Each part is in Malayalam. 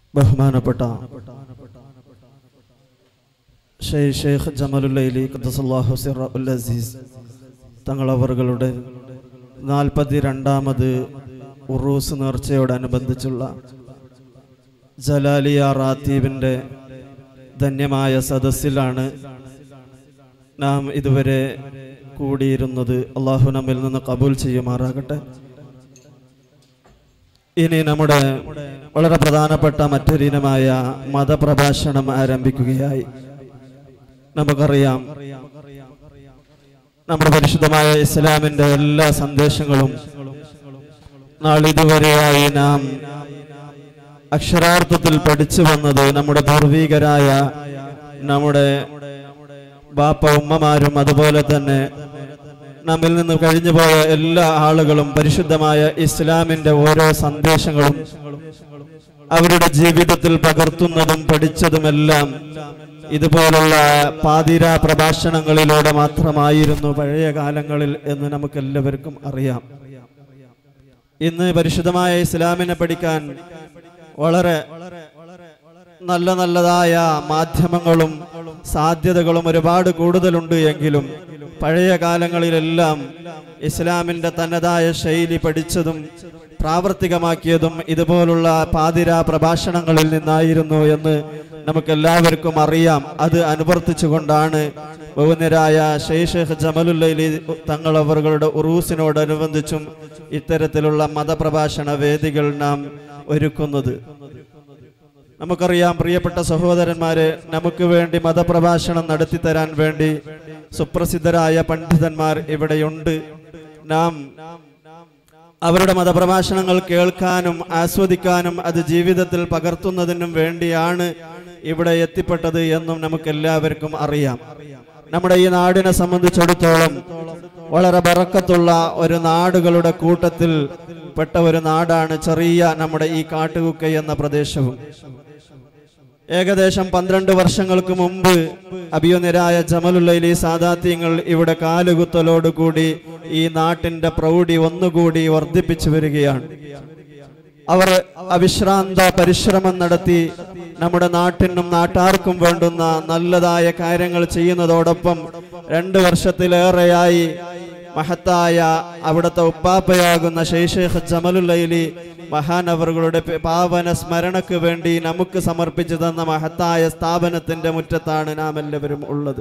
ബഹുമാനപ്പെട്ട ഷെയ് ഷെയ്ഖ് ജമലുല്ലൈലി ഖദ്ദസല്ലാഹു സിറഉൽ അസീസ് തങ്ങളവറുകളുടെ നാൽപ്പത്തി രണ്ടാമത് ഉറൂസ് നേർച്ചയോടനുബന്ധിച്ചുള്ള ജലാലിയ റാത്തീബിൻ്റെ ധന്യമായ സദസ്സിലാണ് നാം ഇതുവരെ കൂടിയിരുന്നത് അള്ളാഹു നമ്മിൽ നിന്ന് കബൂൽ ചെയ്യുമാറാകട്ടെ ഇനി നമ്മുടെ വളരെ പ്രധാനപ്പെട്ട മറ്റൊരിനമായ മതപ്രഭാഷണം ആരംഭിക്കുകയായി നമുക്കറിയാം നമ്മുടെ പരിശുദ്ധമായ ഇസ്ലാമിന്റെ എല്ലാ സന്ദേശങ്ങളും നാളിതുവരെയായി നാം അക്ഷരാർത്ഥത്തിൽ പഠിച്ചു വന്നത് നമ്മുടെ പൂർവീകരായ നമ്മുടെ ബാപ്പ ഉമ്മമാരും അതുപോലെ തന്നെ നമ്മിൽ നിന്ന് കഴിഞ്ഞുപോയ എല്ലാ ആളുകളും പരിശുദ്ധമായ ഇസ്ലാമിന്റെ ഓരോ സന്ദേശങ്ങളും അവരുടെ ജീവിതത്തിൽ പകർത്തുന്നതും പഠിച്ചതുമെല്ലാം ഇതുപോലുള്ള പാതിര പ്രഭാഷണങ്ങളിലൂടെ മാത്രമായിരുന്നു പഴയ കാലങ്ങളിൽ എന്ന് നമുക്ക് എല്ലാവർക്കും അറിയാം ഇന്ന് പരിശുദ്ധമായ ഇസ്ലാമിനെ പഠിക്കാൻ വളരെ നല്ല നല്ലതായ മാധ്യമങ്ങളും സാധ്യതകളും ഒരുപാട് കൂടുതലുണ്ട് എങ്കിലും പഴയ കാലങ്ങളിലെല്ലാം ഇസ്ലാമിന്റെ തനതായ ശൈലി പഠിച്ചതും പ്രാവർത്തികമാക്കിയതും ഇതുപോലുള്ള പാതിര പ്രഭാഷണങ്ങളിൽ നിന്നായിരുന്നു എന്ന് നമുക്ക് എല്ലാവർക്കും അറിയാം അത് അനുവർത്തിച്ചുകൊണ്ടാണ് ബഹുനിരായ ഷെയ്ഖ് ജമലുല്ലൈലി തങ്ങളവറുകളുടെ ഉറൂസിനോടനുബന്ധിച്ചും ഇത്തരത്തിലുള്ള മതപ്രഭാഷണ വേദികൾ നാം ഒരുക്കുന്നത് നമുക്കറിയാം പ്രിയപ്പെട്ട സഹോദരന്മാരെ നമുക്ക് വേണ്ടി മതപ്രഭാഷണം നടത്തി തരാൻ വേണ്ടി സുപ്രസിദ്ധരായ പണ്ഡിതന്മാർ ഇവിടെയുണ്ട് നാം അവരുടെ മതപ്രഭാഷണങ്ങൾ കേൾക്കാനും ആസ്വദിക്കാനും അത് ജീവിതത്തിൽ പകർത്തുന്നതിനും വേണ്ടിയാണ് ഇവിടെ എത്തിപ്പെട്ടത് എന്നും നമുക്ക് എല്ലാവർക്കും അറിയാം നമ്മുടെ ഈ നാടിനെ സംബന്ധിച്ചിടത്തോളം വളരെ ബറക്കത്തുള്ള ഒരു നാടുകളുടെ കൂട്ടത്തിൽ പെട്ട ഒരു നാടാണ് ചെറിയ നമ്മുടെ ഈ കാട്ടുകുക്ക എന്ന പ്രദേശവും ഏകദേശം പന്ത്രണ്ട് വർഷങ്ങൾക്ക് മുമ്പ് അഭിയുനിരായ ജമലുല്ലൈലി സാദാത്യങ്ങൾ ഇവിടെ കാലുകുത്തലോടുകൂടി ഈ നാട്ടിന്റെ പ്രൗഢി ഒന്നുകൂടി വർദ്ധിപ്പിച്ചു വരികയാണ് അവർ അവിശ്രാന്ത പരിശ്രമം നടത്തി നമ്മുടെ നാട്ടിനും നാട്ടാർക്കും വേണ്ടുന്ന നല്ലതായ കാര്യങ്ങൾ ചെയ്യുന്നതോടൊപ്പം രണ്ട് വർഷത്തിലേറെയായി മഹത്തായ അവിടുത്തെ ഉപ്പാപ്പയാകുന്ന ഷെയ്ഷേഖ് ജമലുല്ലൈലി മഹാനവറുകളുടെ പാവന സ്മരണക്ക് വേണ്ടി നമുക്ക് സമർപ്പിച്ചു തന്ന മഹത്തായ സ്ഥാപനത്തിന്റെ മുറ്റത്താണ് നാം എല്ലാവരും ഉള്ളത്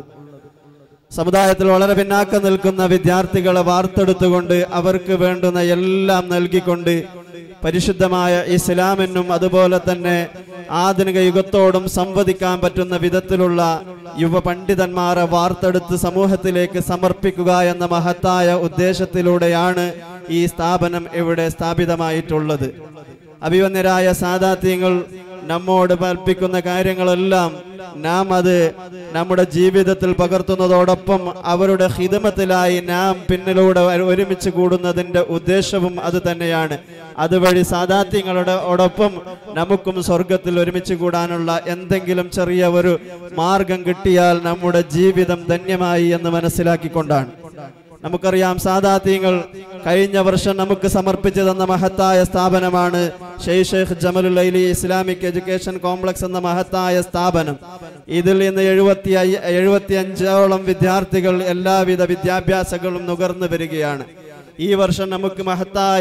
സമുദായത്തിൽ വളരെ പിന്നാക്കം നിൽക്കുന്ന വിദ്യാർത്ഥികളെ വാർത്തെടുത്തുകൊണ്ട് അവർക്ക് വേണ്ടുന്ന എല്ലാം നൽകിക്കൊണ്ട് പരിശുദ്ധമായ ഇസ്ലാമിനും അതുപോലെ തന്നെ ആധുനിക യുഗത്തോടും സംവദിക്കാൻ പറ്റുന്ന വിധത്തിലുള്ള യുവ പണ്ഡിതന്മാരെ വാർത്തെടുത്ത് സമൂഹത്തിലേക്ക് സമർപ്പിക്കുക എന്ന മഹത്തായ ഉദ്ദേശത്തിലൂടെയാണ് ഈ സ്ഥാപനം ഇവിടെ സ്ഥാപിതമായിട്ടുള്ളത് അഭിവന്യരായ സാദാത്യങ്ങൾ നമ്മോട് കൽപ്പിക്കുന്ന കാര്യങ്ങളെല്ലാം നാം അത് നമ്മുടെ ജീവിതത്തിൽ പകർത്തുന്നതോടൊപ്പം അവരുടെ ഹിതമത്തിലായി നാം പിന്നിലൂടെ ഒരുമിച്ച് കൂടുന്നതിന്റെ ഉദ്ദേശവും അത് തന്നെയാണ് അതുവഴി സാദാത്യങ്ങളുടെ ഓടൊപ്പം നമുക്കും സ്വർഗത്തിൽ ഒരുമിച്ച് കൂടാനുള്ള എന്തെങ്കിലും ചെറിയ ഒരു മാർഗം കിട്ടിയാൽ നമ്മുടെ ജീവിതം ധന്യമായി എന്ന് മനസ്സിലാക്കിക്കൊണ്ടാണ് നമുക്കറിയാം സാദാത്യങ്ങൾ കഴിഞ്ഞ വർഷം നമുക്ക് സമർപ്പിച്ചു തന്ന മഹത്തായ സ്ഥാപനമാണ് Sheikh Jamalullaili Islamic education complex എന്ന മഹത്തായ സ്ഥാപനം ഇതിൽ നിന്ന് എഴുപത്തി എഴുപത്തി അഞ്ചോളം വിദ്യാർത്ഥികൾ എല്ലാവിധ വിദ്യാഭ്യാസങ്ങളും നുകർന്നു വരികയാണ് ഈ വർഷം നമുക്ക് മഹത്തായ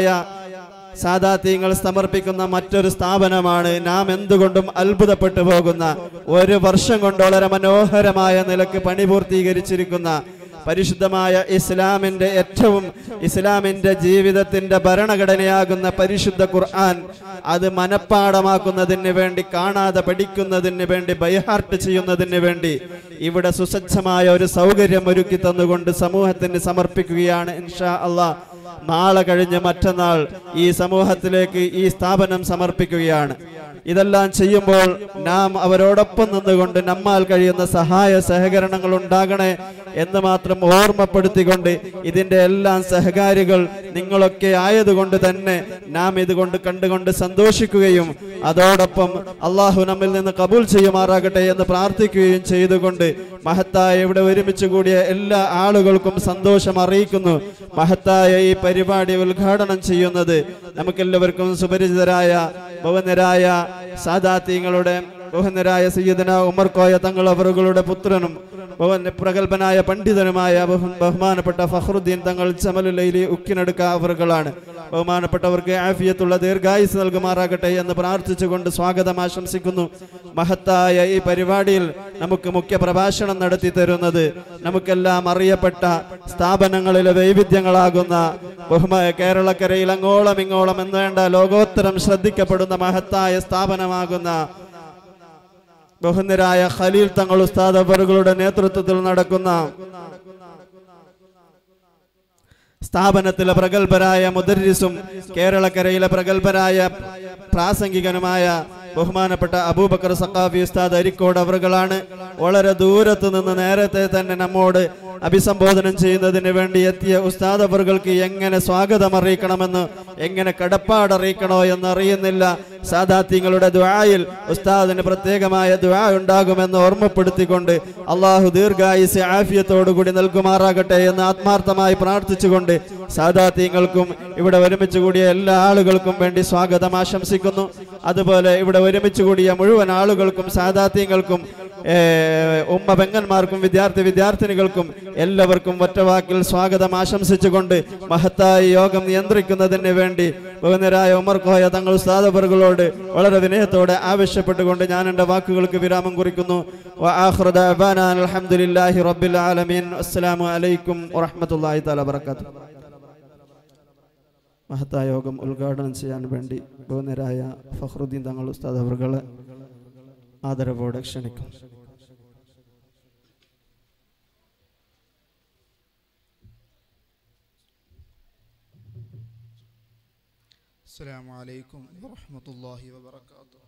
സാദാത്യങ്ങൾ സമർപ്പിക്കുന്ന മറ്റൊരു സ്ഥാപനമാണ് നാം എന്തുകൊണ്ടും അത്ഭുതപ്പെട്ടു പോകുന്ന ഒരു വർഷം കൊണ്ട് വളരെ മനോഹരമായ നിലക്ക് പണി പൂർത്തീകരിച്ചിരിക്കുന്ന പരിശുദ്ധമായ ഇസ്ലാമിന്റെ ഏറ്റവും ഇസ്ലാമിന്റെ ജീവിതത്തിന്റെ ഭരണഘടനയാകുന്ന പരിശുദ്ധ ഖുർആൻ അത് മനഃപ്പാടമാക്കുന്നതിന് വേണ്ടി കാണാതെ പഠിക്കുന്നതിന് വേണ്ടി ബൈഹാർട്ട് ചെയ്യുന്നതിന് വേണ്ടി ഇവിടെ സുസജ്ജമായ ഒരു സൗകര്യം ഒരുക്കി തന്നുകൊണ്ട് സമൂഹത്തിന് സമർപ്പിക്കുകയാണ് ഇൻഷാ അള്ളാഹ് നാളെ കഴിഞ്ഞ് മറ്റന്നാൾ ഈ സമൂഹത്തിലേക്ക് ഈ സ്ഥാപനം സമർപ്പിക്കുകയാണ് ഇതെല്ലാം ചെയ്യുമ്പോൾ നാം അവരോടൊപ്പം നിന്നുകൊണ്ട് നമ്മാൽ കഴിയുന്ന സഹായ സഹകരണങ്ങൾ ഉണ്ടാകണേ എന്ന് മാത്രം ഓർമ്മപ്പെടുത്തിക്കൊണ്ട് ഇതിന്റെ എല്ലാം സഹകാരികൾ നിങ്ങളൊക്കെ ആയതുകൊണ്ട് തന്നെ നാം ഇതുകൊണ്ട് കണ്ടുകൊണ്ട് സന്തോഷിക്കുകയും അതോടൊപ്പം അള്ളാഹു നമ്മിൽ നിന്ന് കബൂൽ ചെയ്യുമാറാകട്ടെ എന്ന് പ്രാർത്ഥിക്കുകയും ചെയ്തുകൊണ്ട് മഹത്തായ ഇവിടെ ഒരുമിച്ച് കൂടിയ എല്ലാ ആളുകൾക്കും സന്തോഷം അറിയിക്കുന്നു മഹത്തായ ഈ പരിപാടി ഉദ്ഘാടനം ചെയ്യുന്നത് നമുക്കെല്ലാവർക്കും സുപരിചിതരായ ഭവനരായ സാദാത്യങ്ങളുടെ ബഹുന്നരായ സയ്യിദന ഉമർ കോയ തങ്ങൾ അവറുകളുടെ പുത്രനും ബഹുന്ന പ്രഗത്ഭനായ പണ്ഡിതനുമായ ബഹു- ബഹുമാനപ്പെട്ട ഫഖറുദ്ദീൻ തങ്ങൾ ചമലുലൈലി ഉക്കിനടുക്ക അവറുകളാണ് ബഹുമാനപ്പെട്ടവർക്ക് ആഫിയത്തുള്ള ദീർഘായുസ് നൽകുമാറാകട്ടെ എന്ന് പ്രാർത്ഥിച്ചുകൊണ്ട് സ്വാഗതം ആശംസിക്കുന്നു മഹത്തായ ഈ പരിപാടിയിൽ നമുക്ക് മുഖ്യ പ്രഭാഷണം നടത്തി തരുന്നത് നമുക്കെല്ലാം അറിയപ്പെട്ട സ്ഥാപനങ്ങളിലെ വൈവിധ്യങ്ങളാകുന്ന ബഹുമാ കേരളക്കരയിൽ അങ്ങോളം ഇങ്ങോളം എന്ന് വേണ്ട ലോകോത്തരം ശ്രദ്ധിക്കപ്പെടുന്ന മഹത്തായ സ്ഥാപനമാകുന്ന ബഹുന്നരായ ഖലീൽ തങ്ങൾ ഉസ്താദ് അവറുകളുടെ നേതൃത്വത്തിൽ നടക്കുന്ന സ്ഥാപനത്തിലെ പ്രഗത്ഭരായ മുദരിസും കേരളക്കരയിലെ പ്രഗത്ഭരായ പ്രാസംഗികനുമായ ബഹുമാനപ്പെട്ട അബൂബക്കർ സഖാഫി ഉസ്താദ് അരിക്കോട് അവറുകളാണ് വളരെ ദൂരത്ത് നിന്ന് നേരത്തെ തന്നെ നമ്മോട് അഭിസംബോധനം ചെയ്യുന്നതിന് വേണ്ടി എത്തിയ ഉസ്താദ് അവറുകൾക്ക് എങ്ങനെ സ്വാഗതം അറിയിക്കണമെന്ന് എങ്ങനെ കടപ്പാട് അറിയിക്കണോ എന്ന് അറിയുന്നില്ല സാദാത്യങ്ങളുടെ ദ്വായിൽ ഉസ്താദിന് പ്രത്യേകമായ ദ്വാ ഉണ്ടാകുമെന്ന് ഓർമ്മപ്പെടുത്തിക്കൊണ്ട് അള്ളാഹു ദീർഘായുസ് ആഫിയത്തോടു കൂടി നൽകുമാറാകട്ടെ എന്ന് ആത്മാർത്ഥമായി പ്രാർത്ഥിച്ചുകൊണ്ട് സാദാത്യങ്ങൾക്കും ഇവിടെ ഒരുമിച്ച് കൂടിയ എല്ലാ ആളുകൾക്കും വേണ്ടി സ്വാഗതം ആശംസിക്കുന്നു അതുപോലെ ഇവിടെ ഒരുമിച്ച് കൂടിയ മുഴുവൻ ആളുകൾക്കും സാദാത്യങ്ങൾക്കും ഏർ, ഉമ്മ പെങ്ങന്മാർക്കും വിദ്യാർത്ഥി വിദ്യാർത്ഥിനികൾക്കും എല്ലാവർക്കും ഒറ്റവാക്കിൽ സ്വാഗതം ആശംസിച്ചുകൊണ്ട് മഹത്തായ യോഗം നിയന്ത്രിക്കുന്നതിന് വേണ്ടി ബഹുനരായ ഉമർ കോയ തങ്ങൾ ഉസ്താദവറുകളോട് വളരെ വിനയത്തോടെ ആവശ്യപ്പെട്ടുകൊണ്ട് ഞാൻ എൻ്റെ വാക്കുകൾക്ക് വിരാമം കുറിക്കുന്നു വആഖിറു ദഅവാനാ അൽഹംദുലില്ലാഹി റബ്ബിൽ ആലമീൻ അസ്സലാമു അലൈക്കും വറഹ്മത്തുള്ളാഹി തആല വബറകാതുഹു മഹത്തായ യോഗം ഉദ്ഘാടനം ചെയ്യാൻ വേണ്ടി ബഹുനരായ ഫഖറുദ്ദീൻ തങ്ങൾ ഉസ്താദ് അവറുകളെ ആദരവോടെ ക്ഷണിക്കും السلام عليكم ورحمة الله وبركاته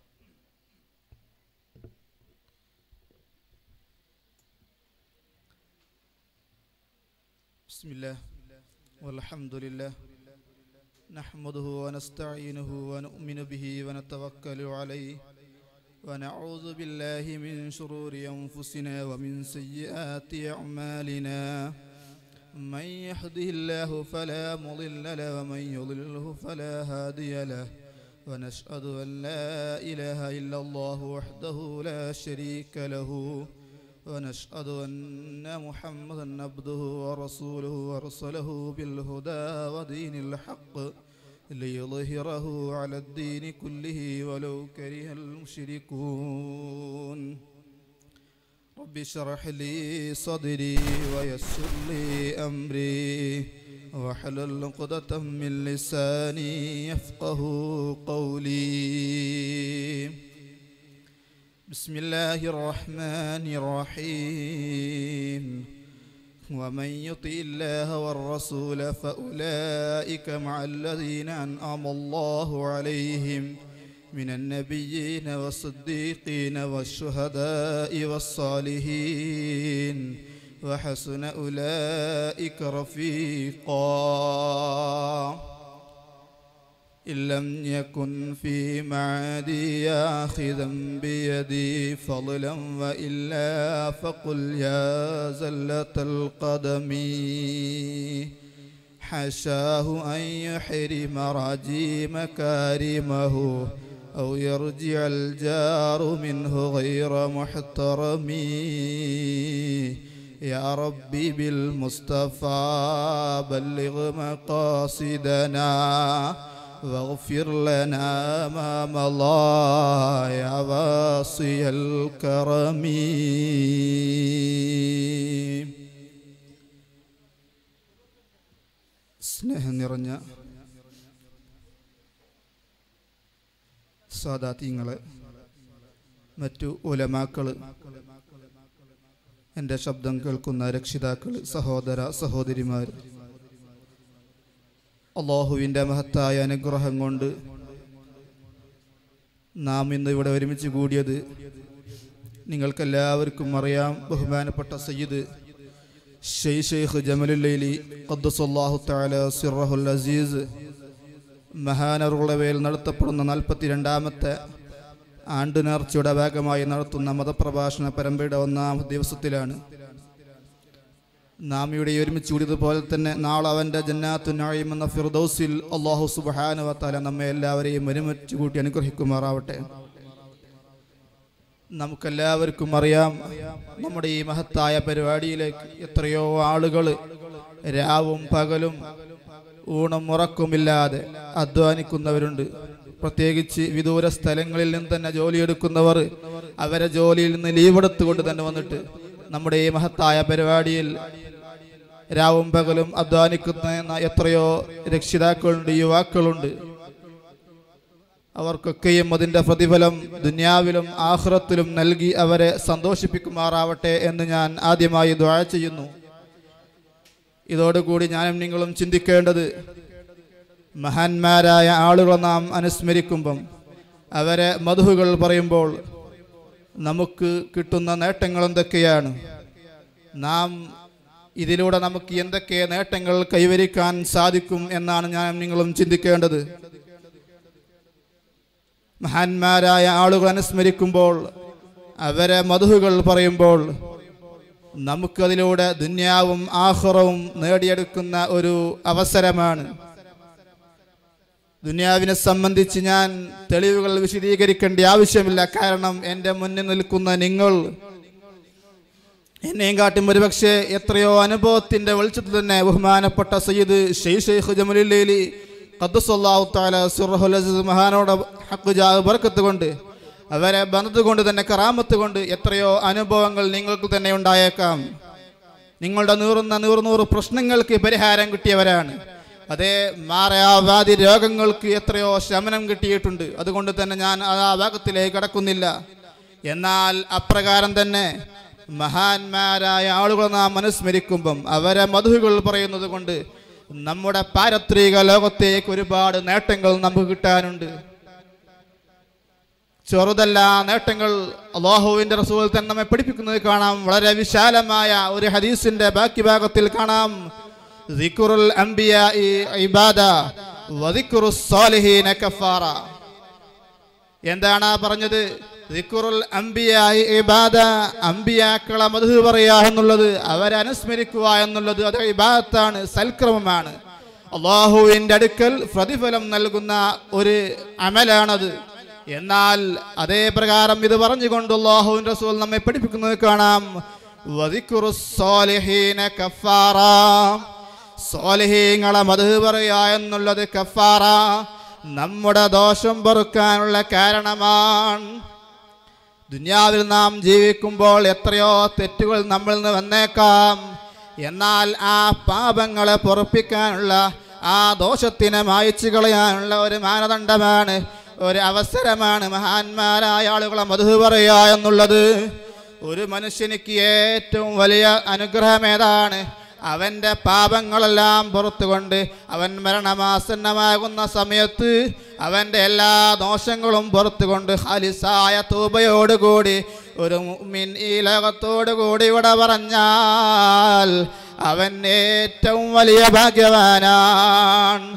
بسم الله والحمد لله نحمده ونستعينه ونؤمن به ونتوكل عليه ونعوذ بالله من شرور أنفسنا ومن سيئات أعمالنا من يهده الله فلا مضل له ومن يضلله فلا هادي له ونشهد أن لا إله إلا الله وحده لا شريك له ونشهد أن محمدا عبده ورسوله أرسله بالهدى ودين الحق ليظهره على الدين كله ولو كره المشركون رب اشرح لي صدري ويسر لي أمري واحلل عقدة من لساني يفقه قولي بسم الله الرحمن الرحيم ومن يطع الله والرسول فأولئك مع الذين أنعم الله عليهم من النبيين والصديقين والشهداء والصالحين وحسن أولئك رفيقا إن لم يكن في معادي آخذا بيدي فضلا وإلا فقل يا زلة القدم حشاه أن يحرم راجي مكارمه أو يرجع الجار منه غير محترم يا ربي بالمصطفى بلغ مقاصدنا واغفر لنا ما مضى يا واصي الكرم സ്നേഹം നിറഞ്ഞ സാദാത്യങ്ങള് മറ്റു ഉലമാക്കള് എൻ്റെ ശബ്ദം കേൾക്കുന്ന രക്ഷിതാക്കൾ സഹോദര സഹോദരിമാർ അള്ളാഹുവിൻ്റെ മഹത്തായ അനുഗ്രഹം കൊണ്ട് നാം ഇന്ന് ഇവിടെ ഒരുമിച്ച് കൂടിയത് നിങ്ങൾക്കെല്ലാവർക്കും അറിയാം ബഹുമാനപ്പെട്ട സയ്യിദ് ഷെയ് ഷെയ്ഖ് ജമലുല്ലൈലി ഖദ്ദസല്ലാഹു തആല സിറഹുൽ അസീസ് മഹാനറുകളുടെ പേരിൽ നടത്തപ്പെടുന്ന നാൽപ്പത്തി രണ്ടാമത്തെ ആണ്ട് നേർച്ചയുടെ ഭാഗമായി നടത്തുന്ന മതപ്രഭാഷണ പരമ്പരയുടെ ഒന്നാം ദിവസത്തിലാണ് നാം ഇവിടെ ഒരുമിച്ച് കൂടിയതുപോലെ തന്നെ നാളെ അവൻ്റെ ജന്നാത്തു നാഴിം എന്ന ഫിർദൗസിൽ അള്ളാഹു സുബാനുവ താല നമ്മെ എല്ലാവരെയും ഒരുമിച്ച് കൂട്ടി അനുഗ്രഹിക്കുമാറാവട്ടെ നമുക്കെല്ലാവർക്കും അറിയാം നമ്മുടെ ഈ മഹത്തായ പരിപാടിയിലേക്ക് എത്രയോ ആളുകൾ രാവും പകലും ഊണും ഉറക്കുമില്ലാതെ അധ്വാനിക്കുന്നവരുണ്ട് പ്രത്യേകിച്ച് വിദൂര സ്ഥലങ്ങളിൽ നിന്ന് തന്നെ ജോലിയെടുക്കുന്നവർ അവരെ ജോലിയിൽ നിന്ന് ലീവ് എടുത്തുകൊണ്ട് തന്നെ വന്നിട്ട് നമ്മുടെ ഈ മഹത്തായ പരിപാടിയിൽ രാവും പകലും അധ്വാനിക്കുന്ന എത്രയോ രക്ഷിതാക്കളുണ്ട് യുവാക്കളുണ്ട് അവർക്കൊക്കെയും അതിൻ്റെ പ്രതിഫലം ദുന്യാവിലും ആഹ്റത്തിലും നൽകി അവരെ സന്തോഷിപ്പിക്കുമാറാവട്ടെ എന്ന് ഞാൻ ആദ്യമായി ദ്വാഴ ചെയ്യുന്നു ഇതോടുകൂടി ഞാനും നിങ്ങളും ചിന്തിക്കേണ്ടത് മഹാന്മാരായ ആളുകളെ നാം അനുസ്മരിക്കുമ്പം അവരെ മധുഹുകൾ പറയുമ്പോൾ നമുക്ക് കിട്ടുന്ന നേട്ടങ്ങൾ എന്തൊക്കെയാണ് നാം ഇതിലൂടെ നമുക്ക് എന്തൊക്കെ നേട്ടങ്ങൾ കൈവരിക്കാൻ സാധിക്കും എന്നാണ് ഞാൻ നിങ്ങളും ചിന്തിക്കേണ്ടത് മഹാന്മാരായ ആളുകൾ അനുസ്മരിക്കുമ്പോൾ അവരെ മധുഹുകൾ പറയുമ്പോൾ നമുക്കതിലൂടെ ദുന്യാവും ആഹ്റവും നേടിയെടുക്കുന്ന ഒരു അവസരമാണ് ദുന്യാവിനെ സംബന്ധിച്ച് ഞാൻ തെളിവുകൾ വിശദീകരിക്കേണ്ട ആവശ്യമില്ല കാരണം എൻ്റെ മുന്നിൽ നിൽക്കുന്ന നിങ്ങൾ എന്നെയും കാട്ടും ഒരുപക്ഷെ എത്രയോ അനുഭവത്തിന്റെ വെളിച്ചത്തിൽ തന്നെ ബഹുമാനപ്പെട്ട സയ്യിദ് ഷെയ് ഷെയ്ഖ് ജമലുല്ലി ഖദ്ദുസല്ലാഹു തആല സിർഹുൽ അസീസ് മഹാനോട് ഹഖ് ജാഹ് ബർക്കത്ത് കൊണ്ട് അവരെ ബന്ധത്ത് കൊണ്ട് തന്നെ കറാമത്ത് കൊണ്ട് എത്രയോ അനുഭവങ്ങൾ നിങ്ങൾക്ക് തന്നെ ഉണ്ടായേക്കാം നിങ്ങളുടെ നൂറുന്ന നൂറുനൂറ് പ്രശ്നങ്ങൾക്ക് പരിഹാരം കിട്ടിയവരാണ് അതേ മാറാവാതി രോഗങ്ങൾക്ക് എത്രയോ ശമനം കിട്ടിയിട്ടുണ്ട് അതുകൊണ്ട് തന്നെ ഞാൻ ആ ഭാഗത്തിലേക്ക് കടക്കുന്നില്ല എന്നാൽ അപ്രകാരം തന്നെ മഹാന്മാരായ ആളുകളെ നാം അനുസ്മരിക്കുമ്പം അവരെ മധുകൾ പറയുന്നത് കൊണ്ട് നമ്മുടെ പാരത്രിക ലോകത്തേക്ക് ഒരുപാട് നേട്ടങ്ങൾ നമുക്ക് കിട്ടാനുണ്ട് ചെറുതല്ല നേട്ടങ്ങൾ അള്ളാഹുവിന്റെ റസൂൽ തന്നെ നമ്മെ പഠിപ്പിക്കുന്നത് കാണാം വളരെ വിശാലമായ ഒരു ഹദീസിന്റെ ബാക്കി ഭാഗത്തിൽ കാണാം ദിക്റുൽ അംബിയാഇ ഇബാദ വദിക്റുസ് സാലിഹീന കഫാറ എന്താണ് ആ പറഞ്ഞത് ദിക്റുൽ അംബിയായി ഇബാദ അംബിയാക്കളെ മധു പറയുക എന്നുള്ളത് അവരെ അനുസ്മരിക്കുക എന്നുള്ളത് അത് ഇബാദത്താണ് സൽക്രമമാണ് അള്ളാഹുവിൻ്റെ അടുക്കൽ പ്രതിഫലം നൽകുന്ന ഒരു അമലാണത് എന്നാൽ അതേ പ്രകാരം ഇത് പറഞ്ഞുകൊണ്ട് അള്ളാഹുവിൻ റസൂൽ നമ്മെ പഠിപ്പിക്കുന്നത് കാണാം വദിക്റുസ് സാലിഹീന കഫാറ സ്വാലിഹീങ്ങളെ മധു പറയുക എന്നുള്ളത് കഫാറ നമ്മുടെ ദോഷം പൊറുക്കാനുള്ള കാരണമാണ് ദുനിയാവിൽ നാം ജീവിക്കുമ്പോൾ എത്രയോ തെറ്റുകൾ നമ്മളിൽ നിന്ന് വന്നേക്കാം എന്നാൽ ആ പാപങ്ങളെ പൊറപ്പിക്കാനുള്ള ആ ദോഷത്തിനെ മായച്ചു കളയാനുള്ള ഒരു മാനദണ്ഡമാണ് ഒരു അവസരമാണ് മഹാന്മാരായ ആളുകളെ മധു പറയുക എന്നുള്ളത് ഒരു മനുഷ്യനിക്ക് ഏറ്റവും വലിയ അനുഗ്രഹം ഏതാണ് അവൻ്റെ പാപങ്ങളെല്ലാം പുറത്തുകൊണ്ട് അവൻ മരണമാസന്നമാകുന്ന സമയത്ത് അവൻ്റെ എല്ലാ ദോഷങ്ങളും പുറത്തുകൊണ്ട് ഹാലിസായ തൂബയോടുകൂടി ഒരു മുഅ്മിൻ ഈ ലോകത്തോടുകൂടി ഇവിടെ പറഞ്ഞാൽ അവൻ ഏറ്റവും വലിയ ഭാഗ്യവാനാണ്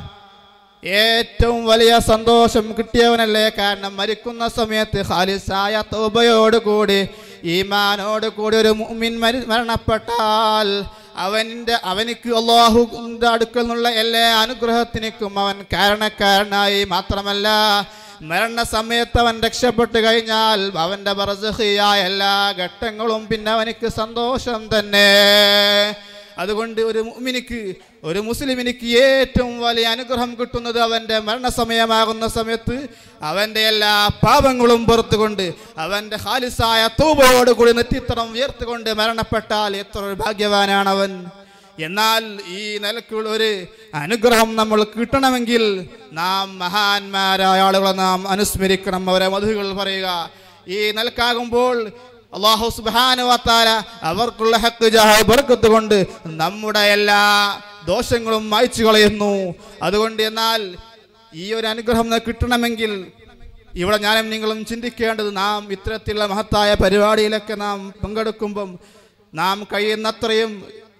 ഏറ്റവും വലിയ സന്തോഷം കിട്ടിയവനല്ലേ കാരണം മരിക്കുന്ന സമയത്ത് ഖാലിസായ തൗബയോടുകൂടി ഈമാനോട് കൂടി ഒരു മുഅ്മിൻ മരി മരണപ്പെട്ടാൽ അവൻ്റെ അവനിക്ക് അള്ളാഹുവിൻ്റെ അടുക്കൽ നിന്നുള്ള എല്ലാ അനുഗ്രഹത്തിനും അവൻ കാരണക്കാരനായി മാത്രമല്ല മരണ സമയത്ത് അവൻ രക്ഷപ്പെട്ട് കഴിഞ്ഞാൽ അവൻ്റെ ബർസഹിയായ എല്ലാ ഘട്ടങ്ങളും പിന്നെ അവനിക്ക് സന്തോഷം തന്നെ അതുകൊണ്ട് ഒരു മുഅ്മിനിക്ക് ഒരു മുസ്ലിമിനിക്ക് ഏറ്റവും വലിയ അനുഗ്രഹം കിട്ടുന്നത് അവൻ്റെ മരണസമയമാകുന്ന സമയത്ത് അവൻ്റെ എല്ലാ പാപങ്ങളും പുറത്തുകൊണ്ട് അവൻ്റെ ഹാലിസായ തൂബോട് കൂടി നെറ്റിത്തറം ഉയർത്തുകൊണ്ട് മരണപ്പെട്ടാൽ എത്ര ഒരു ഭാഗ്യവാനാണ് അവൻ എന്നാൽ ഈ നിലക്കുള്ള ഒരു അനുഗ്രഹം നമ്മൾ കിട്ടണമെങ്കിൽ നാം മഹാന്മാരായ ആളുകളെ നാം അനുസ്മരിക്കണം അവരെ മധുകൾ പറയുക ഈ നിലക്കാകുമ്പോൾ അള്ളാഹു സുബാനുവത്താല അവർക്കുള്ള ഹക്ക് ജാഹ് ബർക്കത്ത് കൊണ്ട് നമ്മുടെ എല്ലാ ദോഷങ്ങളും മായ്ച്ചു കളയുന്നു അതുകൊണ്ട് എന്നാൽ ഈ ഒരു അനുഗ്രഹം ന- കിട്ടണമെങ്കിൽ ഇവിടെ ഞാനും നിങ്ങളും ചിന്തിക്കേണ്ടത് നാം ഇത്തരത്തിലുള്ള മഹത്തായ പരിപാടിയിലൊക്കെ നാം പങ്കെടുക്കുമ്പം നാം കഴിയുന്നത്രയും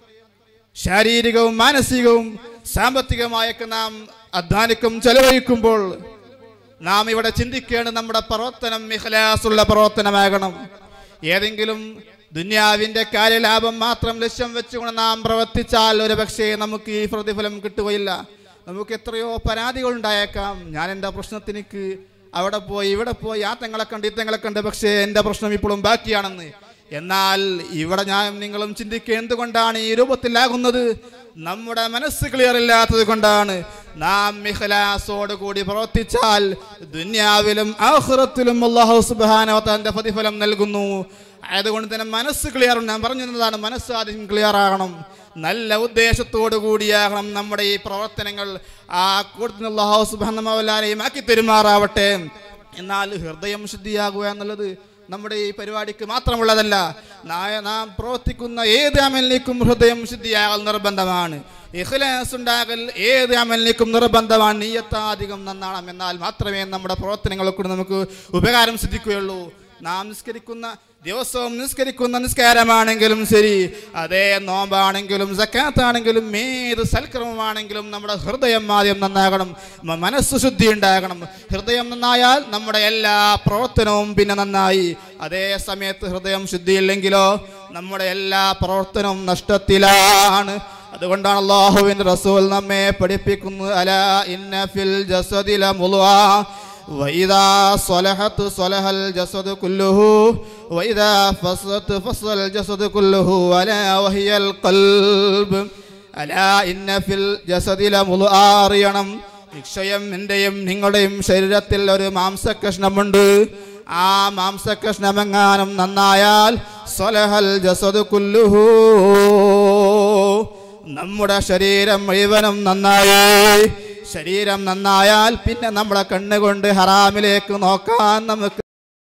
ശാരീരികവും മാനസികവും സാമ്പത്തികമായൊക്കെ നാം അധ്വാനിക്കും ചെലവഴിക്കുമ്പോൾ നാം ഇവിടെ ചിന്തിക്കേണ്ടത് നമ്മുടെ പ്രവർത്തനം ഇഖ്ലാസുള്ള പ്രവർത്തനമാകണം ഏതെങ്കിലും ദുന്യാവിന്റെ കാര്യലാഭം മാത്രം ലക്ഷ്യം വെച്ചുകൊണ്ട് നാം പ്രവർത്തിച്ചാൽ ഒരു പക്ഷേ നമുക്ക് ഈ പ്രതിഫലം കിട്ടുകയില്ല നമുക്ക് എത്രയോ പരാതികൾ ഉണ്ടായേക്കാം ഞാൻ എൻ്റെ പ്രശ്നത്തിനിക്ക് അവിടെ പോയി ഇവിടെ പോയി ആ തെങ്ങളെ കണ്ട് ഈ തെങ്ങളെ കണ്ട് പക്ഷേ എൻ്റെ പ്രശ്നം ഇപ്പോഴും ബാക്കിയാണെന്ന് എന്നാൽ ഇവിടെ ഞാൻ നിങ്ങളും ചിന്തിക്കുക എന്തുകൊണ്ടാണ് ഈ രൂപത്തിലാകുന്നത് നമ്മുടെ മനസ്സ് ക്ലിയർ ഇല്ലാത്തത് കൊണ്ടാണ് നാം മിഹലാസോട് കൂടി പ്രവർത്തിച്ചാൽ ദുന്യാവിലും ആഹുറത്തിലും അള്ളാഹു സുബാനോ തന്റെ പ്രതിഫലം നൽകുന്നു ആയതുകൊണ്ട് തന്നെ മനസ്സ് ക്ലിയർ ഞാൻ പറഞ്ഞു തന്നതാണ് മനസ്സ് ആദ്യം ക്ലിയർ ആകണം നല്ല ഉദ്ദേശത്തോടു കൂടിയാകണം നമ്മുടെ ഈ പ്രവർത്തനങ്ങൾ ആ കൂടുതൽ അള്ളാഹു സുബാനമല്ലാരെയും ആക്കി പെരുമാറാവട്ടെ എന്നാൽ ഹൃദയം ശുദ്ധിയാകുക എന്നുള്ളത് നമ്മുടെ ഈ പരിപാടിക്ക് മാത്രമുള്ളതല്ല നായ- നാം പ്രവർത്തിക്കുന്ന ഏത് അമലിലേക്കും ഹൃദയം ശുദ്ധിയാകൽ നിർബന്ധമാണ് ഇഖ്ലാസ് ഉണ്ടാകൽ ഏത് അമലിലേക്കും നിർബന്ധമാണ് നീയത്താധികം നന്നാണം എന്നാൽ മാത്രമേ നമ്മുടെ പ്രവർത്തനങ്ങളെ കൊണ്ട് നമുക്ക് ഉപകാരം സിദ്ധിക്കുകയുള്ളൂ നാം നിസ്കരിക്കുന്ന ദിവസവും നിസ്കരിക്കുന്ന നിസ്കാരമാണെങ്കിലും ശരി അതേ നോമ്പാണെങ്കിലും സക്കാത്താണെങ്കിലും ഏത് സൽക്രമമാണെങ്കിലും നമ്മുടെ ഹൃദയം ആദ്യം നന്നാകണം മ- മനസ്സ് ശുദ്ധി ഉണ്ടാകണം ഹൃദയം നന്നായാൽ നമ്മുടെ എല്ലാ പ്രവർത്തനവും പിന്നെ നന്നായി അതേ സമയത്ത് ഹൃദയം ശുദ്ധിയില്ലെങ്കിലോ നമ്മുടെ എല്ലാ പ്രവർത്തനവും നഷ്ടത്തിലാണ് അതുകൊണ്ടാണ് അള്ളാഹുവിൻ്റെ റസൂൽ നമ്മെ പഠിപ്പിക്കുന്നത് അല ഇന്ന ഫിൽ ജസദില മുളുവാ وإذا صلحت صلح الجسد كله وإذا فصلت فصل الجسد كله ألا وهي القلب ألا إن في الجسد لمضاريണം നിശ്ചയം എൻ്റെയും നിങ്ങളുടെയും ശരീരത്തിൽ ഒരു മാംസകഷ്ണമുണ്ട് ആ മാംസകഷ്ണമെങ്ങാനും നന്നായാൽ സ്വലഹൽ ജസദ് കുല്ലുഹു നമ്മുടെ ശരീരം മുഴുവനും നന്നായി ശരീരം നന്നായാൽ പിന്നെ നമ്മുടെ കണ്ണുകൊണ്ട് ഹറാമിലേക്ക് നോക്കാൻ നമുക്ക്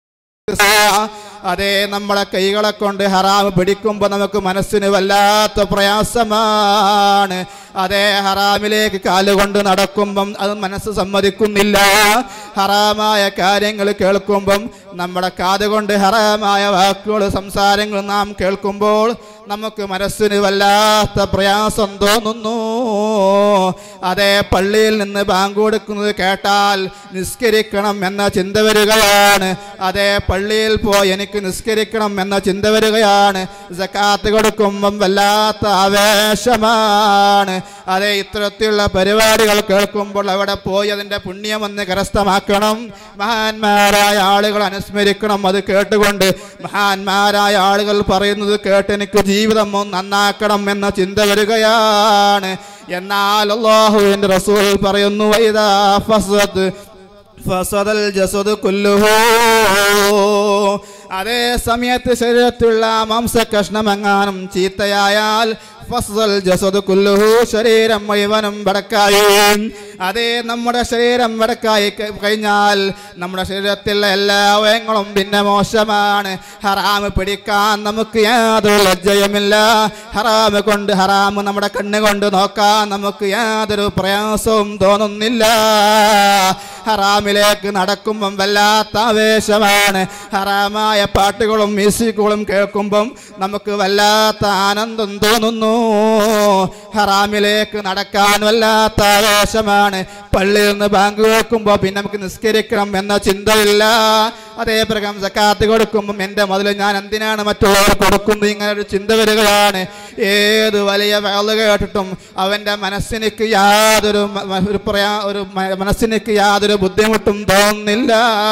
അതെ നമ്മളെ കൈകളെ കൊണ്ട് ഹറാം പിടിക്കുമ്പോൾ നമുക്ക് മനസ്സിന് വല്ലാത്ത പ്രയാസമാണ് അതെ ഹറാമിലേക്ക് കാലുകൊണ്ട് നടക്കുമ്പം അത് മനസ്സ് സമ്മതിക്കുന്നില്ല ഹറാമായ കാര്യങ്ങൾ കേൾക്കുമ്പം നമ്മുടെ കാതുകൊണ്ട് ഹറാമായ വാക്കുകൾ സംസാരങ്ങൾ നാം കേൾക്കുമ്പോൾ നമുക്ക് മനസ്സിന് വല്ലാത്ത പ്രയാസം തോന്നുന്നു അതെ പള്ളിയിൽ നിന്ന് ബാങ്ക് കൊടുക്കുന്നത് കേട്ടാൽ നിസ്കരിക്കണം എന്ന ചിന്ത വരികയാണ് അതെ പള്ളിയിൽ പോയി എനിക്ക് നിസ്കരിക്കണം എന്ന ചിന്ത വരികയാണ് സക്കാത്ത് കൊടുക്കുമ്പം വല്ലാത്ത ആവേശമാണ് അതെ ഇത്തരത്തിലുള്ള പരിപാടികൾ കേൾക്കുമ്പോൾ അവിടെ പോയി അതിൻ്റെ പുണ്യം ഒന്ന് കരസ്ഥമാക്കണം മഹാന്മാരായ ആളുകൾ അനുസ്മരിക്കണം അത് കേട്ടുകൊണ്ട് മഹാന്മാരായ ആളുകൾ പറയുന്നത് കേട്ട് എനിക്ക് ജീവിതം ഒന്ന് നന്നാക്കണം എന്ന ചിന്ത വരികയാണ് എന്നാൽ അള്ളാഹുവിൻ്റെ റസൂൽ പറയുന്നു വൈദാ ഫസദ് ഫസദൽ ജസദ് കുല്ലുഹു അതേ സമയത്ത് ശരീരത്തിലുള്ള മാംസകഷ്ണമെങ്ങാനും ചീത്തയായാൽ ഫസൽ ജസദ് കുല്ലുഹു ശരീരം മുഴുവനും വടക്കായി അതേ നമ്മുടെ ശരീരം വടക്കായി ക- കഴിഞ്ഞാൽ നമ്മുടെ ശരീരത്തിലെ എല്ലാ അവയങ്ങളും പിന്നെ മോശമാണ് ഹറാമ് പിടിക്കാൻ നമുക്ക് യാതൊരു ലജ്ജയുമില്ല ഹറാമ് കൊണ്ട് ഹറാമ് നമ്മുടെ കണ്ണ് കൊണ്ട് നോക്കാൻ നമുക്ക് യാതൊരു പ്രയാസവും തോന്നുന്നില്ല ഹറാമിലേക്ക് നടക്കുമ്പം വല്ലാത്ത ആവേശമാണ് ഹറാമായ പാട്ടുകളും മ്യൂസിക്കുകളും കേൾക്കുമ്പം നമുക്ക് വല്ലാത്ത ആനന്ദം തോന്നുന്നു ഹറാമിലേക്ക് നടക്കാൻ വല്ലാത്ത ആവേശമാണ് പള്ളിയിൽ നിന്ന് ബാങ്ക് കേൾക്കുമ്പോൾ പിന്നെ നമുക്ക് നിസ്കരിക്കണം എന്ന ചിന്തയില്ല അതേ പ്രകാരം സക്കാത്ത് കൊടുക്കുമ്പം എൻ്റെ മുതൽ ഞാൻ എന്തിനാണ് മറ്റുള്ളവർ കൊടുക്കുന്നത് ഇങ്ങനെ ഒരു ചിന്ത വരികയാണ് ഏത് വലിയ വേള കേട്ടിട്ടും അവൻ്റെ മനസ്സിനേക്ക് യാതൊരു മ- മ- ഒരു പ്രയാ ഒരു മ- മനസ്സിനേക്ക് യാതൊരു ബുദ്ധിമുട്ടും തോന്നുന്നില്ല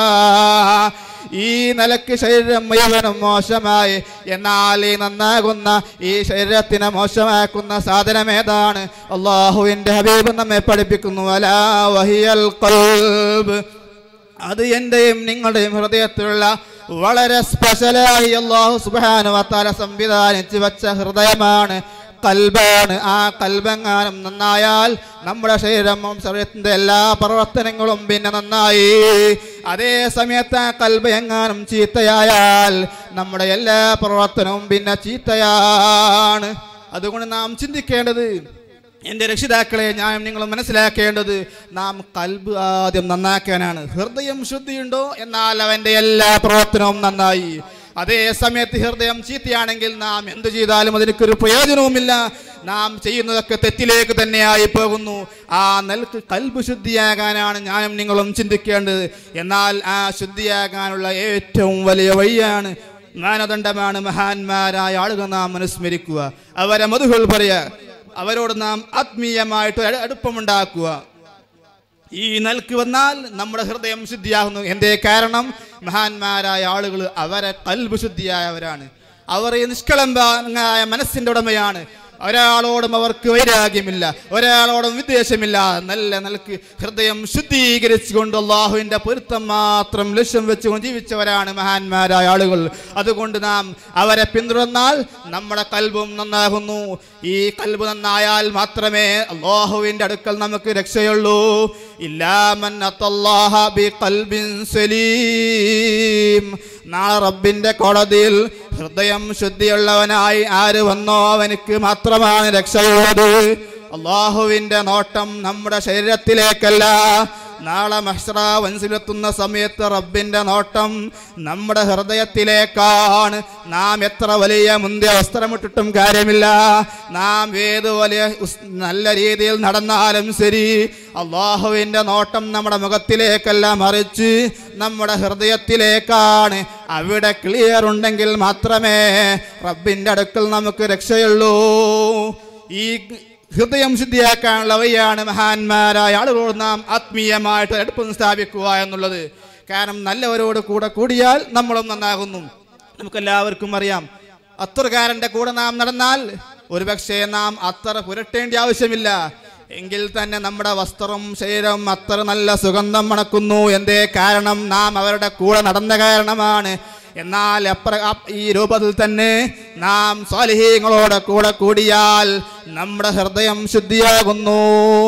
ഈ നിലക്ക് ശരീരം മുഴുവനും മോശമായി എന്നാൽ ഈ നന്നാകുന്ന ഈ ശരീരത്തിനെ മോശമാക്കുന്ന സാധനം ഏതാണ് അള്ളാഹുവിൻ്റെ ഹബീബ് നമ്മെ പഠിപ്പിക്കുന്നു അലാ വഹിയൽ ഖൽബ് അത് എൻ്റെയും നിങ്ങളുടെയും ഹൃദയത്തിലുള്ള വളരെ സ്പെഷ്യലായി അള്ളാഹു സുബാനു വത്താല സംവിധാനിച്ച് വെച്ച ഹൃദയമാണ് കൽബാണ് ആ കൽബെങ്ങാനും നന്നായാൽ നമ്മുടെ ശരീരം ശരീരത്തിൻ്റെ എല്ലാ പ്രവർത്തനങ്ങളും പിന്നെ നന്നായി അതേ സമയത്ത് ആ കൽബ് എങ്ങാനും ചീത്തയായാൽ നമ്മുടെ എല്ലാ പ്രവർത്തനവും പിന്നെ ചീത്തയാണ് അതുകൊണ്ട് നാം ചിന്തിക്കേണ്ടത് എൻ്റെ രക്ഷിതാക്കളെ ഞാൻ നിങ്ങൾ മനസ്സിലാക്കേണ്ടത് നാം കൽബ് ആദ്യം നന്നാക്കാനാണ് ഹൃദയം ശുദ്ധിയുണ്ടോ എന്നാൽ അവൻ്റെ എല്ലാ പ്രവർത്തനവും നന്നായി അതേ സമയത്ത് ഹൃദയം ചീത്തയാണെങ്കിൽ നാം എന്ത് ചെയ്താലും അതിനൊരു പ്രയോജനവുമില്ല നാം ചെയ്യുന്നതൊക്കെ തെറ്റിലേക്ക് തന്നെയായി പോകുന്നു ആ നിലക്ക് കൽബ് ശുദ്ധിയാകാനാണ് ഞാനും നിങ്ങളും ചിന്തിക്കേണ്ടത് എന്നാൽ ആ ശുദ്ധിയാകാനുള്ള ഏറ്റവും വലിയ വഴിയാണ് മാനദണ്ഡമാണ് മഹാന്മാരായ ആളുകൾ നാം അനുസ്മരിക്കുക അവരെ മധുകൾ പറയുക അവരോട് നാം ആത്മീയമായിട്ട് ഒരു അടുപ്പമുണ്ടാക്കുക ഈ നൽക്ക് വന്നാൽ നമ്മുടെ ഹൃദയം ശുദ്ധിയാകുന്നു എന്തേ കാരണം മഹാന്മാരായ ആളുകൾ അവരെ കൽബ് ശുദ്ധിയായവരാണ് അവർ ഈ നിഷ്കളങ്കമായ മനസ്സിന്റെ ഉടമയാണ് ഒരാളോടും അവർക്ക് വൈരാഗ്യമില്ല ഒരാളോടും വിദ്വേഷമില്ല നല്ല നിലക്ക് ഹൃദയം ശുദ്ധീകരിച്ചുകൊണ്ട് അള്ളാഹുവിന്റെ പൊരുത്തം മാത്രം ലക്ഷ്യം വെച്ചുകൊണ്ട് ജീവിച്ചവരാണ് മഹാന്മാരായ ആളുകൾ അതുകൊണ്ട് നാം അവരെ പിന്തുടർന്നാൽ നമ്മുടെ കൽബും നന്നാകുന്നു ഈ കൽബ് നന്നായാൽ മാത്രമേ അള്ളാഹുവിന്റെ അടുക്കൽ നമുക്ക് രക്ഷയുള്ളൂ ഇല്ലാമൻ അത്തല്ലാഹ ബി ഖൽബിൻ സലീം നാളെ റബ്ബിന്റെ കോടതിയിൽ ഹൃദയം ശുദ്ധിയുള്ളവനായി ആര് വന്നോ അവനക്ക് മാത്രമാണ് രക്ഷയുള്ളത് അള്ളാഹുവിന്റെ നോട്ടം നമ്മുടെ ശരീരത്തിലേക്കല്ല നാളെ മഹ്റ വൻസിലെത്തുന്ന സമയത്ത് റബ്ബിന്റെ നോട്ടം നമ്മുടെ ഹൃദയത്തിലേക്കാണ് നാം എത്ര വലിയ മുന്തിയ വസ്ത്രമിട്ടിട്ടും കാര്യമില്ല നാം ഏത് വലിയ ഉസ്- നല്ല രീതിയിൽ നടന്നാലും ശരി അള്ളാഹുവിന്റെ നോട്ടം നമ്മുടെ മുഖത്തിലേക്കല്ല മറിച്ച് നമ്മുടെ ഹൃദയത്തിലേക്കാണ് അവിടെ ക്ലിയർ ഉണ്ടെങ്കിൽ മാത്രമേ റബ്ബിന്റെ അടുക്കൽ നമുക്ക് രക്ഷയുള്ളൂ ഈ ഹൃദയം ശുദ്ധിയാക്കാനുള്ള വഴിയാണ് മഹാന്മാരായ ആളുകളോട് നാം ആത്മീയമായിട്ട് അടുപ്പം സ്ഥാപിക്കുക എന്നുള്ളത് കാരണം നല്ലവരോട് കൂടെ കൂടിയാൽ നമ്മളും നന്നാകുന്നു നമുക്കെല്ലാവർക്കും അറിയാം അത്തറുകാരൻ്റെ കൂടെ നാം നടന്നാൽ ഒരുപക്ഷെ നാം അത്തറ പുരട്ടേണ്ട ആവശ്യമില്ല എങ്കിൽ തന്നെ നമ്മുടെ വസ്ത്രവും ശരീരവും അത്ര നല്ല സുഗന്ധം മണക്കുന്നു എന്തേ കാരണം നാം അവരുടെ കൂടെ നടന്ന കാരണമാണ് എന്നാൽ അപ്ര അപ്- ഈ രൂപത്തിൽ തന്നെ നാം സ്വാലിഹീങ്ങളോട് കൂടെ കൂടിയാൽ നമ്മുടെ ഹൃദയം ശുദ്ധിയാകുന്നു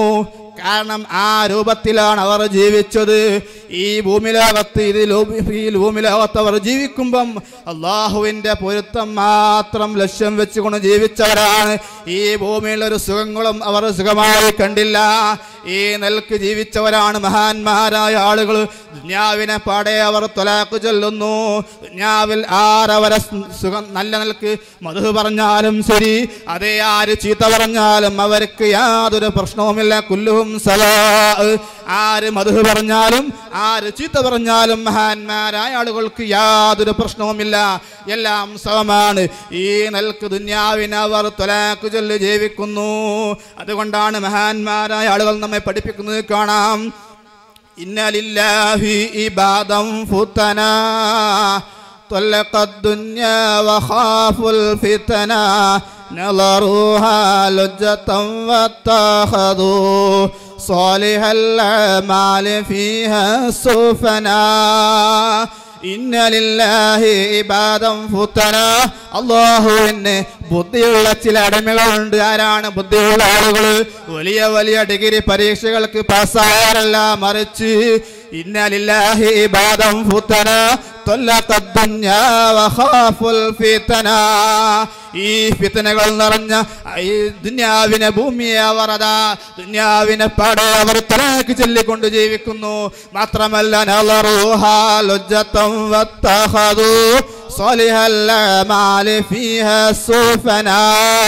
കാരണം ആ രൂപത്തിലാണ് അവർ ജീവിച്ചത് ഈ ഭൂമിലോകത്ത് ഇത് ലോ- ഈ ഭൂമിലോകത്ത് അവർ ജീവിക്കുമ്പം അള്ളാഹുവിൻ്റെ പൊരുത്തം മാത്രം ലക്ഷ്യം വെച്ചുകൊണ്ട് ജീവിച്ചവരാണ് ഈ ഭൂമിയിൽ ഒരു സുഖങ്ങളും അവർ സുഖമായി കണ്ടില്ല ഈ നെൽക്ക് ജീവിച്ചവരാണ് മഹാന്മാരായ ആളുകൾ ദുന്യാവിനെ പാടെ അവർ തൊലാക്ക് ചൊല്ലുന്നു ദുന്യാവിൽ ആരവരെ സ് സുഖം നല്ല നിലക്ക് മധു പറഞ്ഞാലും ശരി അതേ ആര് ചീത്ത പറഞ്ഞാലും അവർക്ക് യാതൊരു പ്രശ്നവുമില്ല കുല്ലുവും സലാ ആര് മധു പറഞ്ഞാലും ആര് ചീത്ത പറഞ്ഞാലും മഹാന്മാരായ ആളുകൾക്ക് യാതൊരു പ്രശ്നവുമില്ല എല്ലാം സമമാണ് ഈ നെൽക്ക് ദുന്യാവിനെ അവർ തൊലാക്ക് ചൊല്ല് ജീവിക്കുന്നു അതുകൊണ്ടാണ് മഹാന്മാരായ ആളുകൾ നമ്മെ പഠിപ്പിക്കുന്നത് കാണാം ഇന്നലില്ലാഹി ഇബാദം ഫുതനാ طلق الدنيا وخافوا الفتنة نظروها لجة واتخذوا صالح الأعمال فيها سفنا إن لله عبادا فتنا അള്ളാഹുവിന് ബുദ്ധിയുള്ള ചില അടിമകളുണ്ട് ആരാണ് ബുദ്ധിയുള്ള ആളുകൾ വലിയ വലിയ ഡിഗ്രി പരീക്ഷകൾക്ക് പാസ്സായാറല്ല മറിച്ച് ഇന്നലില്ലാഹി ഇബാദം ഫുതന طلق الدنيا وخافوا الفتنة ഈ ഫിത്തനകൾ നിറഞ്ഞ ഈ ദുന്യാവിനെ ഭൂമിയെ അവർ അതാ ദുന്യാവിനെ പാടെ അവർ തലാക്ക് ചൊല്ലിക്കൊണ്ട് ജീവിക്കുന്നു മാത്രമല്ല നളറുഹാ ലുജ്ജത്തം വത്തഖദു സ്വലിഹൽ അമാലി ഫീഹ സുഫനാ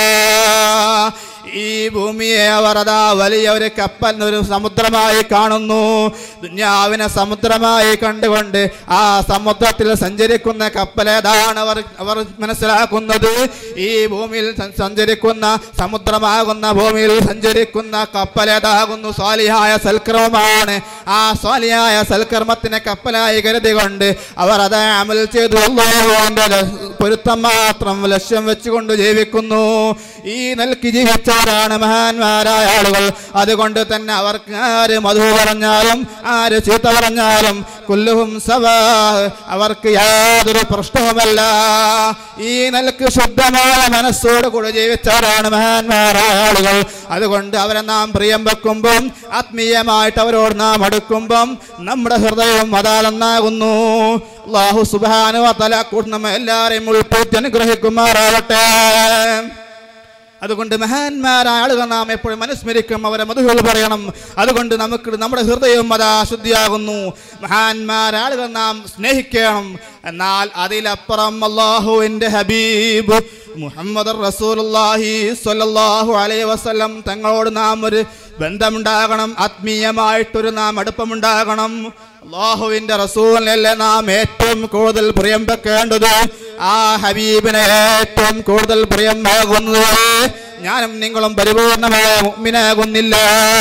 ഈ ഭൂമിയെ അവർ അതാ വലിയ ഒരു കപ്പൽ ഒരു സമുദ്രമായി കാണുന്നു ദുന്യാവിനെ സമുദ്രമായി കണ്ടുകൊണ്ട് ആ സമുദ്രത്തിൽ സഞ്ചരിക്കുന്ന കപ്പൽ ഏതാണ് അവർ അവർ മനസ്സിലാക്കുന്നത് ഈ ഭൂമിയിൽ സ- സഞ്ചരിക്കുന്ന സമുദ്രമാകുന്ന ഭൂമിയിൽ സഞ്ചരിക്കുന്ന കപ്പൽ ഏതാകുന്നു സ്വാലിഹായ സൽക്രമമാണ് ആ സ്വാലിഹായ സൽക്കർമ്മത്തിനെ കപ്പലായി കരുതികൊണ്ട് അവർ അത് അമൽ ചെയ്തു അല്ലാഹുവിന്റെ ല- പൊരുത്തം മാത്രം ലക്ഷ്യം വെച്ചുകൊണ്ട് ജീവിക്കുന്നു ഈ നൽകി ജീവിച്ചവരാണ് മഹാന്മാരായ ആളുകൾ അതുകൊണ്ട് തന്നെ അവർക്ക് ആര് മധു പറഞ്ഞാലും ആര് ചീത്ത പറഞ്ഞാലും കുല്ലുഹും സവാ അവർക്ക് യാതൊരു പ്രശ്നവുമല്ല ഈ നിലക്ക് ശുദ്ധമായ മനസ്സോട് കൂടെ ജീവിച്ചവരാണ് മഹാന്മാരായ ആളുകൾ അതുകൊണ്ട് അവരെ നാം പ്രിയം വെക്കുമ്പം ആത്മീയമായിട്ട് അവരോട് നാം അടുക്കുമ്പം നമ്മുടെ ഹൃദയം അതാലെന്നാകുന്നു അള്ളാഹു സുബാനു തല കൂട്ടുന്ന എല്ലാവരെയും ഉൾപ്പെടുത്തി അനുഗ്രഹിക്കുമാറാവട്ടെ അതുകൊണ്ട് മഹാന്മാരായ ആളുകൾ നാം എപ്പോഴും അനുസ്മരിക്കും അവരെ മധുകൾ പറയണം അതുകൊണ്ട് നമുക്ക് നമ്മുടെ ഹൃദയം അതാ ശുദ്ധിയാകുന്നു മഹാന്മാരായ ആളുകൾ നാം സ്നേഹിക്കണം എന്നാൽ അതിലപ്പുറം അള്ളാഹുവിൻ്റെ ഹബീബ് മുഹമ്മദ് റസൂലുള്ളാഹി സ്വല്ലല്ലാഹു അലൈഹി വസല്ലം തങ്ങളോട് നാം ഒരു ബന്ധമുണ്ടാകണം ആത്മീയമായിട്ടൊരു നാം അടുപ്പമുണ്ടാകണം അള്ളാഹുവിന്റെ റസൂലിനല്ലേ നാം ഏറ്റവും കൂടുതൽ പ്രിയം വെക്കേണ്ടത് ആ ഹബീബിനെ ഏറ്റവും കൂടുതൽ പ്രിയമാകുന്നത് ഞാനും നിങ്ങളും പരിപൂർണമായ മുഅ്മിനാകുന്നില്ല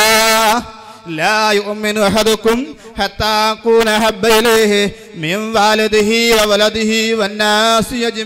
لا يؤمن أحدكم حتى أكون أحب إليه من والده وولده والناس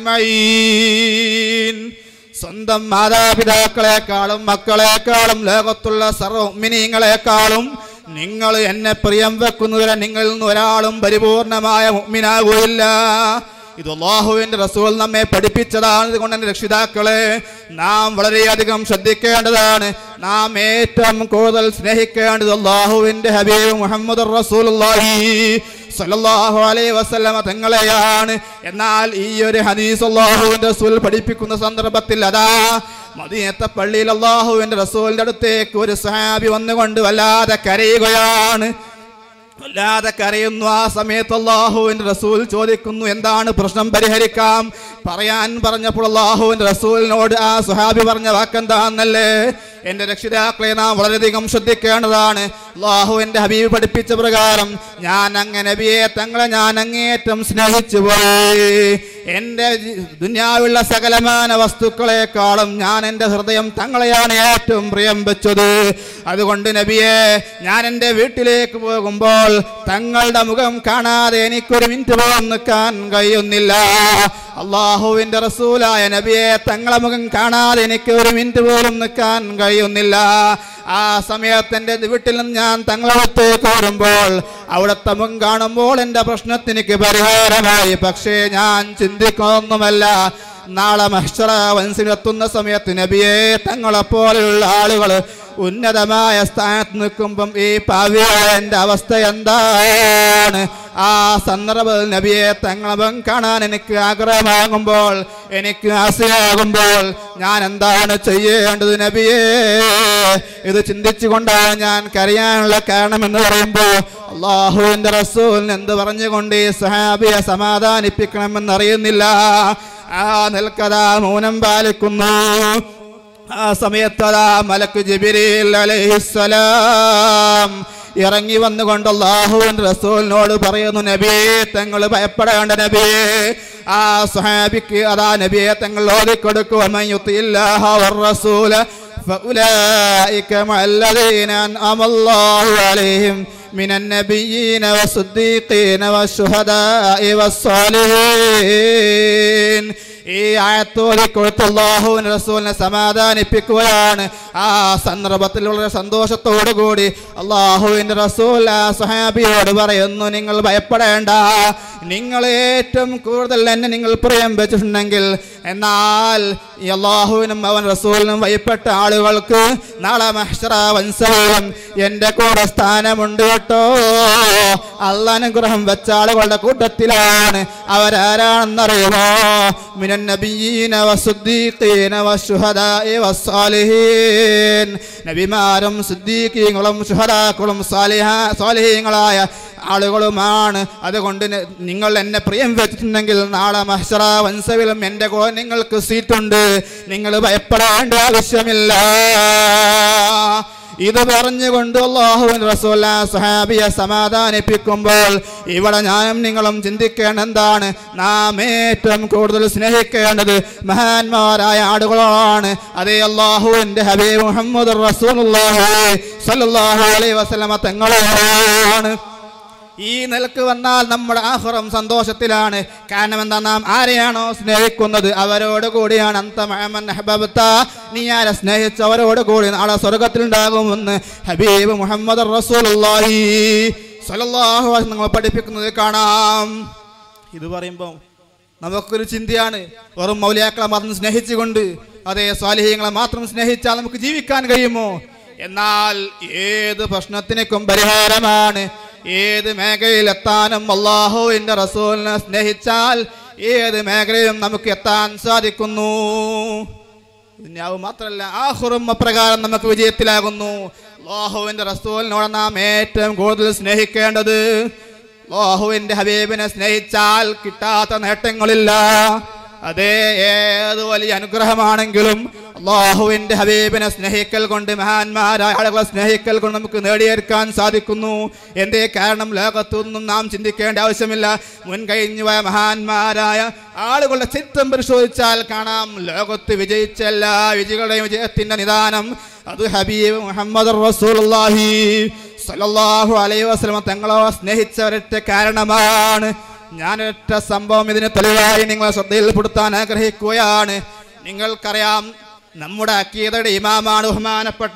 أجمعين സ്വന്തം മാതാപിതാക്കളെക്കാളും മക്കളെക്കാളും ലോകത്തുള്ള സർവ്വമിനിങ്ങളെക്കാളും നിങ്ങൾ എന്നെ പ്രിയം വെക്കുന്നവരെ നിങ്ങളിൽ നിന്ന് ഒരാളും പരിപൂർണമായ മുഗ്മിനാകുകയില്ല ഇത് അള്ളാഹുവിന്റെ റസൂൽ നമ്മെ പഠിപ്പിച്ചതാണ് ഇതുകൊണ്ട് എൻ്റെ രക്ഷിതാക്കളെ നാം വളരെയധികം ശ്രദ്ധിക്കേണ്ടതാണ് നാം ഏറ്റവും കൂടുതൽ സ്നേഹിക്കേണ്ടത് അള്ളാഹുവിന്റെ ഹബീബ് മുഹമ്മദ് റസൂലുള്ളാഹി സല്ലല്ലാഹു അലൈഹി വസല്ലമ തങ്ങളെയാണ് എന്നാൽ ഈ ഒരു ഹദീസ് അള്ളാഹുവിന്റെ റസൂൽ പഠിപ്പിക്കുന്ന സന്ദർഭത്തിൽ അതാ മദീനത്തെ പള്ളിയിൽ അള്ളാഹുവിന്റെ റസൂലിന്റെ അടുത്തേക്ക് ഒരു സഹാബി വന്നുകൊണ്ട് വല്ലാതെ കരയുകയാണ് വല്ലാതെ കരയുന്നു ആ സമയത്ത് അള്ളാഹുവിന്റെ റസൂൽ ചോദിക്കുന്നു എന്താണ് പ്രശ്നം പരിഹരിക്കാം പറയാൻ പറഞ്ഞപ്പോൾ അള്ളാഹുവിന്റെ റസൂലിനോട് ആ സുഹാബി പറഞ്ഞ വാക്കെന്താന്നല്ലേ എന്റെ രക്ഷിതാക്കളെ നാം വളരെയധികം ശ്രദ്ധിക്കേണ്ടതാണ് അള്ളാഹുവിന്റെ ഹബീബ് പഠിപ്പിച്ച പ്രകാരം ഞാൻ അങ്ങനെ നബിയെ തങ്ങളെ ഞാൻ അങ്ങേയറ്റം സ്നേഹിച്ചു പോയി എൻ്റെ ജി- ദുനിയാവുള്ള സകലമാന വസ്തുക്കളെക്കാളും ഞാൻ എൻ്റെ ഹൃദയം തങ്ങളെയാണ് ഏറ്റവും പ്രിയം വെച്ചത് അതുകൊണ്ട് നബിയെ ഞാൻ എൻ്റെ വീട്ടിലേക്ക് പോകുമ്പോൾ തങ്ങളുടെ മുഖം കാണാതെ എനിക്കൊരു മിനിറ്റ് പോലും നിൽക്കാൻ കഴിയുന്നില്ല അള്ളാഹുവിൻ്റെ റസൂലായ നബിയെ തങ്ങളെ മുഖം കാണാതെ എനിക്ക് ഒരു മിനിറ്റ് പോലും നിൽക്കാൻ കഴിയുന്നില്ല ആ സമയത്ത് എൻ്റെ വീട്ടിൽ നിന്ന് ഞാൻ തങ്ങളടുത്തേക്ക് വരുമ്പോൾ അവിടുത്തെ മുഖം കാണുമ്പോൾ എൻ്റെ പ്രശ്നത്തിന് എനിക്ക് പരിഹാരമായി പക്ഷേ ഞാൻ ചിന്തിക്കുന്നൊന്നുമല്ല നാളെ മഹ്ഷറ വൻസിലെത്തുന്ന സമയത്ത് നബിയെ തങ്ങളെപ്പോലെയുള്ള ആളുകൾ ഉന്നതമായ സ്ഥാനത്ത് നിൽക്കുമ്പം ഈ പാവിയായ എൻ്റെ അവസ്ഥ എന്താണ് ആ സന്ദർഭത്തിൽ നബിയെ തങ്ങളവൻ കാണാൻ എനിക്ക് ആഗ്രഹമാകുമ്പോൾ എനിക്ക് ആശയാകുമ്പോൾ ഞാൻ എന്താണ് ചെയ്യേണ്ടത് നബിയേ ഇത് ചിന്തിച്ചുകൊണ്ടാണ് ഞാൻ കരയാനുള്ള കാരണമെന്ന് പറയുമ്പോൾ അള്ളാഹുവിൻ്റെ റസൂലിന് എന്ത് പറഞ്ഞുകൊണ്ട് ഈ സഹാബിയെ സമാധാനിപ്പിക്കണമെന്ന് അറിയുന്നില്ല ആ നിൽക്കഥാ മൗനം പാലിക്കുന്നു ആ സമയത്ത് അതാ മലക്ക് ജിബിരിൽ അലൈഹിസ്സലാം ഇറങ്ങി വന്നുകൊണ്ട് അള്ളാഹുവിൻ റസൂലിനോട് പറയുന്നു നബിയെ തങ്ങൾ ഭയപ്പെടേണ്ട നബിയെ ആ സുഹാബിക്ക് അതാ നബിയെ തങ്ങൾ ഓതിക്കൊടുക്കുക فأولئك مع الذين أنعم الله عليهم من النبيين والصديقين والشهداء والصالحين ഈ ആയത്തോടെ കൊടുത്ത് അള്ളാഹുവിന് റസൂലിനെ സമാധാനിപ്പിക്കുകയാണ് ആ സന്ദർഭത്തിൽ വളരെ സന്തോഷത്തോടു കൂടി അള്ളാഹുവിൻ്റെ റസൂൽ ആ സുഹാബിയോട് പറയുന്നു നിങ്ങൾ ഭയപ്പെടേണ്ട നിങ്ങൾ ഏറ്റവും കൂടുതൽ എന്നെ നിങ്ങൾ പ്രിയം വെച്ചിട്ടുണ്ടെങ്കിൽ എന്നാൽ ഈ അള്ളാഹുവിനും അവൻ റസൂലിനും ഭയപ്പെട്ട ആളുകൾക്ക് നാളെ മഹ്ഷറ വൻസവും എൻ്റെ കൂടെ സ്ഥാനമുണ്ട് കേട്ടോ അള്ളാനുഗ്രഹം വെച്ച ആളുകളുടെ കൂട്ടത്തിലാണ് അവരാരാണെന്നറിയുമോ മിനൻ നബിയീന വസുദ്ദീഖീന വശുഹദാഇ വസ്സാലിഹീൻ നബിമാരും സിദ്ദീഖീങ്ങളും ശുഹദാക്കളും സാലിഹ സാലിഹീങ്ങളായ ആളുകളുമാണ് അതുകൊണ്ട് ന- നിങ്ങൾ എന്നെ പ്രിയം വെച്ചിട്ടുണ്ടെങ്കിൽ നാളെ മഹ്ഷറ വൻസവിലും എൻ്റെ കൂടെ നിങ്ങൾക്ക് സീറ്റുണ്ട് നിങ്ങൾ ഭയപ്പെടേണ്ട ആവശ്യമില്ല ഇത് പറഞ്ഞുകൊണ്ട് അള്ളാഹുവിൻ റസൂല സഹാബിയെ സമാധാനിപ്പിക്കുമ്പോൾ ഇവിടെ ഞാനും നിങ്ങളും ചിന്തിക്കേണ്ട എന്താണ് നാം ഏറ്റവും കൂടുതൽ സ്നേഹിക്കേണ്ടത് മഹാന്മാരായ ആടുകളാണ് അതേ അള്ളാഹുവിൻ്റെ ഹബീബ് മുഹമ്മദ് റസൂലുള്ളാഹി സ്വല്ലല്ലാഹു അലൈഹി വസല്ലമ തങ്ങളാണ് ഈ നിലക്ക് വന്നാൽ നമ്മുടെ ആഹുറം സന്തോഷത്തിലാണ് കാരണം എന്താ നാം ആരെയാണോ സ്നേഹിക്കുന്നത് അവരോട് കൂടിയാണ് അന്ത മഅമൻ അഹ്ബബ്ത. നീ ആരെ സ്നേഹിച്ചവരോട് കൂടി നാളെ സ്വർഗത്തിലുണ്ടാകുമെന്ന് ഹബീബ് മുഹമ്മദ് റസൂലുള്ളാഹി സ്വല്ലല്ലാഹു അലൈഹി വസല്ലം നമ്മൾ പഠിപ്പിക്കുന്നത് കാണാം ഇത് പറയുമ്പോൾ നമുക്കൊരു ചിന്തയാണ് വെറും മൗലിയാക്കളെ മാത്രം സ്നേഹിച്ചുകൊണ്ട് അതേ സ്വാലിഹ്യങ്ങളെ മാത്രം സ്നേഹിച്ചാൽ നമുക്ക് ജീവിക്കാൻ കഴിയുമോ എന്നാൽ ഏത് പ്രശ്നത്തിനേക്കും പരിഹാരമാണ് ഏത് മേഖലയിലെത്താനും അള്ളാഹുവിൻ്റെ റസൂലിനെ സ്നേഹിച്ചാൽ ഏത് മേഖലയിലും നമുക്ക് എത്താൻ സാധിക്കുന്നു ദുന്യാവ് മാത്രമല്ല ആഹുറും അപ്രകാരം നമുക്ക് വിജയത്തിലാകുന്നു അള്ളാഹുവിൻ്റെ റസൂലിനോട് നാം ഏറ്റവും കൂടുതൽ സ്നേഹിക്കേണ്ടത് അള്ളാഹുവിൻ്റെ ഹബീബിനെ സ്നേഹിച്ചാൽ കിട്ടാത്ത നേട്ടങ്ങളില്ല അതേ ഏത് വലിയ അനുഗ്രഹമാണെങ്കിലും അള്ളാഹുവിന്റെ ഹബീബിനെ സ്നേഹിക്കൽ കൊണ്ട് മഹാന്മാരായ ആളുകളെ സ്നേഹിക്കൽ കൊണ്ട് നമുക്ക് നേടിയെടുക്കാൻ സാധിക്കുന്നു എന്തേ കാരണം ലോകത്തൊന്നും നാം ചിന്തിക്കേണ്ട ആവശ്യമില്ല മുൻകഴിഞ്ഞു പോയ മഹാന്മാരായ ആളുകളുടെ ചിത്രം പരിശോധിച്ചാൽ കാണാം ലോകത്ത് വിജയിച്ച എല്ലാ വിജയികളുടെയും വിജയത്തിന്റെ നിദാനം അത് ഹബീബ് മുഹമ്മദ് റസൂലുള്ളാഹി സല്ലല്ലാഹു അലൈഹി വസല്ലം തങ്ങളോ സ്നേഹിച്ചവരൊറ്റ കാരണമാണ് ഞാനൊറ്റ സംഭവം ഇതിന് തെളിവായി നിങ്ങളെ ശ്രദ്ധയിൽപ്പെടുത്താൻ ആഗ്രഹിക്കുകയാണ് നിങ്ങൾക്കറിയാം നമ്മുടെ അക്കീതയുടെ ഇമാമാണ് ബഹുമാനപ്പെട്ട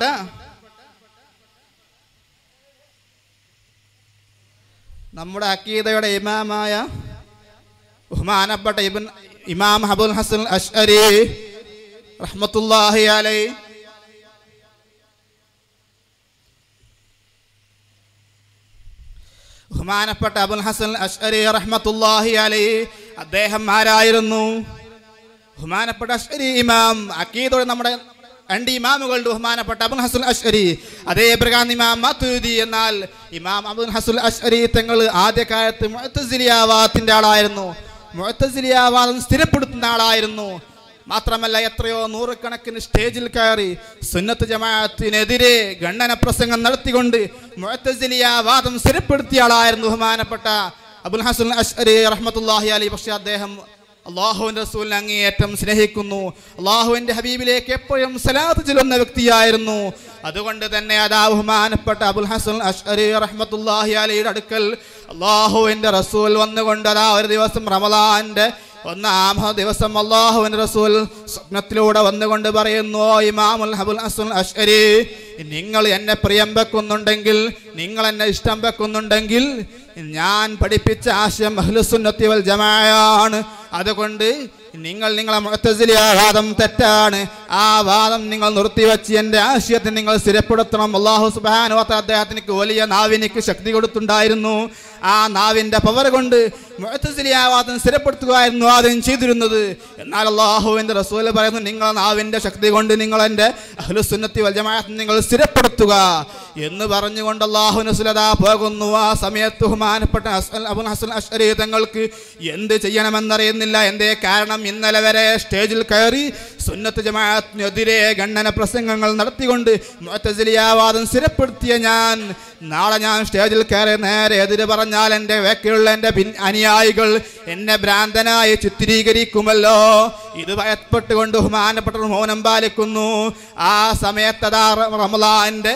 നമ്മുടെ അക്കീതയുടെ ഇമാമായ ബഹുമാനപ്പെട്ട ഇബൻ ഇമാം അബുൽ ഹസൻ അഷ്അരി റഹ്മത്തുല്ലാഹി അലൈ ബഹുമാനപ്പെട്ട അബുൽ ഹസൻ അഷ്അരി റഹ്മത്തുല്ലാഹി അലൈ അദ്ദേഹം ആരായിരുന്നു ബഹുമാനപ്പെട്ട അഷ്അരി ഇമാം അക്കീദോടെ നമ്മുടെ രണ്ട് ഇമാമുകളുടെ ബഹുമാനപ്പെട്ട അബുൽ ഹസൻ അഷ്അരി അതേ പ്രകാരം ഇമാം മത്തൂദി എന്നാൽ ഇമാം അബുൽ ഹസുൽ അഷ്അരി തങ്ങൾ ആദ്യകാലത്ത് മുഅത്തസിലിയാവാത്തിന്റെ ആളായിരുന്നു മുഅത്തസിലിയാവാദം സ്ഥിരപ്പെടുത്തുന്ന ആളായിരുന്നു മാത്രമല്ല എത്രയോ നൂറുകണക്കിന് സ്റ്റേജിൽ കയറി സുന്നത്ത് ജമാഅത്തിനെതിരെ ഖണ്ഡന പ്രസംഗം നടത്തിക്കൊണ്ട് മുഅത്തസിലിയ വാദം സ്ഥിരപ്പെടുത്തിയ ആളായിരുന്നു ബഹുമാനപ്പെട്ട അബുൽ ഹസൻ അഷ്അരി റഹ്മത്തുല്ലാഹി അലി പക്ഷേ അദ്ദേഹം അള്ളാഹുവിൻ്റെ റസൂലിനെ അങ്ങേയറ്റം സ്നേഹിക്കുന്നു അള്ളാഹുവിൻ്റെ ഹബീബിലേക്ക് എപ്പോഴും സലാത്ത് ചെല്ലുന്ന വ്യക്തിയായിരുന്നു അതുകൊണ്ട് തന്നെ അതാ ബഹുമാനപ്പെട്ട അബുൽ ഹസൻ അഷ്അരി റഹ്മത്തുല്ലാഹി അലിയുടെ അടുക്കൽ അള്ളാഹുവിൻ്റെ റസൂൽ വന്നുകൊണ്ട് അതാ ഒരു ദിവസം റമദാന്റെ ഒന്നാം ദിവസം അള്ളാഹുവിൻ റസൂൽ സ്വപ്നത്തിലൂടെ വന്നുകൊണ്ട് പറയുന്നു "ഓ ഇമാമുൽ ഹബുൽ ഹസുൽ അഷ്അരി നിങ്ങൾ എന്നെ പ്രിയം വെക്കുന്നുണ്ടെങ്കിൽ നിങ്ങൾ എന്നെ ഇഷ്ടം വെക്കുന്നുണ്ടെങ്കിൽ ഞാൻ പഠിപ്പിച്ച ആശയം അഹ്ലുസുന്നത്തി വൽ ജമാഅയാണ് അതുകൊണ്ട് നിങ്ങൾ നിങ്ങളെ മുഅത്തസിലിയ വാദം തെറ്റാണ് ആ വാദം നിങ്ങൾ നിർത്തിവെച്ച് എൻ്റെ ആശയത്തെ നിങ്ങൾ സ്ഥിരപ്പെടുത്തണം അള്ളാഹു സുബാനു അദ്ദേഹത്തിന് വലിയ നാവിനിക്ക് ശക്തി കൊടുത്തുണ്ടായിരുന്നു ആ നാവിൻ്റെ പവർ കൊണ്ട് മുഅത്തസിലിയ വാദം സ്ഥിരപ്പെടുത്തുകയായിരുന്നു ആദ്യം ചെയ്തിരുന്നത് എന്നാൽ അള്ളാഹുവിൻ്റെ റസൂൽ പറയുന്നു നിങ്ങളെ നാവിൻ്റെ ശക്തി കൊണ്ട് നിങ്ങൾ എൻ്റെ അഹ്ലുസുന്നത്തി വൽ ജമാഅത്ത് നിങ്ങൾ സ്ഥിരപ്പെടുത്തുക എന്ന് പറഞ്ഞുകൊണ്ട് അള്ളാഹു നസുലത പോകുന്നു ആ സമയത്ത് ബഹുമാനപ്പെട്ട ഹസ്സൻ അബുൽ ഹസൻ അഷ്അരി തങ്ങൾക്ക് എന്ത് ചെയ്യണമെന്നറിയുന്നില്ല എന്തേ കാരണം ഇന്നലെ വരെ സ്റ്റേജിൽ കയറി സുന്നത്ത് ജമാഅത്തിനെതിരെ ഖണ്ഡന പ്രസംഗങ്ങൾ നടത്തിക്കൊണ്ട് മുഅത്തസിലിയാവാദം സ്ഥിരപ്പെടുത്തിയ ഞാൻ നാളെ ഞാൻ സ്റ്റേജിൽ കയറി നേരെ എതിര് പറഞ്ഞാൽ എൻ്റെ വേക്കിലുള്ള എൻ്റെ പിൻ അനുയായികൾ എന്നെ ഭ്രാന്തനായി ചിത്രീകരിക്കുമല്ലോ ഇത് ഭയപ്പെട്ടുകൊണ്ട് ബഹുമാനപ്പെട്ട മൗനം പാലിക്കുന്നു ആ സമയത്തതാ റമലാന്റെ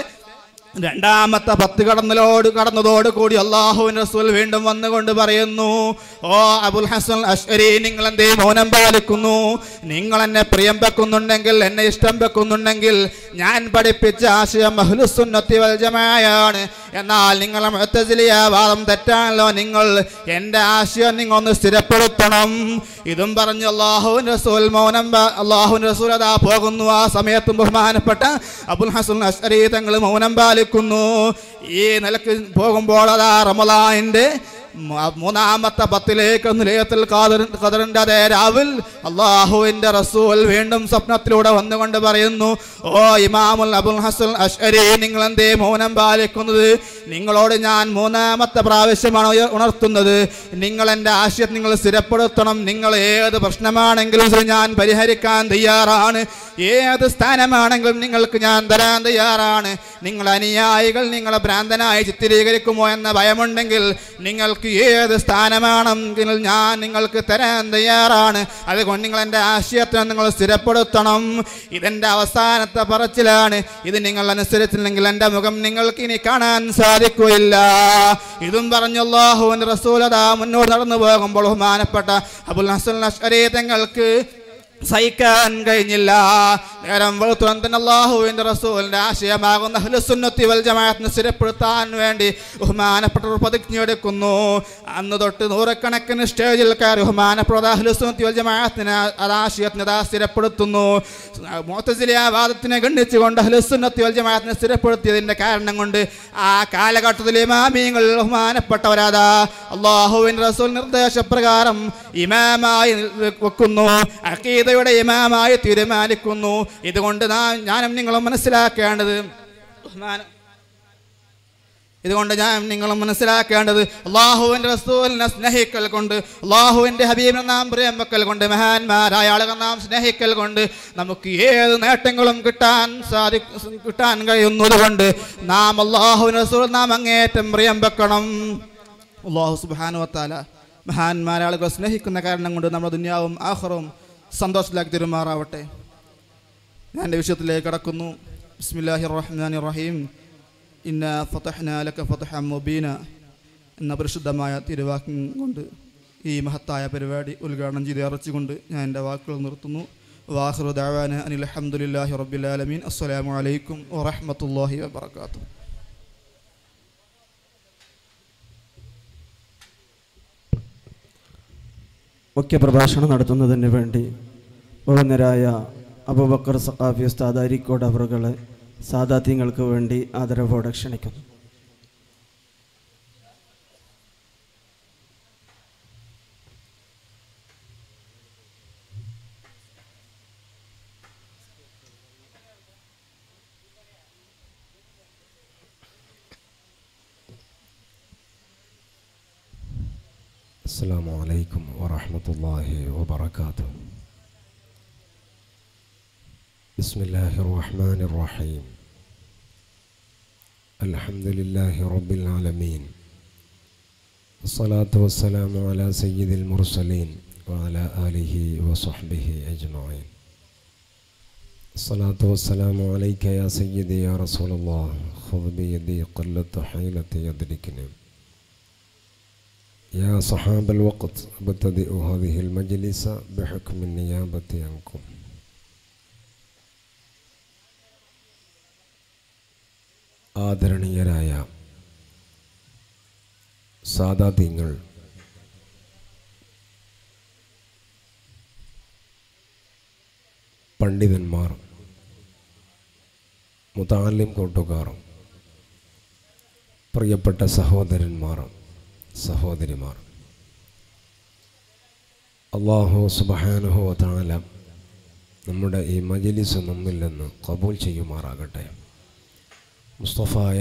രണ്ടാമത്തെ പത്ത് കടന്നലോട് കടന്നതോട് കൂടി അള്ളാഹുവിൻ റസൂൽ വീണ്ടും വന്നുകൊണ്ട് പറയുന്നു ഓ അബുൽ ഹസൻ അഷ്അരി നിങ്ങൾ എന്തേ മൗനം പാലിക്കുന്നു നിങ്ങൾ എന്നെ പ്രിയം വെക്കുന്നുണ്ടെങ്കിൽ എന്നെ ഇഷ്ടം വെക്കുന്നുണ്ടെങ്കിൽ ഞാൻ പഠിപ്പിച്ച ആശയം അഹ്ലുസുന്നത്തി വൽ ജമാഅയാണ് എന്നാൽ നിങ്ങളെ മുഅത്തസിലിയ വാദം തെറ്റാണല്ലോ നിങ്ങൾ എൻ്റെ ആശയം നിങ്ങൾ ഒന്ന് സ്ഥിരപ്പെടുത്തണം ഇതും പറഞ്ഞ് അള്ളാഹുവിൻ റസൂൽ മൗനം പാ- അള്ളാഹുവിൻ റസൂൽ അതാ പോകുന്നു ആ സമയത്തും ബഹുമാനപ്പെട്ട അബുൽ ഹസൻ അഷ്അരി തങ്ങൾ മൗനം പാലിക്കുന്നു ഈ നിലക്ക് പോകുമ്പോൾ അതാ റമലാനിൻ്റെ മൂന്നാമത്തെ പത്തിലേക്ക് നിലയത്തിൽ ഖദറിന്റെ അതേ രാവിൽ അള്ളാഹുവിന്റെ റസൂൽ വീണ്ടും സ്വപ്നത്തിലൂടെ വന്നുകൊണ്ട് പറയുന്നു ഓ ഇമാമുൽ അബുൽ ഹസൻ അഷ്അരി നിങ്ങൾ എന്തേ മൗനം പാലിക്കുന്നത് നിങ്ങളോട് ഞാൻ മൂന്നാമത്തെ പ്രാവശ്യമാണ് ഉയർ- ഉണർത്തുന്നത് നിങ്ങൾ എൻ്റെ ആശയം നിങ്ങൾ സ്ഥിരപ്പെടുത്തണം നിങ്ങൾ ഏത് പ്രശ്നമാണെങ്കിലും ശരി ഞാൻ പരിഹരിക്കാൻ തയ്യാറാണ് ഏത് സ്ഥാനമാണെങ്കിലും നിങ്ങൾക്ക് ഞാൻ തരാൻ തയ്യാറാണ് നിങ്ങൾ അനുയായികൾ നിങ്ങളെ ഭ്രാന്തനായി ചിത്രീകരിക്കുമോ എന്ന ഭയമുണ്ടെങ്കിൽ നിങ്ങൾക്ക് ഏത് സ്ഥാനമാണെങ്കിലും ഞാൻ നിങ്ങൾക്ക് തരാൻ തയ്യാറാണ് അതുകൊണ്ട് നിങ്ങൾ എൻ്റെ ആശയത്തിനെ നിങ്ങൾ സ്ഥിരപ്പെടുത്തണം ഇതെൻ്റെ അവസാനത്തെ പറച്ചിലാണ് ഇത് നിങ്ങൾ അനുസരിച്ചില്ലെങ്കിൽ എൻ്റെ മുഖം നിങ്ങൾക്ക് ഇനി കാണാൻ സാധിക്കുകയില്ല ഇതും പറഞ്ഞല്ലാഹുവിൻ റസൂലത മുന്നോട്ട് നടന്നു പോകുമ്പോൾ ബഹുമാനപ്പെട്ട അബുൽ ഹസൻ അഷ്അരി തങ്ങൾക്ക് സഹിക്കാൻ കഴിഞ്ഞില്ല നേരം വെളുത്തുടൻ തന്നെ അള്ളാഹുവിൻ്റെ റസൂലിൻ്റെ ആശയമാകുന്ന അഹ്ലുസുന്നത്തി വൽ ജമാഅത്തിനെ സ്ഥിരപ്പെടുത്താൻ വേണ്ടി ബഹുമാനപ്പെട്ടവർ പ്രതിജ്ഞ എടുക്കുന്നു അന്ന് തൊട്ട് നൂറുകണക്കിന് സ്റ്റേജിൽ കയറി ബഹുമാനപ്പെട്ട അഹ്ലുസുന്നത്തി വൽ ജമാഅത്തിനെ അത് ആശയത്തിനെ അതാ സ്ഥിരപ്പെടുത്തുന്നു മോത്തസിലിയ വാദത്തിനെ ഗണ്ണിച്ചുകൊണ്ട് അഹ്ലുസുന്നത്തി വൽ ജമാഅത്തിനെ സ്ഥിരപ്പെടുത്തിയതിൻ്റെ കാരണം കൊണ്ട് ആ കാലഘട്ടത്തിൽ ഇമാമിയങ്ങൾ ബഹുമാനപ്പെട്ടവരാതാ അള്ളാഹുവിൻ റസൂൽ നിർദ്ദേശപ്രകാരം ഇമാമായി വെക്കുന്നു അക്കീദയുടെ ഇമാമായി തീരുമാനിക്കുന്നു ഇതുകൊണ്ട് നാം ഞാനും നിങ്ങളും മനസ്സിലാക്കേണ്ടത് ബഹുമാനം ഇതുകൊണ്ട് ഞാൻ നിങ്ങൾ മനസ്സിലാക്കേണ്ടത് അള്ളാഹുവിൻ്റെ റസൂലിനെ സ്നേഹിക്കൽ കൊണ്ട് അള്ളാഹുവിൻ്റെ ഹബീബിനെ നാം പ്രിയം വെക്കൽ കൊണ്ട് മഹാന്മാരായ ആളുകൾ നാം സ്നേഹിക്കൽ കൊണ്ട് നമുക്ക് ഏത് നേട്ടങ്ങളും കിട്ടാൻ സാധി കിട്ടാൻ കഴിയുന്നത് കൊണ്ട് നാം അള്ളാഹുവിൻ്റെ റസൂൽ നാം അങ്ങേറ്റം പ്രിയം വെക്കണം അള്ളാഹു സുബാനുവത്താല മഹാന്മാരായ ആളുകൾ സ്നേഹിക്കുന്ന കാരണം കൊണ്ട് നമ്മുടെ ദുന്യാവും ആഹ്റവും സന്തോഷത്തിലാക്കി തെരുമാറാവട്ടെ ഞാൻ എൻ്റെ വിഷയത്തിലേക്ക് കടക്കുന്നു ബിസ്മില്ലാഹി റഹ്മാൻ റഹീം ഇന്ന ഫതഹ്ന ലക ഫതഹ മുബീന എന്ന പരിശുദ്ധമായ തിരുവാക്കും കൊണ്ട് ഈ മഹത്തായ പരിപാടി ഉദ്ഘാടനം ചെയ്ത് അറച്ചുകൊണ്ട് ഞാൻ എൻ്റെ വാക്കുകൾ നിർത്തുന്നു വാഹ്റു ദാവാന അനിൽ അഹമ്മദില്ലാഹി റബ്ബിൽ ആലമീൻ അസ്സലാമു അലൈക്കും വറഹ്മത്തുള്ളാഹി വബറകാതുഹു മുഖ്യപ്രഭാഷണം നടത്തുന്നതിന് വേണ്ടി ബഹുന്നരായ അബൂബക്കർ സഖാഫി ഉസ്താദ് അരിക്കോട് അവറുകളെ സാദാത്യങ്ങൾക്ക് വേണ്ടി ആദരവോടെ ക്ഷണിക്കുന്നു السلام عليكم ورحمة الله وبركاته بسم الله الرحمن الرحيم الحمد لله رب العالمين الصلاة والسلام على سيد المرسلين وعلى آله وصحبه أجمعين الصلاة والسلام عليك يا سيدي يا رسول الله خذ بيدي قلة حيلة يدركني يا صحاب الوقت ابتدئ هذه المجلس بحكم النيابة عنكم ആദരണീയരായ സാദാത്യങ്ങൾ പണ്ഡിതന്മാർ മുതാലിം കൂട്ടുകാർ പ്രിയപ്പെട്ട സഹോദരന്മാർ സഹോദരിമാർ അള്ളാഹു സുബഹാനുഹോ താല നമ്മുടെ ഈ മജലിസ് നമ്മിൽ നിന്ന് കബൂൽ ചെയ്യുമാറാകട്ടെ മുസ്തഫായ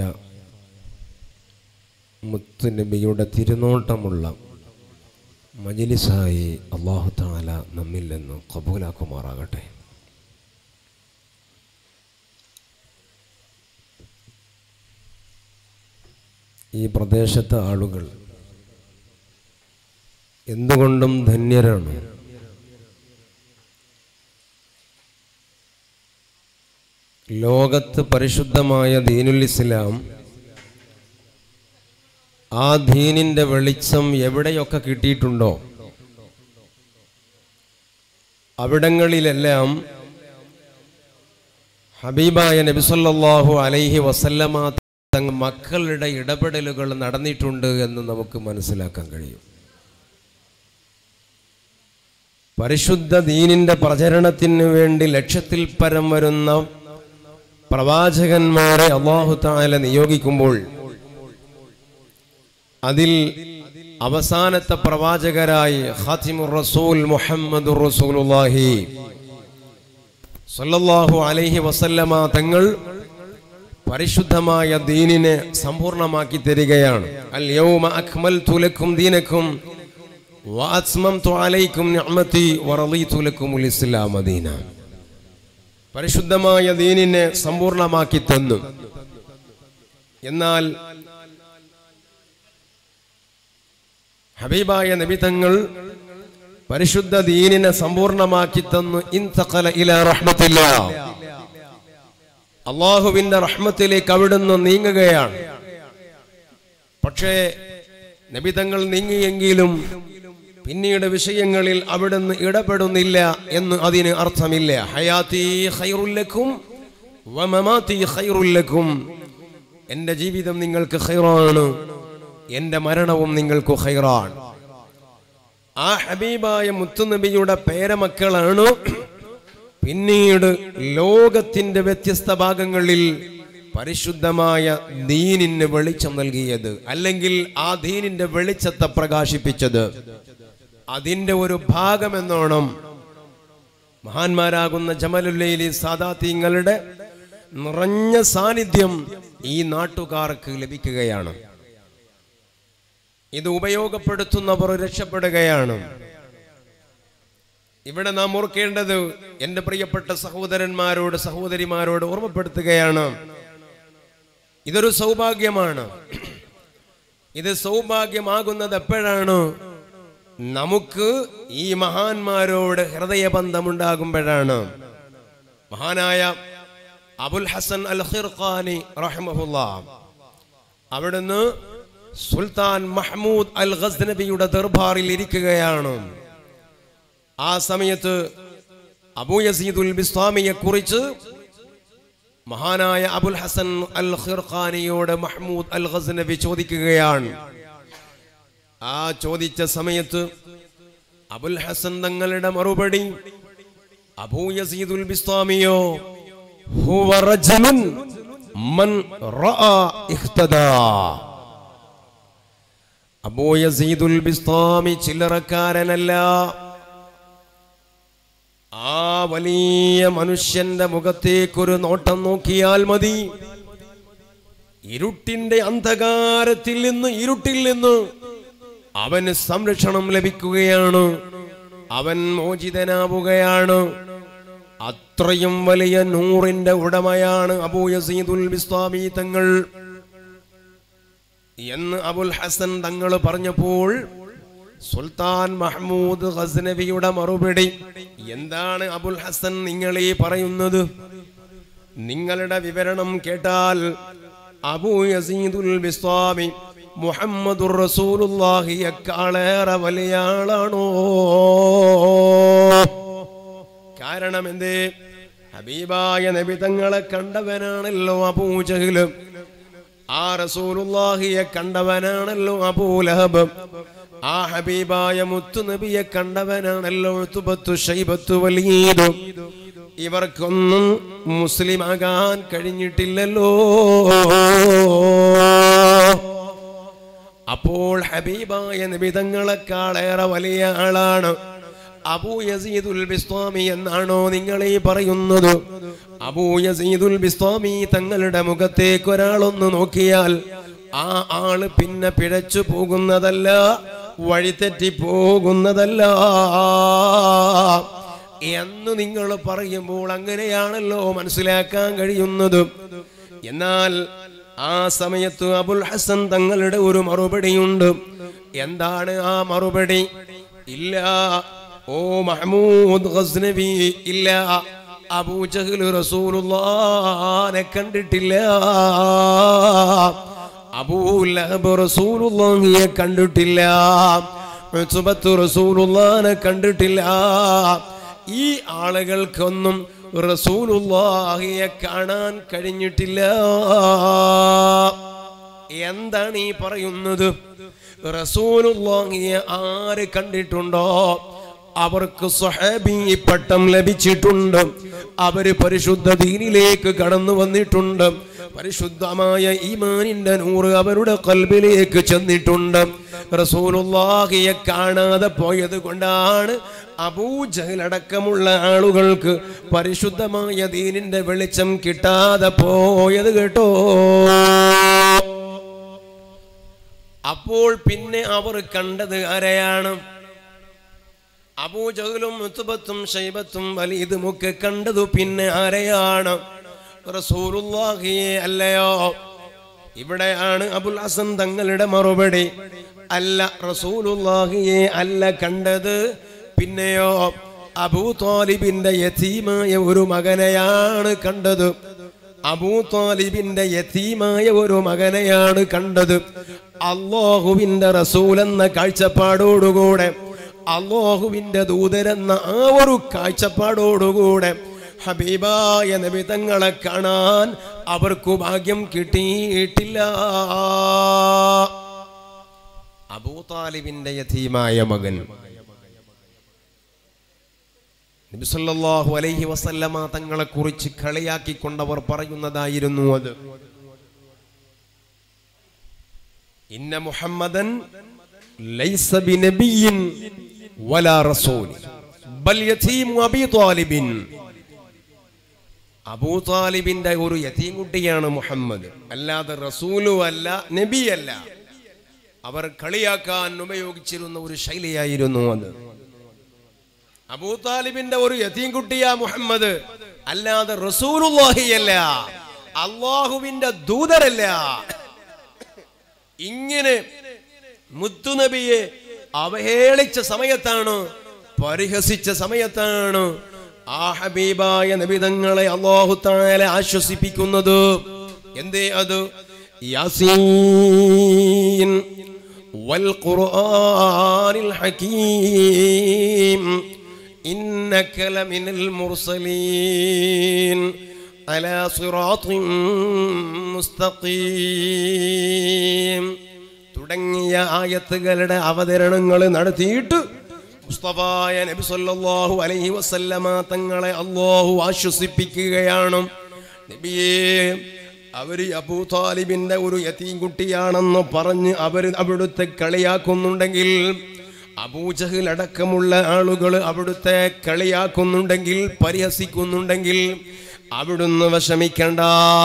മുത്തുനബിയുടെ തിരുനോട്ടമുള്ള മജലിസായി അള്ളാഹു താല നമ്മിൽ നിന്ന് കബൂലാക്കുമാറാകട്ടെ ഈ പ്രദേശത്തെ ആളുകൾ എന്തുകൊണ്ടും ധന്യരാണ് ലോകത്ത് പരിശുദ്ധമായ ദീനുൽ ഇസ്ലാം ആ ദീനിൻ്റെ വെളിച്ചം എവിടെയൊക്കെ കിട്ടിയിട്ടുണ്ടോ അവിടങ്ങളിലെല്ലാം ഹബീബായ നബിസല്ലാഹു അലൈഹി വസല്ലമ തങ്ങൾ മക്കളുടെ ഇടപെടലുകൾ നടന്നിട്ടുണ്ട് എന്ന് നമുക്ക് മനസ്സിലാക്കാൻ കഴിയും പരിശുദ്ധ ദീനിന്റെ പ്രചരണത്തിന് വേണ്ടി ലക്ഷ്യത്തിൽ പരം വരുന്ന പ്രവാചകന്മാരെ അള്ളാഹു താല നിയോഗിക്കുമ്പോൾ അതിൽ അവസാനത്തെ പ്രവാചകരായി ഖാത്തിമുർ റസൂൽ മുഹമ്മദ് റസൂലുള്ളാഹി സല്ലല്ലാഹു അലൈഹി വസല്ലമ തങ്ങൾ പരിശുദ്ധമായ ദീനിനെ സമ്പൂർണ്ണമാക്കി തരികയാണ് അൽ യൗമ അക്മൽതു ലക്കും ദീനക്കും വഅത്മംതു അലൈക്കും നിഅമതി വറളീതു ലക്കുമുൽ ഇസ്ലാമ ദീന പരിശുദ്ധമായ ദീനിനെ സമ്പൂർണ്ണമാക്കി തന്നു എന്നാൽ ഹബീബായ നബി തങ്ങൾ പരിശുദ്ധ ദീനിനെ സമ്പൂർണ്ണമാക്കി തന്നു ഇൻതഖല ഇലാ റഹ്മത്തില്ലാ അള്ളാഹുവിന്റെ റഹ്മത്തിലേക്ക് അവിടുന്ന് നീങ്ങുകയാണ് പക്ഷേ നബി തങ്ങൾ നീങ്ങിയെങ്കിലും പിന്നീട് വിഷയങ്ങളിൽ അവിടുന്ന് ഇടപെടുന്നില്ല എന്ന് അതിന് അർത്ഥമില്ല ഹയാത്തി ഖൈറുല്ലക്കും വമമാത്തി ഖൈറുല്ലക്കും എൻ്റെ ജീവിതം നിങ്ങൾക്ക് ഖൈറാണ് എൻ്റെ മരണവും നിങ്ങൾക്ക് ഖൈറാണ് ആ ഹബീബായ മുത്തുനബിയുടെ പേരമക്കളാണ് പിന്നീട് ലോകത്തിന്റെ വ്യത്യസ്ത ഭാഗങ്ങളിൽ പരിശുദ്ധമായ ദീനിന് വെളിച്ചം നൽകിയത് അല്ലെങ്കിൽ ആ ദീനിന്റെ വെളിച്ചത്തെ പ്രകാശിപ്പിച്ചത് അതിന്റെ ഒരു ഭാഗമെന്നോണം മഹാന്മാരാകുന്ന ജമലുല്ലയിലെ സാദാത്യങ്ങളുടെ നിറഞ്ഞ സാന്നിധ്യം ഈ നാട്ടുകാർക്ക് ലഭിക്കുകയാണ് ഇത് ഉപയോഗപ്പെടുത്തുന്നവർ രക്ഷപ്പെടുകയാണ് ഇവിടെ നാം ഓർക്കേണ്ടത് എൻ്റെ പ്രിയപ്പെട്ട സഹോദരന്മാരോട് സഹോദരിമാരോട് ഓർമ്മപ്പെടുത്തുകയാണ് ഇതൊരു സൗഭാഗ്യമാണ് ഇത് സൗഭാഗ്യമാകുന്നത് എപ്പോഴാണ് നമുക്ക് ഈ മഹാന്മാരോട് ഹൃദയബന്ധമുണ്ടാകുമ്പോഴാണ് മഹാനായ അബുൽ ഹസൻ അൽ ഖിർഖാനി റഹ്മഹുല്ല അവിടുന്ന് സുൽത്താൻ മഹ്മൂദ് അൽ ഗസ്നബിയുടെ ദർബാറിൽ ഇരിക്കുകയാണ് ആ സമയത്ത് അബൂ യസീദുൽ ബിസ്വാമിയെ കുറിച്ച് മഹാനായ അബുൽ ഹസൻ അൽ ഖിർഖാനിയോട് മഹ്മൂദ് അൽ ഗസ്നബി ചോദിക്കുകയാണ് ആ ചോദിച്ച സമയത്ത് അബുൽ ഹസൻ തങ്ങളുടെ മറുപടി അബൂ യസീദുൽ ബിസ്വാമിയോ ഹുവ റജുലുൻ മൻ റഅ ഇഹ്തദാ അബൂ യസീദുൽ ബിസ്താമി ചില്ലറക്കാരനല്ല ആ വലിയ മനുഷ്യന്റെ മുഖത്തേക്കൊരു നോട്ടം നോക്കിയാൽ മതി ഇരുട്ടിന്റെ അന്ധകാരത്തിൽ നിന്ന് ഇരുട്ടിൽ നിന്ന് അവന് സംരക്ഷണം ലഭിക്കുകയാണ് അവൻ മോചിതനാവുകയാണ് അത്രയും വലിയ നൂറിന്റെ ഉടമയാണ് അബൂ യസീദുൽ ബിസ്താമി തങ്ങൾ എന്ന് അബുൽ ഹസൻ തങ്ങൾ പറഞ്ഞപ്പോൾ സുൽത്താൻ മഹ്മൂദ് ഗസ്നബിയുടെ മറുപടി എന്താണ് അബുൽ ഹസൻ നിങ്ങൾ ഈ പറയുന്നത് നിങ്ങളുടെ വിവരണം കേട്ടാൽ അബൂ യസീദുൽ ബിസ്വാമി മുഹമ്മദുർ റസൂലുള്ളാഹിയെക്കാളേറെ വലിയ ആളാണോ കാരണം എന്തേ ഹബീബായ നബി തങ്ങളെ കണ്ടവനാണല്ലോ അബൂജഹിലും ആ റസൂലുള്ളാഹിയെ കണ്ടവനാണല്ലോ അബൂലഹബ് ആ ഹബീബായ മുത്തു നബിയെ കണ്ടവനാണല്ലോ ഉത്തുബത്തു ഷൈബത്തു വലീദ് ഇവർക്കൊന്നും മുസ്ലിം ആകാൻ കഴിഞ്ഞിട്ടില്ലല്ലോ അപ്പോൾ ഹബീബായ നിബിതങ്ങളെക്കാളേറെ വലിയ ആളാണ് അബൂ യസീദുൽ ബിസ്വാമി എന്നാണോ നിങ്ങൾ ഈ പറയുന്നത് അബൂ യസീദുൽ ബിസ്വാമി തങ്ങളുടെ മുഖത്തേക്ക് ഒരാളൊന്ന് നോക്കിയാൽ ആ ആള് പിന്നെ പിഴച്ചു പോകുന്നതല്ല വഴിതെറ്റി പോകുന്നതല്ല എന്ന് നിങ്ങൾ പറയുമ്പോൾ അങ്ങനെയാണല്ലോ മനസ്സിലാക്കാൻ കഴിയുന്നത് എന്നാൽ ആ സമയത്ത് അബുൽ ഹസൻ തങ്ങളുടെ ഒരു മറുപടിയുണ്ട് എന്താണ് ആ മറുപടി ഇല്ല ഓ മഹ്മൂദ് ഗസ്നബി ഇല്ല അബൂജഹൽ റസൂലുള്ളാനെ കണ്ടിട്ടില്ല അബൂലഹബ് റസൂലുള്ളാഹിയെ കണ്ടിട്ടില്ല ഉത്സുബത്ത് റസൂലുള്ളാനെ കണ്ടിട്ടില്ല ഈ ആളുകൾക്കൊന്നും റസൂലുള്ളാഹിയെ കാണാൻ കഴിഞ്ഞിട്ടില്ല എന്താണ് ഈ പറയുന്നത് റസൂലുള്ളാഹിയെ ആര് കണ്ടിട്ടുണ്ടോ അവർക്ക് സ്വഹാബി പട്ടം ലഭിച്ചിട്ടുണ്ട് അവര് പരിശുദ്ധ ദീനിലേക്ക് കടന്നു വന്നിട്ടുണ്ട് പരിശുദ്ധമായ ഈമാനിന്റെ നൂറ് അവരുടെ കൽബിലേക്ക് ചെന്നിട്ടുണ്ട് റസൂലുള്ളാഹിയെ കാണാതെ പോയത് കൊണ്ടാണ് അബൂജഹലടക്കമുള്ള ആളുകൾക്ക് പരിശുദ്ധമായ ദീനിന്റെ വെളിച്ചം കിട്ടാതെ പോയത് കേട്ടോ അപ്പോൾ പിന്നെ അവർ കണ്ടത് ആരെയാണ് അബൂജഹലും മുത്തുബത്തും ഷൈബത്തും വലീദും ഒക്കെ കണ്ടതു പിന്നെ ആരെയാണ് റസൂലുള്ളാഹിയെ അല്ലയോ ഇവിടെയാണ് അബുൽ ഹസൻ തങ്ങളുടെ മറുപടി അല്ല റസൂലുള്ളാഹിയെ അല്ല കണ്ടത് പിന്നെയോ അബൂ താലിബിന്റെ യതീമായ ഒരു മകനെയാണ് കണ്ടത് അബൂ താലിബിന്റെ യതീമായ ഒരു മകനെയാണ് കണ്ടത് അള്ളാഹുവിന്റെ റസൂൽ എന്ന കാഴ്ചപ്പാടോടുകൂടെ അള്ളാഹുവിന്റെ ദൂതരെന്ന ആ ഒരു കാഴ്ചപ്പാടോടുകൂടെ ഹബീബായ നബിതങ്ങളെ കാണാൻ അവർക്കു ഭാഗ്യം കിട്ടിയിട്ടില്ല അബൂതാലിബിന്റെ യതീമായ മകൻ നബിസല്ലാഹു അലൈഹി വസല്ലമ തങ്ങളെ കുറിച്ച് കളിയാക്കിക്കൊണ്ടവർ പറയുന്നതായിരുന്നു അത് ഇന്ന മുഹമ്മദൻ ലൈസ ബിനബിയിൻ വലാ റസൂൽ ബൽ യതീമു അബീ ത്വാലിബിൻ അബൂ താലിബിന്റെ ഒരു യതീം കുട്ടിയാണ് മുഹമ്മദ് അല്ലാതെ റസൂലും അല്ല നബിയല്ല അവർ കളിയാക്കാൻ ഉപയോഗിച്ചിരുന്ന ഒരു ശൈലിയായിരുന്നു അത് അബൂ താലിബിന്റെ ഒരു യതീം കുട്ടിയാ മുഹമ്മദ് അല്ലാതെ റസൂലുള്ളാഹിയല്ല അള്ളാഹുവിന്റെ ദൂതരല്ല ഇങ്ങനെ മുത്തുനബിയെ അവഹേളിച്ച സമയത്താണ് പരിഹസിച്ച സമയത്താണ് ആ ഹബീബായ നബിതങ്ങളെ അള്ളാഹു താല ആശ്വസിപ്പിക്കുന്നത് എന്തേ അത് യാസീൻ വൽ ഖുർആനിൽ ഹകീം ഇന്നക ലമിനൽ മുർസലീൻ അലാ സിറാത്തിൻ മുസ്തഖീം തുടങ്ങിയ ആയത്തുകളുടെ അവതരണങ്ങൾ നടത്തിയിട്ട് മുസ്തഫായ നബി സല്ലല്ലാഹു അലൈഹി വസല്ലമ തങ്ങളെ അല്ലാഹു ആശ്വസിപ്പിക്കുകയാണ് നബിയെ അവര് അബൂ താലിബിന്റെ ഒരു യതീം കുട്ടിയാണെന്ന് പറഞ്ഞ് അവർ അവിടുത്തെ കളിയാക്കുന്നുണ്ടെങ്കിൽ അബൂജഹിൽ അടക്കമുള്ള ആളുകൾ അവിടുത്തെ കളിയാക്കുന്നുണ്ടെങ്കിൽ പരിഹസിക്കുന്നുണ്ടെങ്കിൽ അവിടുന്ന് വിഷമിക്കണ്ട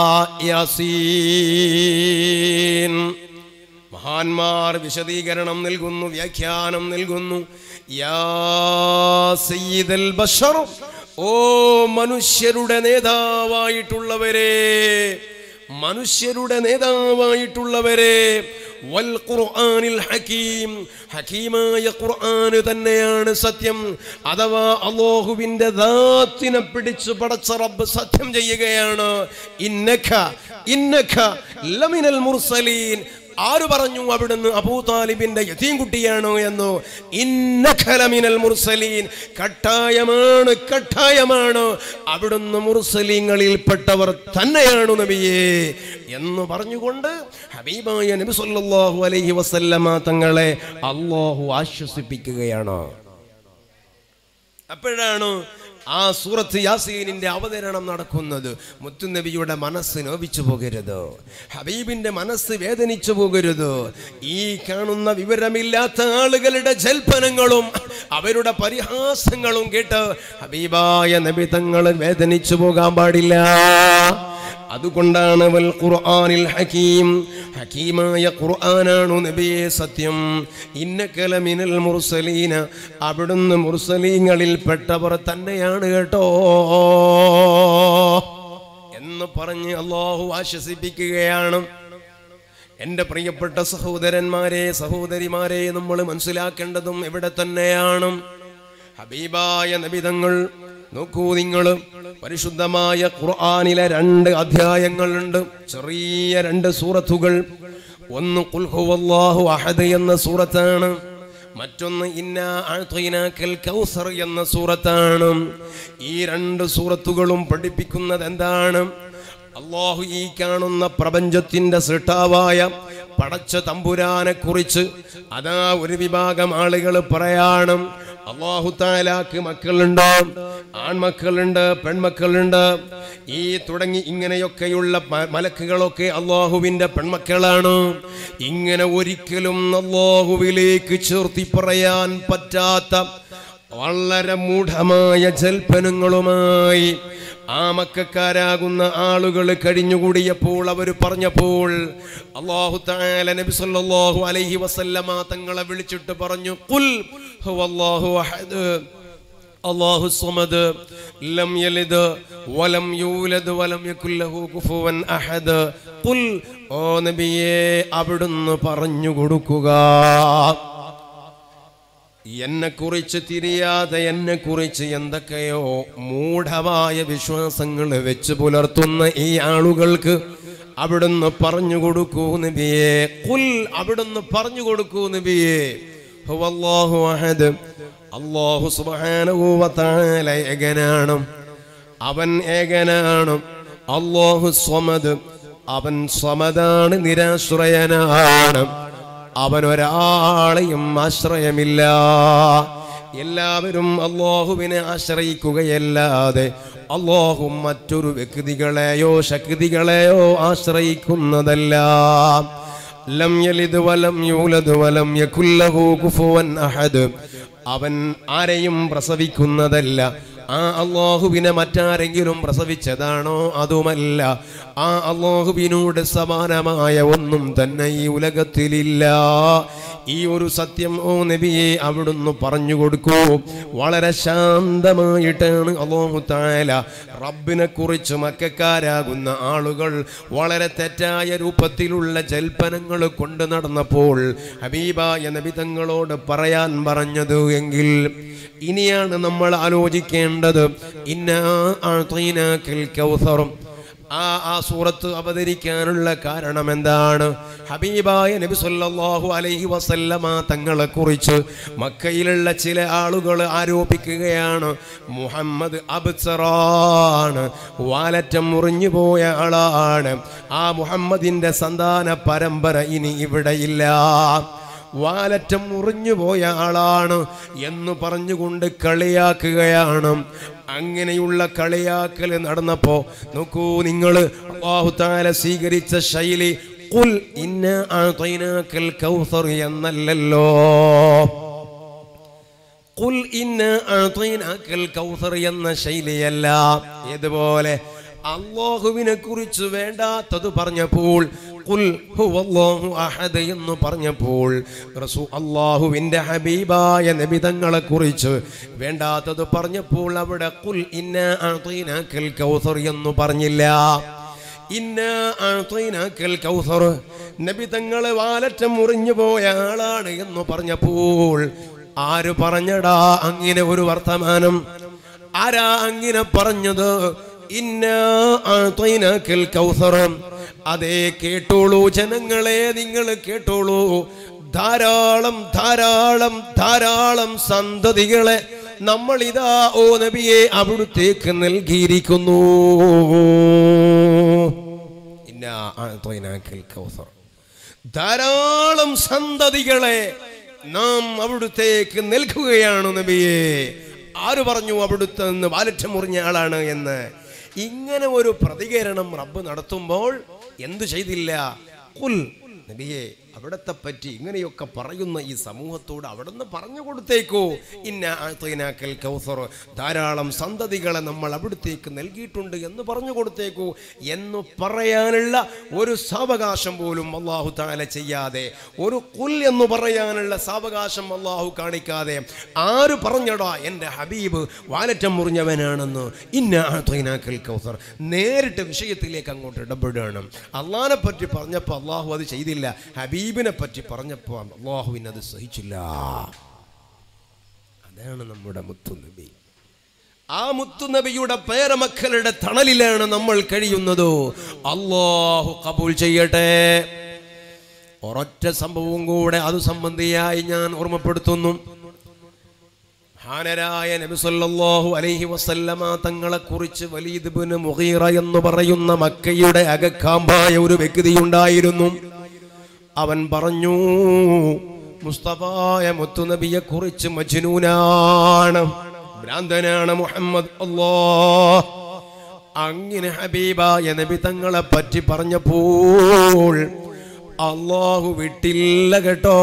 യാസീൻ മഹാന്മാർ വിശദീകരണം നൽകുന്നു വ്യാഖ്യാനം നൽകുന്നു യാ സയ്യിദൽ ബഷർ ഓ മനുഷ്യരുടെ നേതാവായിട്ടുള്ളവരെ മനുഷ്യരുടെ നേതാവായിട്ടുള്ളവരെ വൽ ഖുർആനിൽ ഹകീം ഹകീമായ ഖുർആൻ തന്നെയാണ് സത്യം അഥവാ അല്ലാഹുവിന്റെ ദാത്തിനെ പിടിച്ചു പടച്ച റബ്ബ് സത്യം ചെയ്യുകയാണ് ഇന്നക ഇന്നക ലമിനൽ മുർസലീൻ ആര് പറഞ്ഞു അവിടുന്ന് അബൂ താലിബിന്റെ യതീം കുട്ടിയാണോ എന്നോ ഇന്നഖലമിനൽ മുർസലീൻ കട്ടായമാണ് കട്ടായമാണ് അവിടുന്ന് മുർസലീങ്ങളിൽപ്പെട്ടവർ തന്നെയാണ് നബിയേ എന്ന് പറഞ്ഞുകൊണ്ട് ഹബീബായ നബി സല്ലല്ലാഹു അലൈഹി വസല്ലമ തങ്ങളെ അള്ളാഹു ആശ്വസിപ്പിക്കുകയാണ് അപ്പോഴാണ് ആ സൂറത്ത് യാസീനിന്റെ അവതരണം നടക്കുന്നത് മുത്തുനബിയുടെ മനസ്സ് നോവിച്ചു പോകരുത് ഹബീബിന്റെ മനസ്സ് വേദനിച്ചു പോകരുത് ഈ കാണുന്ന വിവരമില്ലാത്ത ആളുകളുടെ ജൽപ്പനങ്ങളും അവരുടെ പരിഹാസങ്ങളും കേട്ട് ഹബീബായ നബി തങ്ങൾ വേദനിച്ചു പോകാൻ പാടില്ല അതുകൊണ്ടാണ് വൽ ഖുർആനിൽ ഹകീം ഹകീമായ ഖുർആനാണു നബിയെ സത്യം ഇന്നകല മിനൽ മുർസലീന അവിടുന്ന് മുർസലീങ്ങളിൽ പെട്ടവർ തന്നെയാണ് കേട്ടോ എന്ന് പറഞ്ഞ് അള്ളാഹു ആശ്വസിപ്പിക്കുകയാണ് എൻ്റെ പ്രിയപ്പെട്ട സഹോദരന്മാരെ സഹോദരിമാരെ നമ്മൾ മനസ്സിലാക്കേണ്ടതും ഇവിടെ തന്നെയാണ് ഹബീബായ നബിതങ്ങൾ നോക്കൂ നിങ്ങൾ പരിശുദ്ധമായ ഖുർആനിലെ രണ്ട് അധ്യായങ്ങളുണ്ട് ചെറിയ രണ്ട് സൂറത്തുകൾ ഒന്ന് ഖുൽ ഹുവല്ലാഹു അഹദ് എന്ന സൂറത്താണ് മറ്റൊന്ന് ഇന്നാ അഅ്തൈനാക്കൽ കൗസർ എന്ന സൂറത്താണ് ഈ രണ്ട് സൂറത്തുകളും പഠിപ്പിക്കുന്നത് എന്താണ് അള്ളാഹു ഈ കാണുന്ന പ്രപഞ്ചത്തിന്റെ സൃഷ്ടാവായ പടച്ച തമ്പുരാനെ കുറിച്ച് അതാ ഒരു വിഭാഗം ആളുകൾ പറയാണ് അള്ളാഹു താലാക്ക് മക്കളുണ്ട് ആൺമക്കളുണ്ട് പെൺമക്കളുണ്ട് ഈ തുടങ്ങി ഇങ്ങനെയൊക്കെയുള്ള മ- മലക്കുകളൊക്കെ അള്ളാഹുവിന്റെ പെൺമക്കളാണ് ഇങ്ങനെ ഒരിക്കലും അള്ളാഹുവിലേക്ക് ചേർത്തി പറയാൻ പറ്റാത്ത വളരെ മൂഢമായ ജൽപ്പനങ്ങളുമായി ആ മക്കാരാകുന്ന ആളുകൾ കഴിഞ്ഞുകൂടിയപ്പോൾ അവർ പറഞ്ഞപ്പോൾ അള്ളാഹു തആല നബി സല്ലല്ലാഹു അലൈഹി വസല്ലമ തങ്ങളെ വിളിച്ചിട്ട് പറഞ്ഞു ഖുൽ ഹുവല്ലാഹു അഹദ് അല്ലാഹു സമദ് ലം യലിദ് വലം യൂലദ് വലം യകുൽ ലഹു കുഫുവൻ അഹദ് ഖുൽ ഓ നബിയേ അവിടുന്ന് പറഞ്ഞു കൊടുക്കുക എന്നെ കുറിച്ച് തിരിയാതെ എന്നെ കുറിച്ച് എന്തൊക്കെയോ മൂഢമായ വിശ്വാസങ്ങൾ വെച്ച് പുലർത്തുന്ന ഈ ആളുകൾക്ക് അവിടുന്ന് പറഞ്ഞു കൊടുക്കൂ നബിയെ കുൽ അവിടുന്ന് പറഞ്ഞു കൊടുക്കൂ നബിയെ ഹുവല്ലാഹു അഹദ് അല്ലാഹു സുബ്ഹാനഹു വ തആല ഏകനാണ് അവൻ ഏകനാണ് അല്ലാഹു സ്വമദ് അവൻ സ്വമദാണ് നിരാശ്രയനാണ് അവൻ ഒരാളെയും ആശ്രയമില്ല എല്ലാവരും അള്ളാഹുവിനെ ആശ്രയിക്കുകയല്ലാതെ അള്ളാഹു മറ്റൊരു വ്യക്തികളെയോ ശക്തികളെയോ ആശ്രയിക്കുന്നതല്ല ലം യലിദ് വലം യൂലദ് വലം യകുല്ലഹു കുഫുവൻ അഹദ് അവൻ ആരെയും പ്രസവിക്കുന്നതല്ല ആ അള്ളാഹുവിനെ മറ്റാരെങ്കിലും പ്രസവിച്ചതാണോ അതുമല്ല ആ അള്ളാഹുവിനോട് സമാനമായ ഒന്നും തന്നെ ഈ ഉലകത്തിലില്ല ഈ ഒരു സത്യം ഓ നബിയെ അവിടുന്ന് പറഞ്ഞു കൊടുക്കൂ വളരെ ശാന്തമായിട്ടാണ് അള്ളാഹു താല റബ്ബിനെ കുറിച്ച് മക്കാരാകുന്ന ആളുകൾ വളരെ തെറ്റായ രൂപത്തിലുള്ള ജൽപ്പനങ്ങൾ കൊണ്ട് നടന്നപ്പോൾ ഹബീബായ നബി തങ്ങളോട് പറയാൻ പറഞ്ഞത് എങ്കിൽ ഇനിയാണ് നമ്മൾ ആലോചിക്കേണ്ടത് ഇന്നാ അഅ്തൈനാക്കൽ കൗസറും ആ ആ സൂറത്ത് അവതരിക്കാനുള്ള കാരണം എന്താണ് ഹബീബായ നബി സല്ലല്ലാഹു അലൈഹി വസല്ലമ തങ്ങളെ കുറിച്ച് മക്കയിലുള്ള ചില ആളുകൾ ആരോപിക്കുകയാണ് മുഹമ്മദ് അബ്സറാണ് വാലറ്റം മുറിഞ്ഞു പോയ ആളാണ് ആ മുഹമ്മദിന്റെ സന്താന പരമ്പര ഇനി ഇവിടെയില്ല വാലറ്റം മുറിഞ്ഞു പോയ ആളാണ് എന്ന് പറഞ്ഞുകൊണ്ട് കളിയാക്കുകയാണ് അങ്ങനെയുള്ള കളിയാക്കൽ നടന്നപ്പോ നോക്കൂ നിങ്ങൾ അള്ളാഹുത്താല സ്വീകരിച്ച ശൈലി കുൽ ഇന്ന അഅ്തൈനാക്കൽ കൗസർ എന്നല്ലല്ലോ കുൽ ഇന്ന അഅ്തൈനാക്കൽ കൗസർ എന്ന ശൈലിയല്ല ഇതുപോലെ അള്ളാഹുവിനെ കുറിച്ച് വേണ്ടാത്തത് പറഞ്ഞപ്പോൾ കുൽ ഹുവല്ലാഹു അഹദ് എന്ന് പറഞ്ഞപ്പോൾ റസൂ അള്ളാഹുവിൻ്റെ ഹബീബായ നബിതങ്ങളെ കുറിച്ച് വേണ്ടാത്തത് പറഞ്ഞപ്പോൾ അവിടെ കുൽ ഇന്ന അഅ്തൈനാക്കൽ കൗസർ എന്ന് പറഞ്ഞില്ല ഇന്ന അഅ്തൈനാക്കൽ കൗസർ നബി തങ്ങളെ വാലറ്റം മുറിഞ്ഞു പോയ ആളാണ് എന്ന് പറഞ്ഞപ്പോൾ ആര് പറഞ്ഞടാ അങ്ങനെ ഒരു വർത്തമാനം ആരാ അങ്ങനെ പറഞ്ഞത് ഇന്ന അഅ്തൈനാക്കൽ കൗസർ അതേ കേട്ടോളൂ ജനങ്ങളെ നിങ്ങൾ കേട്ടോളൂ ധാരാളം ധാരാളം ധാരാളം സന്തതികളെ നമ്മൾ ഇതാ ഓ നബിയെ അവിടുത്തേക്ക് നൽകിയിരിക്കുന്നു ഇന്നാ അഅ്തൈനാക്കൽ കൗസർ. ധാരാളം സന്തതികളെ നാം അവിടുത്തേക്ക് നൽകുകയാണ് നബിയെ ആര് പറഞ്ഞു അവിടുത്തെ നിന്ന് വാലറ്റം മുറിഞ്ഞ ആളാണ് എന്ന് ഇങ്ങനെ ഒരു പ്രതികരണം റബ്ബ് നടത്തുമ്പോൾ എന്തു ചെയ്തില്ല കുൽ നബിയെ അവിടത്തെ പറ്റി ഇങ്ങനെയൊക്കെ പറയുന്ന ഈ സമൂഹത്തോട് അവിടുന്ന് പറഞ്ഞു കൊടുത്തേക്കോ ഇന്ന ആഴ്ത്തൈനാക്കൽ കൗസർ ധാരാളം സന്തതികളെ നമ്മൾ അവിടുത്തേക്ക് നൽകിയിട്ടുണ്ട് എന്ന് പറഞ്ഞു കൊടുത്തേക്കോ എന്ന് പറയാനുള്ള ഒരു സാവകാശം പോലും അള്ളാഹു താല ചെയ്യാതെ ഒരു കുൽ എന്ന് പറയാനുള്ള സാവകാശം അള്ളാഹു കാണിക്കാതെ ആര് പറഞ്ഞടാ എൻ്റെ ഹബീബ് വാലറ്റം മുറിഞ്ഞവനാണെന്ന് ഇന്ന ആഴ്ത്തൈനാക്കൽ കൗസർ നേരിട്ട് വിഷയത്തിലേക്ക് അങ്ങോട്ട് ഇടപെടുകയാണ് അള്ളാഹിനെ പറ്റി പറഞ്ഞപ്പോൾ അള്ളാഹു അത് ചെയ്തില്ല ഹബീബിനെ പറ്റി പറഞ്ഞപ്പോൾ അള്ളാഹുവിന് അത് സഹിച്ചില്ല അതാണ് നമ്മുടെ മുത്തുനബി ആ മുത്തുനബിയുടെ പേരമക്കളുടെ തണലിലാണ് നമ്മൾ കഴിയുന്നത് അള്ളാഹു കബൂൽ ചെയ്യട്ടെ ഒരൊറ്റ സംഭവവും കൂടെ അത് സംബന്ധിയായി ഞാൻ ഓർമ്മപ്പെടുത്തുന്നു ഹാനരായ നബി സല്ലല്ലാഹു അലൈഹി വസല്ലമ തങ്ങളെ കുറിച്ച് വലീദ് ഇബ്നു മുഗീറ എന്ന് പറയുന്ന മക്കയുടെ അകക്കാമ്പായ ഒരു വ്യക്തിയുണ്ടായിരുന്നു അവൻ പറഞ്ഞു മുസ്തഫായ മുത്തുനബിയെ കുറിച്ച് മജ്നൂനാണ് ഭ്രാന്തനാണ് മുഹമ്മദ് അല്ലാ അങ്ങനെ ഹബീബായ നബി തങ്ങളെ പറ്റി പറഞ്ഞപ്പോൾ അള്ളാഹു വിട്ടില്ല കേട്ടോ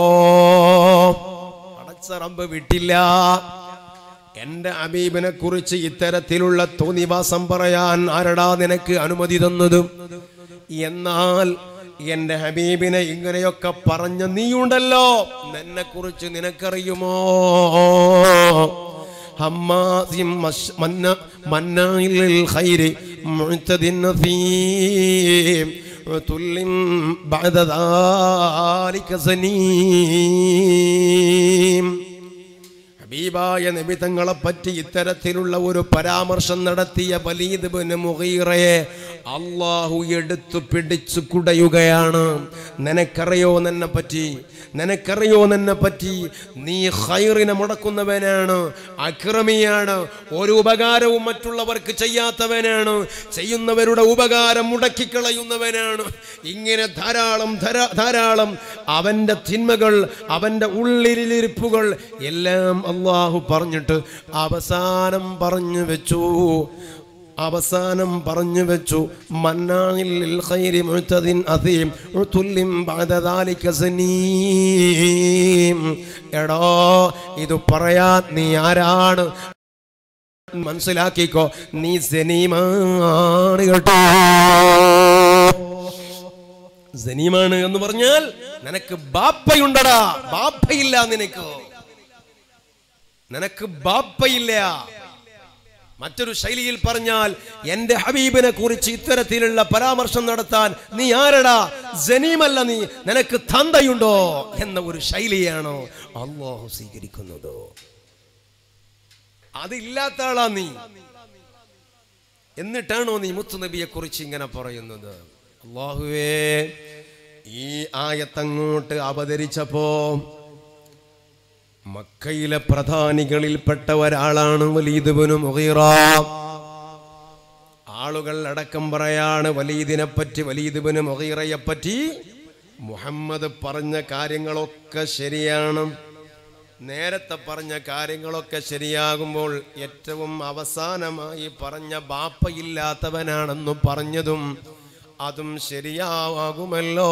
അടച്ച റബ്ബ് വിട്ടില്ല എന്റെ അബീബിനെ കുറിച്ച് ഇത്തരത്തിലുള്ള തോന്നിവാസം പറയാൻ ആരടാ നിനക്ക് അനുമതി തന്നത് എന്നാൽ എന്റെ ഹബീബിനെ ഇങ്ങനെയൊക്കെ പറഞ്ഞ നീയുണ്ടല്ലോ എന്നെ കുറിച്ച് നിനക്കറിയുമോ ഹമ്മാസിം മശ്- മന്ന- മന്നാഇൽ ലിൽ ഖൈരി മുഅ്തദിൻ നസീം ഉതുല്ലിൻ ബഅദ ദാലിക സനീം ഹബീബായ നബി തങ്ങളെ പറ്റി ഇത്തരത്തിലുള്ള ഒരു പരാമർശം നടത്തിയ വലീദ് ബിൻ മുഗീറയെ അള്ളാഹു എടുത്തു പിടിച്ചു കുടയുകയാണ് നിനക്കറിയോ നിന്നെ പറ്റി നിനക്കറിയോ നിന്നെ പറ്റി നീ ഹൈറിനെ മുടക്കുന്നവനാണ് അക്രമിയാണ് ഒരു ഉപകാരവും മറ്റുള്ളവർക്ക് ചെയ്യാത്തവനാണ് ചെയ്യുന്നവരുടെ ഉപകാരം മുടക്കിക്കളയുന്നവനാണ് ഇങ്ങനെ ധാരാളം ധാരാ- ധാരാളം അവൻ്റെ തിന്മകൾ അവൻ്റെ ഉള്ളിലിരിപ്പുകൾ എല്ലാം അള്ളാഹു പറഞ്ഞിട്ട് അവസാനം പറഞ്ഞു വെച്ചു അവസാനം പറഞ്ഞു വെച്ചു മന്നാനിൽ ലിൽ ഖൈരി മുഅ്തദിൻ അസീം ഉതുല്ലിം ബഅദ ദാലിക സനീം എടോ ഇത് പറയാൻ നീ ആരാണ് മനസ്സിലാക്കിക്കോ നീ സനീമാണ് കേട്ടോ സനീമാണ് എന്ന് പറഞ്ഞാൽ നിനക്ക് ബാപ്പയുണ്ടടാ ബാപ്പയില്ല നിനക്ക് നിനക്ക് ബാപ്പയില്ല മറ്റൊരു ശൈലിയിൽ പറഞ്ഞാൽ എന്റെ ഹബീബിനെ കുറിച്ച് ഇത്തരത്തിലുള്ള പരാമർശം നടത്താൻ നീ ആരടാ ജനീമല്ല നീ നിനക്ക് തന്തയുണ്ടോ എന്ന ഒരു ശൈലിയാണോ അള്ളാഹു സ്വീകരിക്കുന്നത് അതില്ലാത്ത ആളാ നീ എന്നിട്ടാണോ നീ മുത്തുനബിയെ കുറിച്ച് ഇങ്ങനെ പറയുന്നത് അള്ളാഹുവേ ഈ ആയത്തങ്ങോട്ട് അവതരിച്ചപ്പോ മക്കയിലെ പ്രധാനികളിൽപ്പെട്ട ഒരാളാണ് വലീദുബിനു മുഹീറ ആളുകൾ അടക്കം പറയാണ് വലീദിനെ പറ്റി വലീദുബിന് മുഹീറയെ പറ്റി മുഹമ്മദ് പറഞ്ഞ കാര്യങ്ങളൊക്കെ ശരിയാണ് നേരത്തെ പറഞ്ഞ കാര്യങ്ങളൊക്കെ ശരിയാകുമ്പോൾ ഏറ്റവും അവസാനമായി പറഞ്ഞ ബാപ്പയില്ലാത്തവനാണെന്ന് പറഞ്ഞതും അതും ശരിയാകുമല്ലോ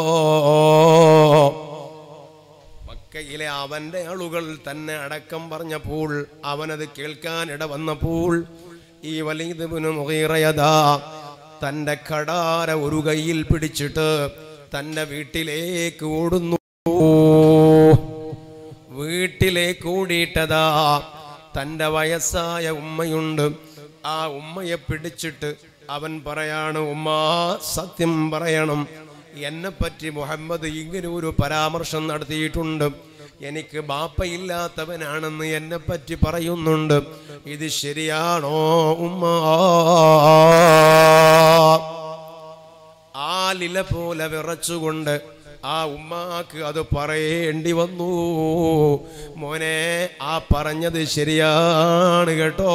മക്കയിലെ അവന്റെ ആളുകൾ തന്നെ അടക്കം പറഞ്ഞപ്പോൾ അവനത് കേൾക്കാൻ ഇട വന്നപ്പോൾ ഈ വലീദുബിന് മുഹീറയതാ തന്റെ കടാര ഒരു കൈയിൽ പിടിച്ചിട്ട് തന്റെ വീട്ടിലേക്ക് ഓടുന്നു വീട്ടിലേക്ക് ഓടിയിട്ടതാ തന്റെ വയസ്സായ ഉമ്മയുണ്ട് ആ ഉമ്മയെ പിടിച്ചിട്ട് അവൻ പറയാണ് ഉമ്മ സത്യം പറയണം എന്നെ പറ്റി മുഹമ്മദ് ഇങ്ങനെ ഒരു പരാമർശം നടത്തിയിട്ടുണ്ട് എനിക്ക് ബാപ്പയില്ലാത്തവനാണെന്ന് എന്നെ പറ്റി പറയുന്നുണ്ട് ഇത് ശരിയാണോ ഉമ്മ ആ ലില പോലെ വിറച്ചുകൊണ്ട് ആ ഉമ്മാക്ക് അത് പറയേണ്ടി വന്നു മോനെ ആ പറഞ്ഞത് ശരിയാണ് കേട്ടോ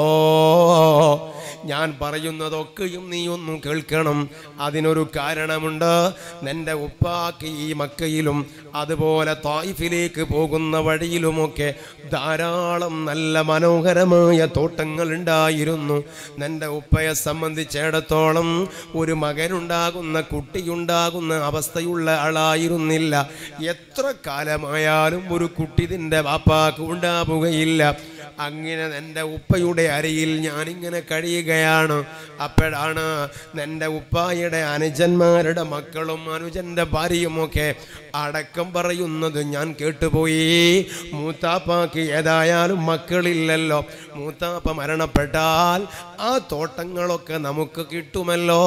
ഞാൻ പറയുന്നതൊക്കെയും നീ ഒന്നും കേൾക്കണം അതിനൊരു കാരണമുണ്ട് നിന്റെ ഉപ്പാക്ക് ഈ മക്കയിലും അതുപോലെ തായിഫിലേക്ക് പോകുന്ന വഴിയിലുമൊക്കെ ധാരാളം നല്ല മനോഹരമായ തോട്ടങ്ങൾ ഉണ്ടായിരുന്നു നിന്റെ ഉപ്പയെ സംബന്ധിച്ചിടത്തോളം ഒരു മകനുണ്ടാകുന്ന കുട്ടിയുണ്ടാകുന്ന അവസ്ഥയുള്ള ആളായിരുന്നില്ല എത്ര കാലമായാലും ഒരു കുട്ടി നിന്റെ വാപ്പാക്ക് ഉണ്ടാവുകയില്ല അങ്ങനെ എൻ്റെ ഉപ്പയുടെ അരയിൽ ഞാനിങ്ങനെ കഴിയുകയാണ് അപ്പോഴാണ് എൻ്റെ ഉപ്പായുടെ അനുജന്മാരുടെ മക്കളും അനുജൻ്റെ ഭാര്യയുമൊക്കെ അടക്കം പറയുന്നത് ഞാൻ കേട്ടുപോയി മൂത്താപ്പാക്ക് ഏതായാലും മക്കളില്ലല്ലോ മൂത്താപ്പ മരണപ്പെട്ടാൽ ആ തോട്ടങ്ങളൊക്കെ നമുക്ക് കിട്ടുമല്ലോ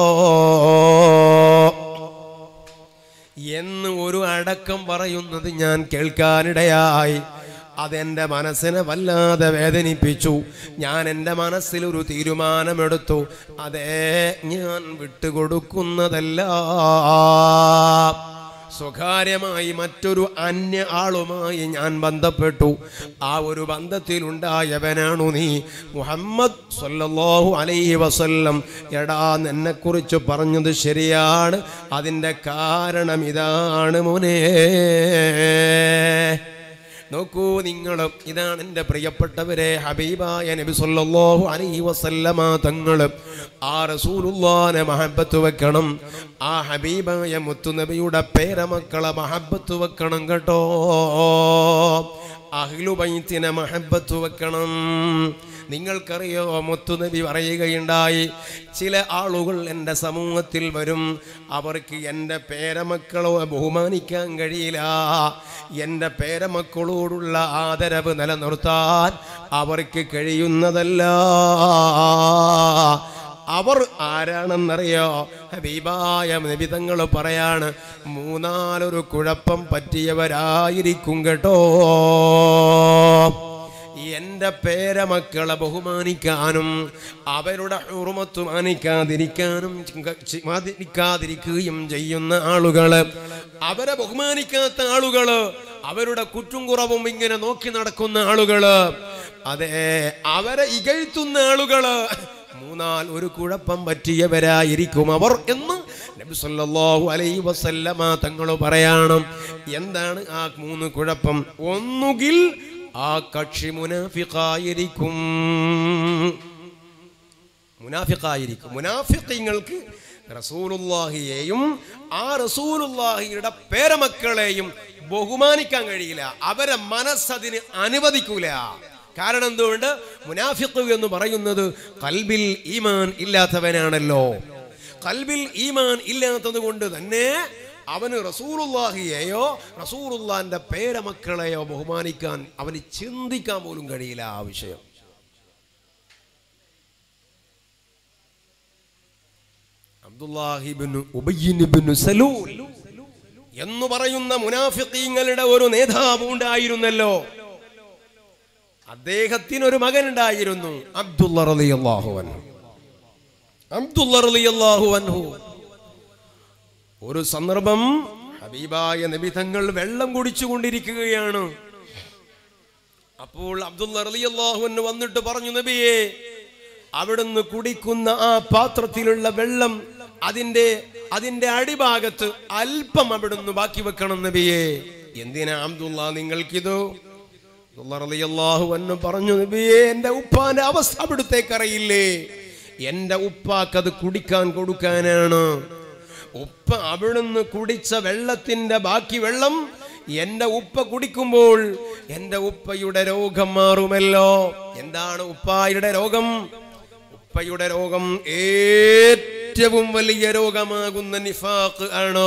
എന്ന് ഒരു അടക്കം പറയുന്നത് ഞാൻ കേൾക്കാനിടയായി അതെൻ്റെ മനസ്സിനെ വല്ലാതെ വേദനിപ്പിച്ചു ഞാൻ എൻ്റെ മനസ്സിൽ ഒരു തീരുമാനമെടുത്തു അതേ ഞാൻ വിട്ടുകൊടുക്കുന്നതല്ല സ്വകാര്യമായി മറ്റൊരു അന്യ ആളുമായി ഞാൻ ബന്ധപ്പെട്ടു ആ ഒരു ബന്ധത്തിലുണ്ടായവനാണു നീ മുഹമ്മദ് സല്ലല്ലാഹു അലൈഹി വസല്ലം എടാ നിന്നെക്കുറിച്ച് പറഞ്ഞത് ശരിയാണ് അതിൻ്റെ കാരണം ഇതാണ് മോനേ നോക്കൂ നിങ്ങളും ഇതാണ് എൻ്റെ പ്രിയപ്പെട്ടവരെ ഹബീബായ നബി സല്ലല്ലാഹു അലൈഹി വസല്ലമ തങ്ങൾ ആ റസൂലുള്ളാനെ മഹബത്ത് വെക്കണം ആ ഹബീബായ മുത്തുനബിയുടെ പേരമക്കളെ മഹബത്ത് വെക്കണം കേട്ടോ അഹ്ലുബൈത്തിനെ മഹബത്ത് വെക്കണം നിങ്ങൾക്കറിയോ മുത്തുനബി പറയുകയുണ്ടായി ചില ആളുകൾ എൻ്റെ സമൂഹത്തിൽ വരും അവർക്ക് എൻ്റെ പേരമക്കളോ ബഹുമാനിക്കാൻ കഴിയില്ല എൻ്റെ പേരമക്കളോടുള്ള ആദരവ് നിലനിർത്താൻ അവർക്ക് കഴിയുന്നതല്ല അവർ ആരാണെന്നറിയോ ഹബീബായ നിബിതങ്ങൾ പറയാണ് മൂന്നാലൊരു കുഴപ്പം പറ്റിയവരായിരിക്കും കേട്ടോ എൻ്റെ പേരമക്കളെ ബഹുമാനിക്കാനും അവരുടെ ഉറുമത്ത് മാനിക്കാതിരിക്കാനും മാനിക്കാതിരിക്കുകയും ചെയ്യുന്ന ആളുകള് അവരെ ബഹുമാനിക്കാത്ത ആളുകള് അവരുടെ കുറ്റും കുറവും ഇങ്ങനെ നോക്കി നടക്കുന്ന ആളുകള് അതെ അവരെ ഇകഴ്ത്തുന്ന ആളുകള് മൂന്നാൽ ഒരു കുഴപ്പം പറ്റിയവരായിരിക്കും അവർ എന്ന് നബി സല്ലല്ലാഹു അലൈഹി വസല്ലമ തങ്ങൾ പറയണം എന്താണ് ആ മൂന്ന് കുഴപ്പം ഒന്നുകിൽ ആ കക്ഷി മുനാഫിഖായിരിക്കും മുനാഫിഖായിരിക്കും മുനാഫിഖീങ്ങൾക്ക് റസൂലുള്ളാഹിയെയും ആ റസൂലുള്ളാഹിയുടെ പേരമക്കളെയും ബഹുമാനിക്കാൻ കഴിയില്ല അവരെ മനസ്സതിന് അനുവദിക്കൂല കാരണം എന്തുകൊണ്ട് മുനാഫിഖ് എന്ന് പറയുന്നത് കൽബിൽ ഈമാൻ ഇല്ലാത്തവനാണല്ലോ കൽബിൽ ഈമാൻ ഇല്ലാത്തത് കൊണ്ട് തന്നെ അവന് റസൂറുല്ലാഹിയെയോ റസൂറുല്ലാന്റെ പേരമക്കളെയോ ബഹുമാനിക്കാൻ അവന് ചിന്തിക്കാൻ പോലും കഴിയില്ല ആ വിഷയം അബ്ദുല്ലാഹിബിന് ഉബയ്യിനിബിന് സലൂൽ എന്ന് പറയുന്ന മുനാഫിഖീങ്ങളുടെ ഒരു നേതാവ് ഉണ്ടായിരുന്നല്ലോ അദ്ദേഹത്തിന് ഒരു മകൻ ഉണ്ടായിരുന്നു അബ്ദുള്ള റളിയല്ലാഹു അൻഹു അബ്ദുള്ള റളിയല്ലാഹു അൻഹു ഒരു സന്ദർഭം ഹബീബായ നബി തങ്ങൾ വെള്ളം കുടിച്ചു കൊണ്ടിരിക്കുകയാണ് അപ്പോൾ അബ്ദുള്ള റളിയല്ലാഹു അൻഹു വന്നിട്ട് പറഞ്ഞു നബിയെ അവിടുന്ന് കുടിക്കുന്ന ആ പാത്രത്തിലുള്ള വെള്ളം അതിന്റെ അതിന്റെ അടിഭാഗത്ത് അല്പം അവിടുന്ന് ബാക്കി വെക്കണം നബിയെ എന്തിനാ അബ്ദുള്ള നിങ്ങൾക്കിത് അബ്ദുള്ള റളിയല്ലാഹു അൻഹു പറഞ്ഞു നബിയെ എന്റെ ഉപ്പാന്റെ അവസ്ഥ അവിടുത്തേക്ക് അറിയില്ലേ എന്റെ ഉപ്പാക്കത് കുടിക്കാൻ കൊടുക്കാനാണ് ഉപ്പ അവിടുന്ന് കുടിച്ച വെള്ളത്തിന്റെ ബാക്കി വെള്ളം എന്റെ ഉപ്പ കുടിക്കുമ്പോൾ എന്റെ ഉപ്പയുടെ രോഗം മാറുമല്ലോ എന്താണ് ഉപ്പായുടെ രോഗം ഉപ്പയുടെ രോഗം ഏറ്റവും വലിയ രോഗമാകുന്ന നിഫാഖ് ആണ്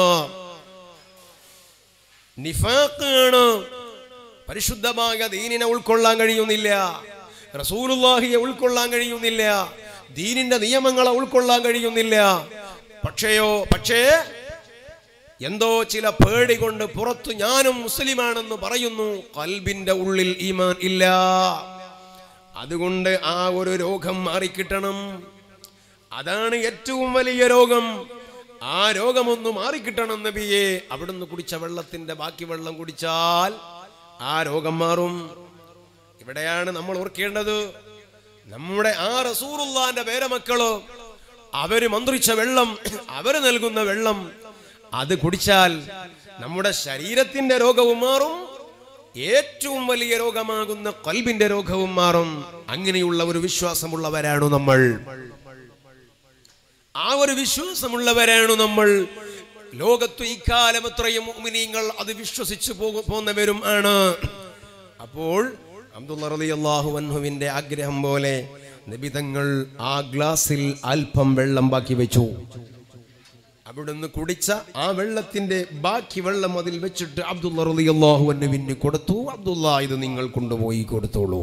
നിഫാഖ് ആണ് പരിശുദ്ധമായ ദീനിനെ ഉൾക്കൊള്ളാൻ കഴിയുന്നില്ല റസൂലുള്ളാഹിയെ ഉൾക്കൊള്ളാൻ കഴിയുന്നില്ല ദീനിന്റെ നിയമങ്ങളെ ഉൾക്കൊള്ളാൻ കഴിയുന്നില്ല പക്ഷേയോ പക്ഷേ എന്തോ ചില പേടി കൊണ്ട് പുറത്തു ഞാനും മുസ്ലിമാണെന്ന് പറയുന്നു കൽബിന്റെ ഉള്ളിൽ ഈമാൻ ഇല്ല അതുകൊണ്ട് ആ ഒരു രോഗം മാറിക്കിട്ടണം അതാണ് ഏറ്റവും വലിയ രോഗം ആ രോഗമൊന്ന് മാറിക്കിട്ടണം നബിയെ അവിടുന്ന് കുടിച്ച വെള്ളത്തിന്റെ ബാക്കി വെള്ളം കുടിച്ചാൽ ആ രോഗം മാറും ഇവിടെയാണ് നമ്മൾ ഓർക്കേണ്ടത് നമ്മുടെ ആ റസൂറുള്ളാന്റെ പേരമക്കള് അവര് മന്ത്രിച്ച വെള്ളം അവര് നൽകുന്ന വെള്ളം അത് കുടിച്ചാൽ നമ്മുടെ ശരീരത്തിന്റെ രോഗവും മാറും ഏറ്റവും വലിയ രോഗമാകുന്ന കൽബിന്റെ രോഗവും മാറും അങ്ങനെയുള്ള ഒരു വിശ്വാസമുള്ളവരാണ് നമ്മൾ ആ ഒരു വിശ്വാസമുള്ളവരാണ് നമ്മൾ ലോകത്തു ഇക്കാലം എത്രയും മുഅ്മിനീങ്ങൾ അത് വിശ്വസിച്ചു പോകു പോന്നവരും ആണ് അപ്പോൾ അബ്ദുള്ള റളിയല്ലാഹു അൻഹുവിന്റെ ആഗ്രഹം പോലെ നബിതങ്ങൾ ആ ഗ്ലാസിൽ അല്പം വെള്ളം ബാക്കി വെച്ചു അവിടുന്ന് കുടിച്ച ആ വെള്ളത്തിന്റെ ബാക്കി വെള്ളം അതിൽ വെച്ചിട്ട് അബ്ദുള്ള റളിയല്ലാഹു അൻഹുവിന് കൊടുത്തു അബ്ദുള്ള ഇത് നിങ്ങൾ കൊണ്ടുപോയി കൊടുത്തോളൂ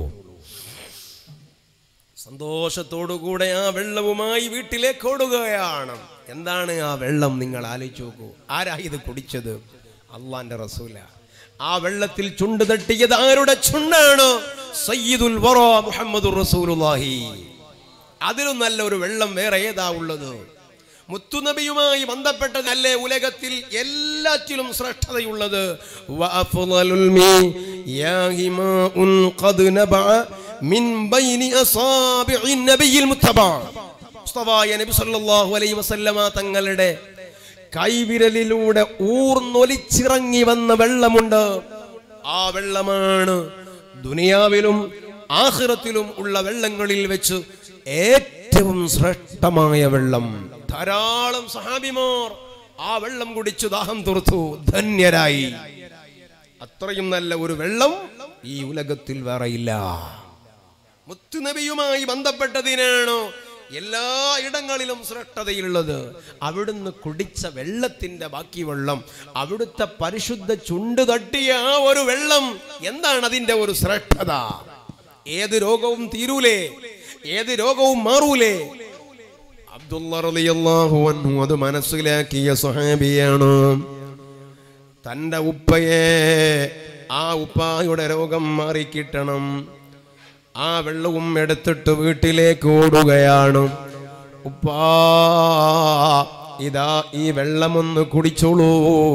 സന്തോഷത്തോടുകൂടെ ആ വെള്ളവുമായി വീട്ടിലേക്ക് ഓടുകയാണ് എന്താണ് ആ വെള്ളം നിങ്ങൾ ആലോചിച്ച് നോക്കൂ ആരാ ഇത് കുടിച്ചത് അള്ളാന്റെ റസൂല ആ വെള്ളത്തിൽ ചുണ്ട് തട്ടിയത് ആരുടെ ചുണ്ടാണ് സയ്യിദുൽ വറ മുഹമ്മദുർ റസൂലുള്ളാഹി അതിലും നല്ല ഒരു വെള്ളം വേറെ ഏതാ ഉള്ളത് മുത്തുനബിയുമായി ബന്ധപ്പെട്ടതല്ലേ ഉലകത്തിൽ എല്ലാറ്റിലും ശ്രേഷ്ഠതയുള്ളത് വഅഫ്ളലുൽ മിയാഹി മാഉൻ ഖദ് നബഅ മിൻ ബൈനി അസാബിഇൻ നബിയിൽ മുത്തബഅ മുസ്തഫായ നബി സല്ലല്ലാഹു അലൈഹി വസല്ലമ തങ്ങളുടെ കൈവിരലിലൂടെ ഊർന്നൊലിച്ചിറങ്ങി വന്ന വെള്ളമുണ്ട് ആ വെള്ളമാണ് ദുനിയാവിലും ആഖിറത്തിലും ഉള്ള വെള്ളങ്ങളിൽ വെച്ച് ഏറ്റവും ശ്രേഷ്ഠമായ വെള്ളം ധാരാളം സഹാബിമാർ ആ വെള്ളം കുടിച്ചു ദാഹം തുറത്തു ധന്യരായി അത്രയും നല്ല ഒരു വെള്ളം ഈ ഉലകത്തിൽ വേറെയില്ല മുത്തുനബിയുമായി ബന്ധപ്പെട്ടതിനാണ് എല്ലാ ഇടങ്ങളിലും ശ്രേഷ്ഠതയുള്ളത് അവിടുന്ന് കുടിച്ച വെള്ളത്തിന്റെ ബാക്കി വെള്ളം അവിടുത്തെ പരിശുദ്ധ ചുണ്ട് തട്ടിയ ആ ഒരു വെള്ളം എന്താണ് അതിന്റെ ഒരു ശ്രേഷ്ഠത ഏത് രോഗവും തീരൂലേ ഏത് രോഗവും മാറൂലേ അബ്ദുള്ള റളിയല്ലാഹു അൻഹു അത് മനസ്സിലാക്കിയ സ്വഹാബിയാണ് തന്റെ ഉപ്പയെ ആ ഉപ്പായുടെ രോഗം മാറിക്കിട്ടണം ആ വെള്ളവും എടുത്തിട്ട് വീട്ടിലേക്ക് ഓടുകയാണ് ഉപ്പാ ഇതാ ഈ വെള്ളമൊന്ന് കുടിച്ചോളൂ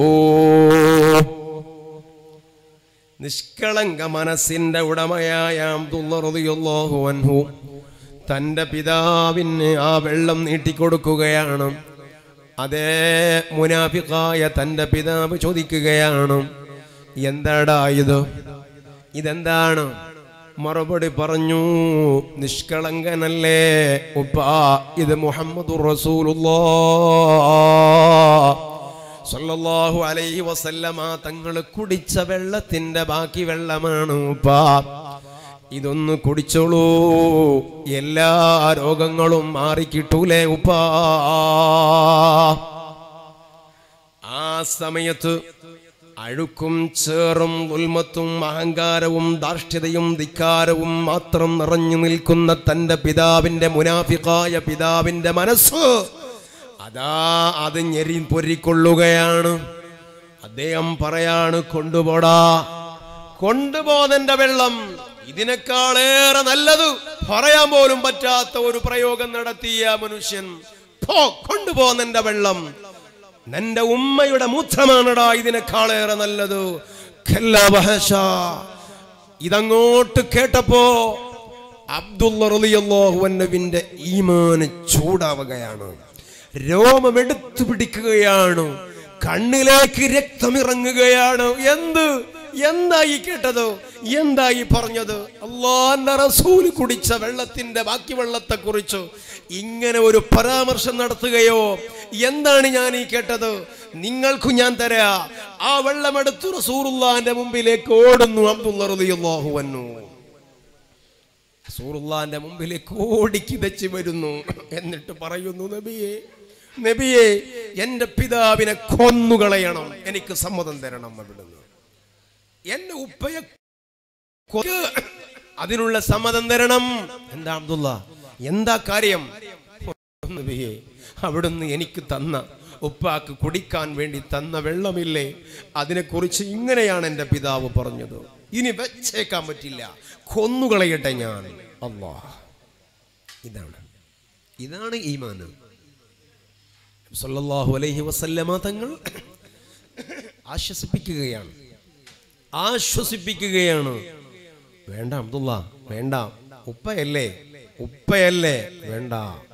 നിഷ്കളങ്ക മനസ്സിന്റെ ഉടമയായ അബ്ദുള്ള റളിയല്ലാഹു അൻഹു തന്റെ പിതാവിന് ആ വെള്ളം നീട്ടിക്കൊടുക്കുകയാണ് അതേ മുനാഫിക്കായ തന്റെ പിതാവ് ചോദിക്കുകയാണ് എന്താടാ ഇത് ഇതെന്താണ് മറുപടി പറഞ്ഞു നിഷ്കളങ്കനല്ലേ ഉപ്പാ ഇത് മുഹമ്മദ് സല്ലല്ലാഹു അലൈഹി വസല്ലമ തങ്ങൾ കുടിച്ച വെള്ളത്തിന്റെ ബാക്കി വെള്ളമാണ് ഉപ്പാ ഇതൊന്ന് കുടിച്ചോളൂ എല്ലാ രോഗങ്ങളും മാറിക്കിട്ടൂലേ ഉപ്പാ ആ സമയത്ത് അഴുക്കും ചേറും ഉൽമത്തും അഹങ്കാരവും ധാർഷ്ട്യതയും ധിക്കാരവും മാത്രം നിറഞ്ഞു നിൽക്കുന്ന തന്റെ പിതാവിന്റെ മുനാഫിക്കായ പിതാവിന്റെ മനസ്സ് അതാ അത് ഞെരി പൊരിക്കൊള്ളുകയാണ് അദ്ദേഹം പറയാണ് കൊണ്ടുപോടാ കൊണ്ടുപോകുന്നതിന്റെ വെള്ളം ഇതിനേക്കാളേറെ നല്ലത് പറയാൻ പോലും പറ്റാത്ത ഒരു പ്രയോഗം നടത്തിയ മനുഷ്യൻ പോ കൊണ്ടുപോകുന്നതിന്റെ വെള്ളം നിന്റെ ഉമ്മയുടെ മൂത്രമാണടാ ഇതിനേക്കാളേറെ നല്ലത് ഖല്ലാ വഹശ. ഇതങ്ങോട്ട് കേട്ടപ്പോ അബ്ദുള്ളറിയല്ലോഹുവിന്റെ ഈമാന് ചൂടാവുകയാണ് രോമം എടുത്തു പിടിക്കുകയാണ് കണ്ണിലേക്ക് രക്തമിറങ്ങുകയാണ് എന്ത് എന്തായി കേട്ടത് എന്തായി പറഞ്ഞത് അള്ളാന്റെ റസൂല് കുടിച്ച വെള്ളത്തിന്റെ ബാക്കി വെള്ളത്തെ കുറിച്ച് ഇങ്ങനെ ഒരു പരാമർശം നടത്തുകയോ എന്താണ് ഞാൻ ഈ കേട്ടത് നിങ്ങൾക്കു ഞാൻ തരാ ആ വെള്ളമെടുത്ത് റസൂറുല്ലാന്റെ മുമ്പിലേക്ക് ഓടുന്നു അബ്ദുള്ള റളിയല്ലാഹു അൻഹു റസൂറുല്ലാന്റെ മുമ്പിലേക്ക് ഓടിക്കിതച്ച് വരുന്നു എന്നിട്ട് പറയുന്നു നബിയെ നബിയെ എന്റെ പിതാവിനെ കൊന്നുകളയണം എനിക്ക് സമ്മതം തരണം അവിടുന്ന് എന്റെ ഉപ്പയെ കൊ- അതിനുള്ള സമ്മതം തരണം എന്താ അബ്ദുള്ള എന്താ കാര്യം നബിയെ അവിടുന്ന് എനിക്ക് തന്ന ഉപ്പാക്ക് കുടിക്കാൻ വേണ്ടി തന്ന വെള്ളമില്ലേ അതിനെക്കുറിച്ച് ഇങ്ങനെയാണ് എൻ്റെ പിതാവ് പറഞ്ഞത് ഇനി വെച്ചേക്കാൻ പറ്റില്ല കൊന്നുകളയട്ടെ ഞാൻ അല്ലാ ഇതാണ് ഇതാണ് ഈമാന് സല്ലല്ലാഹു അലൈഹി വസല്ലമ തങ്ങൾ ആശ്വസിപ്പിക്കുകയാണ് ആശ്വസിപ്പിക്കുകയാണ് വേണ്ട അബ്ദുള്ള വേണ്ട ഉപ്പയല്ലേ ഉപ്പയല്ലേ വേണ്ട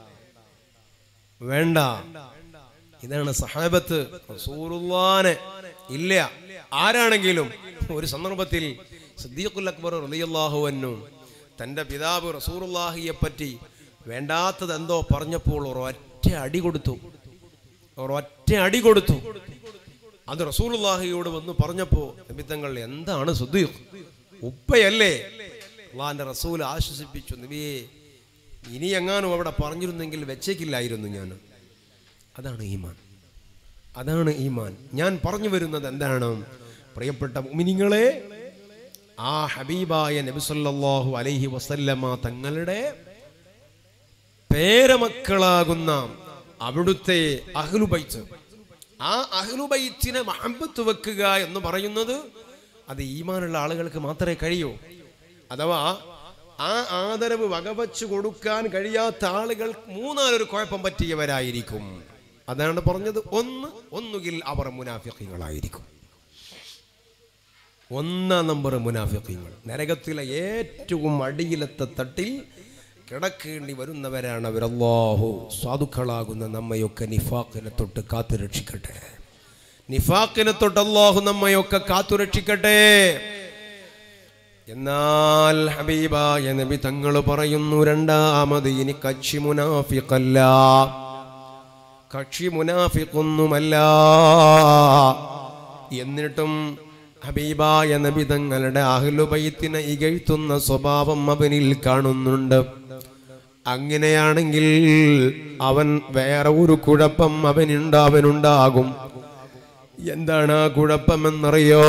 വേണ്ട ഇതാണ് സഹാബത്ത് റസൂലുള്ളാനെ ഇല്ല ആരാണെങ്കിലും ഒരു സന്ദർഭത്തിൽ സിദ്ദീഖുൽ അക്ബർ റളിയല്ലാഹു അൻഹു തന്റെ പിതാവ് റസൂലുള്ളാഹിയെ പറ്റി വേണ്ടാത്തത് എന്തോ പറഞ്ഞപ്പോൾ ഒരൊറ്റ അടി കൊടുത്തു ഒരൊറ്റ അടി കൊടുത്തു അത് റസൂലുള്ളാഹിയോട് വന്ന് പറഞ്ഞപ്പോ നബിത്തങ്ങൾ എന്താണ് സുദ്ദീഖ് ഉപ്പയല്ലേ അള്ളാന്റെ റസൂൽ ആശ്വസിപ്പിച്ചു നബിയെ ഇനി എങ്ങാനും അവിടെ പറഞ്ഞിരുന്നെങ്കിൽ വെച്ചേക്കില്ലായിരുന്നു ഞാൻ അതാണ് ഈമാൻ അതാണ് ഈമാൻ ഞാൻ പറഞ്ഞു വരുന്നത് എന്താണ് പ്രിയപ്പെട്ട മുമിനിങ്ങളെ ആ ഹബീബായ നബിസല്ലാഹു അലൈഹി വസല്ലമ തങ്ങളുടെ പേരമക്കളാകുന്ന അവിടുത്തെ അഹ്ലുബൈത്ത് ആ അഹ്ലുബൈത്തിനെ മഹബത്ത് വെക്കുക എന്ന് പറയുന്നത് അത് ഈമാനുള്ള ആളുകൾക്ക് മാത്രമേ കഴിയൂ അഥവാ ആ ആദരവ് വകവച്ചു കൊടുക്കാൻ കഴിയാത്ത ആളുകൾ മൂന്നാലൊരു കുഴപ്പം പറ്റിയവരായിരിക്കും അതാണ് പറഞ്ഞത് ഒന്ന് ഒന്നുകിൽ അവർ മുനാഫിഖികളായിരിക്കും ഒന്നാം നമ്പർ മുനാഫിഖീങ്ങൾ നരകത്തിലെ ഏറ്റവും അടിയിലത്തെ തട്ടിൽ കിടക്കേണ്ടി വരുന്നവരാണ് അവർ അല്ലാഹു സാധുക്കളാകുന്ന നമ്മയൊക്കെ നിഫാക്കിനെ തൊട്ട് കാത്തു രക്ഷിക്കട്ടെ നിഫാക്കിനെ തൊട്ട് അല്ലാഹു നമ്മയൊക്കെ കാത്തു രക്ഷിക്കട്ടെ എന്നാൽ ഹബീബായ നബി തങ്ങൾ പറയുന്നു രണ്ടാമത് ഇനി കക്ഷി മുനാഫിഖല്ല കക്ഷി മുനാഫിക്കൊന്നുമല്ല എന്നിട്ടും ഹബീബായ നബി തങ്ങളുടെ അഹ്ലുബൈത്തിനെ ഇകഴ്ത്തുന്ന സ്വഭാവം അവനിൽ കാണുന്നുണ്ട് അങ്ങനെയാണെങ്കിൽ അവൻ വേറെ ഒരു കുഴപ്പം അവനുണ്ട് അവനുണ്ടാകും എന്താണ് ആ കുഴപ്പമെന്നറിയോ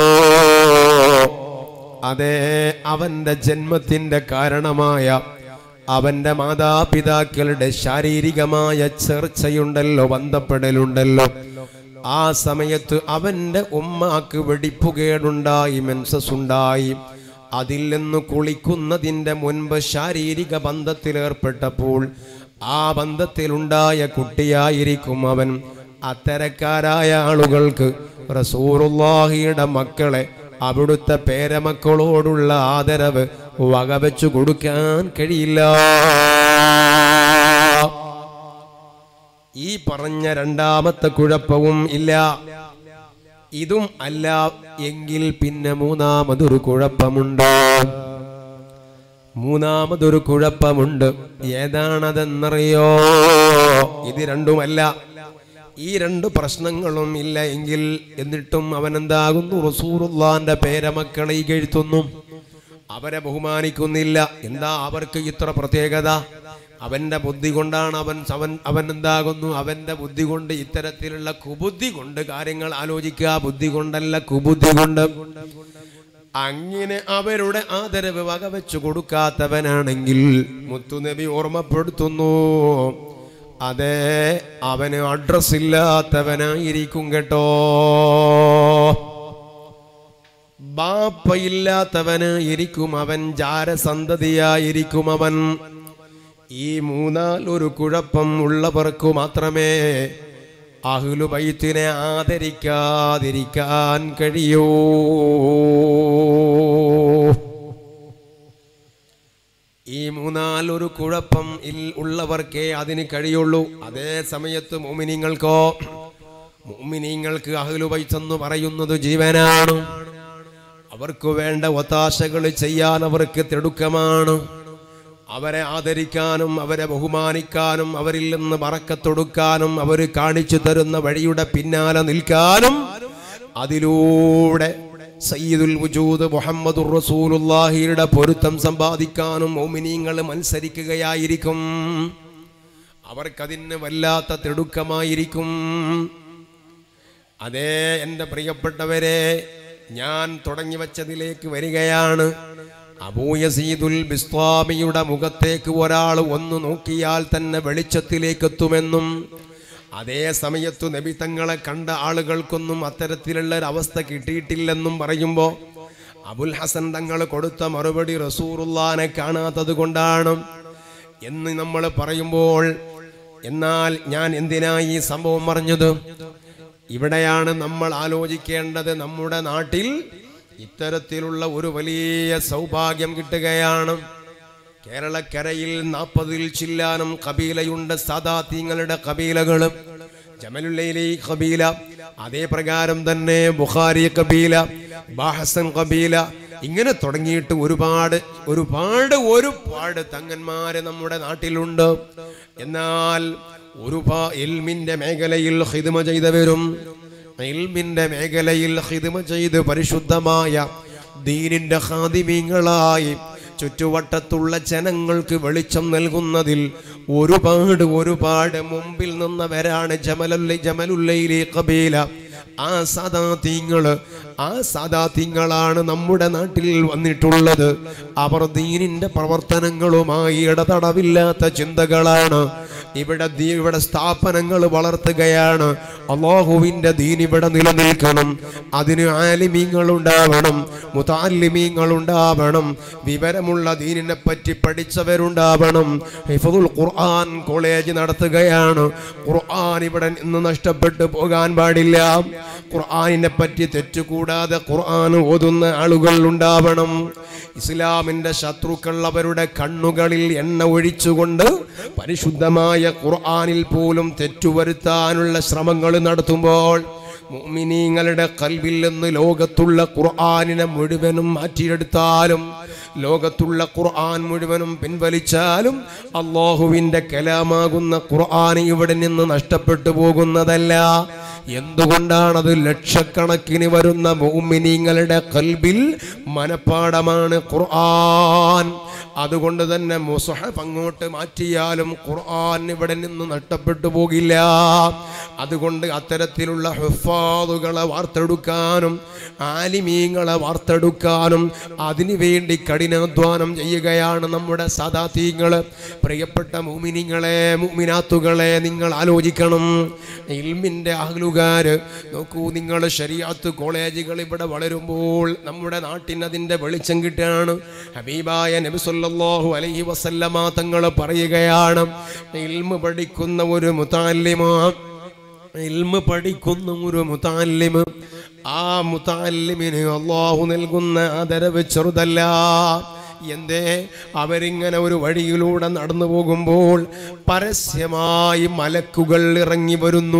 അതെ അവന്റെ ജന്മത്തിന്റെ കാരണമായ അവന്റെ മാതാപിതാക്കളുടെ ശാരീരികമായ ചർച്ചയുണ്ടല്ലോ ബന്ധപ്പെടലുണ്ടല്ലോ ആ സമയത്ത് അവന്റെ ഉമ്മാക്ക് വെടിപ്പുകേടുണ്ടായി മെൻസസ് ഉണ്ടായി അതിൽ നിന്ന് കുളിക്കുന്നതിൻ്റെ മുൻപ് ശാരീരിക ബന്ധത്തിലേർപ്പെട്ടപ്പോൾ ആ ബന്ധത്തിലുണ്ടായ കുട്ടിയായിരിക്കും അവൻ അത്തരക്കാരായ ആളുകൾക്ക് റസൂറുല്ലാഹിയുടെ മക്കളെ അവിടുത്തെ പേരമക്കളോടുള്ള ആദരവ് വകവെച്ചു കൊടുക്കാൻ കഴിയില്ല ഈ പറഞ്ഞ രണ്ടാമത്തെ കുഴപ്പവും ഇല്ല ഇതും അല്ല എങ്കിൽ പിന്നെ മൂന്നാമതൊരു കുഴപ്പമുണ്ട് മൂന്നാമതൊരു കുഴപ്പമുണ്ട് ഏതാണതെന്നറിയോ ഇത് രണ്ടുമല്ല ഈ രണ്ട് പ്രശ്നങ്ങളും ഇല്ല എങ്കിൽ എന്നിട്ടും അവൻ എന്താകുന്നു റസൂറുല്ലാന്റെ പേരമക്കളെ ഇകഴ്ത്തുന്നു അവരെ ബഹുമാനിക്കുന്നില്ല എന്താ അവർക്ക് ഇത്ര പ്രത്യേകത അവന്റെ ബുദ്ധി കൊണ്ടാണ് അവൻ അവൻ അവൻ എന്താകുന്നു അവന്റെ ബുദ്ധി കൊണ്ട് ഇത്തരത്തിലുള്ള കുബുദ്ധി കൊണ്ട് കാര്യങ്ങൾ ആലോചിക്കുക ബുദ്ധി കൊണ്ടല്ല കുബുദ്ധി കൊണ്ട് അങ്ങനെ അവരുടെ ആദരവ് വകവെച്ചു കൊടുക്കാത്തവനാണെങ്കിൽ മുത്തുനബി ഓർമ്മപ്പെടുത്തുന്നു അതെ അവന് അഡ്രസ് ഇല്ലാത്തവനായിരിക്കും കേട്ടോ ബാപ്പയില്ലാത്തവനായിരിക്കും അവൻ ജാരസന്തതിയായിരിക്കും അവൻ ഈ മൂന്നാൽ ഒരു കുഴപ്പം ഉള്ളവർക്ക് മാത്രമേ അഹ്ലുബൈത്തിനെ ആദരിക്കാതിരിക്കാൻ കഴിയൂ ഈ മൂന്നാൽ ഒരു കുഴപ്പം ഇൽ- ഉള്ളവർക്കേ അതിന് കഴിയുള്ളൂ അതേ സമയത്ത് മോമിനിങ്ങൾക്കോ മോമിനിങ്ങൾക്ക് അഹ്ലുബൈത്തെന്ന് പറയുന്നത് ജീവനാണ് അവർക്ക് വേണ്ട ഒത്താശകൾ ചെയ്യാൻ അവർക്ക് തിടുക്കമാണ് അവരെ ആദരിക്കാനും അവരെ ബഹുമാനിക്കാനും അവരിൽ നിന്ന് മറക്കത്തൊടുക്കാനും അവർ കാണിച്ചു തരുന്ന വഴിയുടെ പിന്നാലെ നിൽക്കാനും അതിലൂടെ സയ്യിദുൽ വജൂദ് മുഹമ്മദുർ റസൂലുള്ളാഹിയുടെ പൊരുത്തം സമ്പാദിക്കാനും മോമിനീങ്ങൾ മത്സരിക്കുകയായിരിക്കും അവർക്കതിന് വല്ലാത്ത തിടുക്കമായിരിക്കും അതേ എൻ്റെ പ്രിയപ്പെട്ടവരെ ഞാൻ തുടങ്ങി വച്ചതിലേക്ക് വരികയാണ് അബൂയസീദുൽ ബിസ്വാമിയുടെ മുഖത്തേക്ക് ഒരാൾ ഒന്ന് നോക്കിയാൽ തന്നെ വെളിച്ചത്തിലേക്ക് എത്തുമെന്നും അതേ സമയത്തു നബി തങ്ങളെ കണ്ട ആളുകൾക്കൊന്നും അത്തരത്തിലുള്ള ഒരു അവസ്ഥ കിട്ടിയിട്ടില്ലെന്നും പറയുമ്പോൾ അബുൽ ഹസൻ തങ്ങൾ കൊടുത്ത മറുപടി റസൂറുല്ലാനെ കാണാത്തത് കൊണ്ടാണ് എന്ന് നമ്മൾ പറയുമ്പോൾ എന്നാൽ ഞാൻ എന്തിനാ ഈ സംഭവം പറഞ്ഞത് ഇവിടെയാണ് നമ്മൾ ആലോചിക്കേണ്ടത് നമ്മുടെ നാട്ടിൽ ഇത്തരത്തിലുള്ള ഒരു വലിയ സൗഭാഗ്യം കിട്ടുകയാണ് കേരളക്കരയിൽ നാൽപ്പതിൽ ചില്ലാനും കബീലയുണ്ട് സാദാത്യങ്ങളുടെ കബീലകളും ജമലുല്ലയിലെ കബീല അതേ പ്രകാരം തന്നെ ബുഖാരി കബീല ബാഹസൻ കബീല ഇങ്ങനെ തുടങ്ങിയിട്ട് ഒരുപാട് ഒരുപാട് ഒരുപാട് തങ്ങന്മാര് നമ്മുടെ നാട്ടിലുണ്ട് എന്നാൽ ഒരുപാ ഇൽമിന്റെ മേഖലയിൽ ഹിദ്മ ചെയ്തവരും ഇൽമിന്റെ മേഖലയിൽ ഹിദ്മ ചെയ്ത് പരിശുദ്ധമായ ദീനിന്റെ ഖാദിമീങ്ങളായി ചുറ്റുവട്ടത്തുള്ള ജനങ്ങൾക്ക് വെളിച്ചം നൽകുന്നതിൽ ഒരുപാട് ഒരുപാട് മുമ്പിൽ നിന്നവരാണ് ജമലുല്ല ജമലുല്ലയിലെ കബീല ആ സാദാത്യങ്ങള് ആ സാദാത്യങ്ങളാണ് നമ്മുടെ നാട്ടിൽ വന്നിട്ടുള്ളത് അവർ ദീനിന്റെ പ്രവർത്തനങ്ങളുമായി ഇടതടവില്ലാത്ത ചിന്തകളാണ് ഇവിടെ ദീ- ഇവിടെ സ്ഥാപനങ്ങൾ വളർത്തുകയാണ് അള്ളാഹുവിന്റെ ദീൻ ഇവിടെ നിലനിൽക്കണം അതിന് ആലിമീങ്ങൾ ഉണ്ടാവണം മുതാലിമീങ്ങൾ ഉണ്ടാവണം വിവരമുള്ള ദീനിനെ പറ്റി പഠിച്ചവരുണ്ടാവണം ഹിഫദുൽ ഖുർആൻ കോളേജ് നടത്തുകയാണ് ഖുർആൻ ഇവിടെ നിന്ന് നഷ്ടപ്പെട്ടു പോകാൻ പാടില്ല ഖുർആനിനെ പറ്റി തെറ്റുകൂടാതെ ഖുർആൻ ഓതുന്ന ആളുകൾ ഉണ്ടാവണം ഇസ്ലാമിന്റെ ശത്രുക്കൾ അവരുടെ കണ്ണുകളിൽ എണ്ണ ഒഴിച്ചുകൊണ്ട് പരിശുദ്ധമായ ഖുർആനിൽ പോലും തെറ്റുവരുത്താനുള്ള ശ്രമങ്ങൾ നടത്തുമ്പോൾ മുഅ്മിനീങ്ങളുടെ കൽവിൽ നിന്ന് ലോകത്തുള്ള ഖുർആനിനെ മുഴുവനും മാറ്റിയെടുത്താലും ലോകത്തുള്ള ഖുർആൻ മുഴുവനും പിൻവലിച്ചാലും അള്ളാഹുവിൻ്റെ കലാമാകുന്ന ഖുർആൻ ഇവിടെ നിന്ന് നഷ്ടപ്പെട്ടു പോകുന്നതല്ല എന്തുകൊണ്ടാണത് ലക്ഷക്കണക്കിന് വരുന്ന മുഅ്മിനീങ്ങളുടെ കൽബിൽ മനപ്പാടമാണ് ഖുർആൻ അതുകൊണ്ട് തന്നെ മുസഹഫ് അങ്ങോട്ട് മാറ്റിയാലും ഖുർആൻ ഇവിടെ നിന്ന് നഷ്ടപ്പെട്ടു പോകില്ല അതുകൊണ്ട് അത്തരത്തിലുള്ള ഹുഫാദുകളെ വാർത്തെടുക്കാനും ആലിമീങ്ങളെ വാർത്തെടുക്കാനും അതിനുവേണ്ടി കഠിനാധ്വാനം ചെയ്യുകയാണ് നമ്മുടെ സദാതീങ്ങൾ പ്രിയപ്പെട്ട മുമിനിങ്ങളെ മുമിനാത്തുകളെ നിങ്ങൾ ആലോചിക്കണം ഇൽമിൻ്റെ അഹ്ലുകാര് നോക്കൂ നിങ്ങൾ ശരിയാത്ത് കോളേജുകൾ ഇവിടെ വളരുമ്പോൾ നമ്മുടെ നാട്ടിന് അതിൻ്റെ വെളിച്ചം കിട്ടുകയാണ് ഹബീബായ നബി സല്ലല്ലാഹു അലൈഹി വസല്ലമ തങ്ങൾ പറയുകയാണ് ഇൽമ് പഠിക്കുന്ന ഒരു മുതാലിമ ഇൽമ് പഠിക്കുന്ന ഒരു മുതാലിമ് ആ മുതാലിമിന് അള്ളാഹു നൽകുന്ന ആദരവ് ചെറുതല്ല എന്തേ അവരിങ്ങനെ ഒരു വഴിയിലൂടെ നടന്നു പോകുമ്പോൾ പരസ്യമായി മലക്കുകൾ ഇറങ്ങി വരുന്നു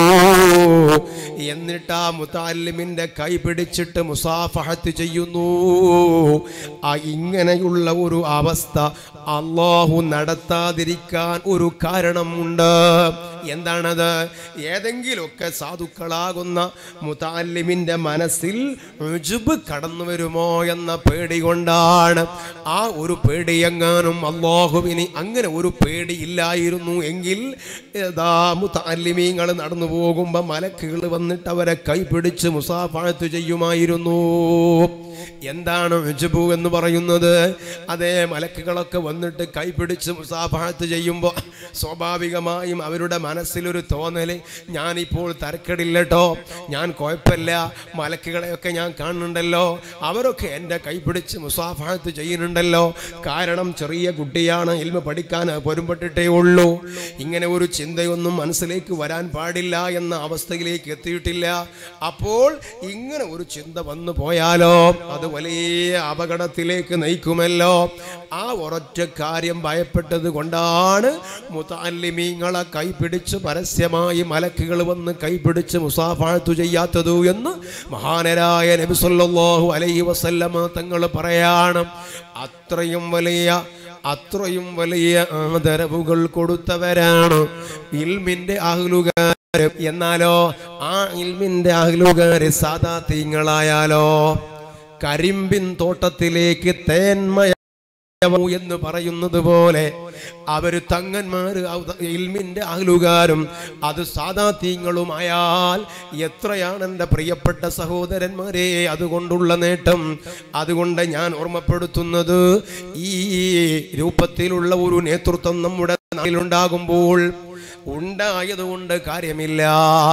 എന്നിട്ട് ആ മുതാലിമിന്റെ കൈ പിടിച്ചിട്ട് മുസാഫഹത്ത് ചെയ്യുന്നു ആ ഇങ്ങനെയുള്ള ഒരു അവസ്ഥ അള്ളാഹു നടത്താതിരിക്കാൻ ഒരു കാരണമുണ്ട് എന്താണത് ഏതെങ്കിലുമൊക്കെ സാധുക്കളാകുന്ന മുതാലിമിന്റെ മനസ്സിൽ ഉജുബ് കടന്നു വരുമോ എന്ന പേടി കൊണ്ടാണ് ആ ഒരു പേടി എങ്ങാനും അള്ളാഹുവിന് അങ്ങനെ ഒരു പേടി ഇല്ലായിരുന്നു എങ്കിൽ ഏതാ മുതാലിമീങ്ങൾ നടന്നു പോകുമ്പോൾ മലക്കുകൾ വന്നിട്ട് അവരെ കൈപിടിച്ച് മുസാഫാത്ത് ചെയ്യുമായിരുന്നു എന്താണ് ഉജുബു എന്ന് പറയുന്നത് അതേ മലക്കുകളൊക്കെ വന്നിട്ട് കൈപിടിച്ച് മുസാഫാത്ത് ചെയ്യുമ്പോൾ സ്വാഭാവികമായും അവരുടെ മനസ്സിലൊരു തോന്നൽ ഞാനിപ്പോൾ തരക്കെടില്ലട്ടോ ഞാൻ കുഴപ്പമില്ല മലക്കുകളെയൊക്കെ ഞാൻ കാണുന്നുണ്ടല്ലോ അവരൊക്കെ എൻ്റെ കൈപിടിച്ച് മുസാഫാത്ത് ചെയ്യുന്നുണ്ടല്ലോ കാരണം ചെറിയ കുട്ടിയാണ് ഇൽമ പഠിക്കാൻ പൊരുമ്പെട്ടിട്ടേ ഉള്ളൂ ഇങ്ങനെ ഒരു ചിന്തയൊന്നും മനസ്സിലേക്ക് വരാൻ പാടില്ല എന്ന അവസ്ഥയിലേക്ക് എത്തിയിട്ടില്ല അപ്പോൾ ഇങ്ങനെ ഒരു ചിന്ത വന്നു പോയാലോ അത് വലിയ അപകടത്തിലേക്ക് നയിക്കുമല്ലോ ആ ഒരൊറ്റ കാര്യം ഭയപ്പെട്ടത് കൊണ്ടാണ് മുത്താലിമീങ്ങളെ കൈപിടിച്ച് പരസ്യമായി മലക്കുകൾ വന്ന് കൈപിടിച്ച് മുസാഫാഴ്ത്തു ചെയ്യാത്തതു എന്ന് മഹാനരായ നബി സല്ലല്ലാഹു അലൈഹി വസല്ലമ തങ്ങൾ പറയാണ് അത്രയും വലിയ അത്രയും വലിയ ആദരവുകൾ കൊടുത്തവരാണ് ഇൽമിന്റെ അഹ്ലുകാര് എന്നാലോ ആ ഇൽമിന്റെ അഹ്ലുകാര് സാധാ തീങ്ങളായാലോ കരിമ്പിൻ തോട്ടത്തിലേക്ക് തേന്മയ എന്ന് പറയുന്നത് പോലെ അവര് തങ്ങന്മാര് ഔദ- ഇൽമിന്റെ അഹലുകാരും അത് സാധാത്യങ്ങളുമായാൽ എത്രയാണ് എൻ്റെ പ്രിയപ്പെട്ട സഹോദരന്മാരെ അതുകൊണ്ടുള്ള നേട്ടം അതുകൊണ്ട് ഞാൻ ഓർമ്മപ്പെടുത്തുന്നത് ഈ രൂപത്തിലുള്ള ഒരു നേതൃത്വം നമ്മുടെ നാട്ടിലുണ്ടാകുമ്പോൾ ഉണ്ടായതുകൊണ്ട് കാര്യമില്ല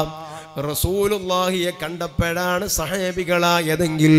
റസൂലുള്ളാഹിയെ കണ്ടപ്പോഴാണ് സഹാബികളായതെങ്കിൽ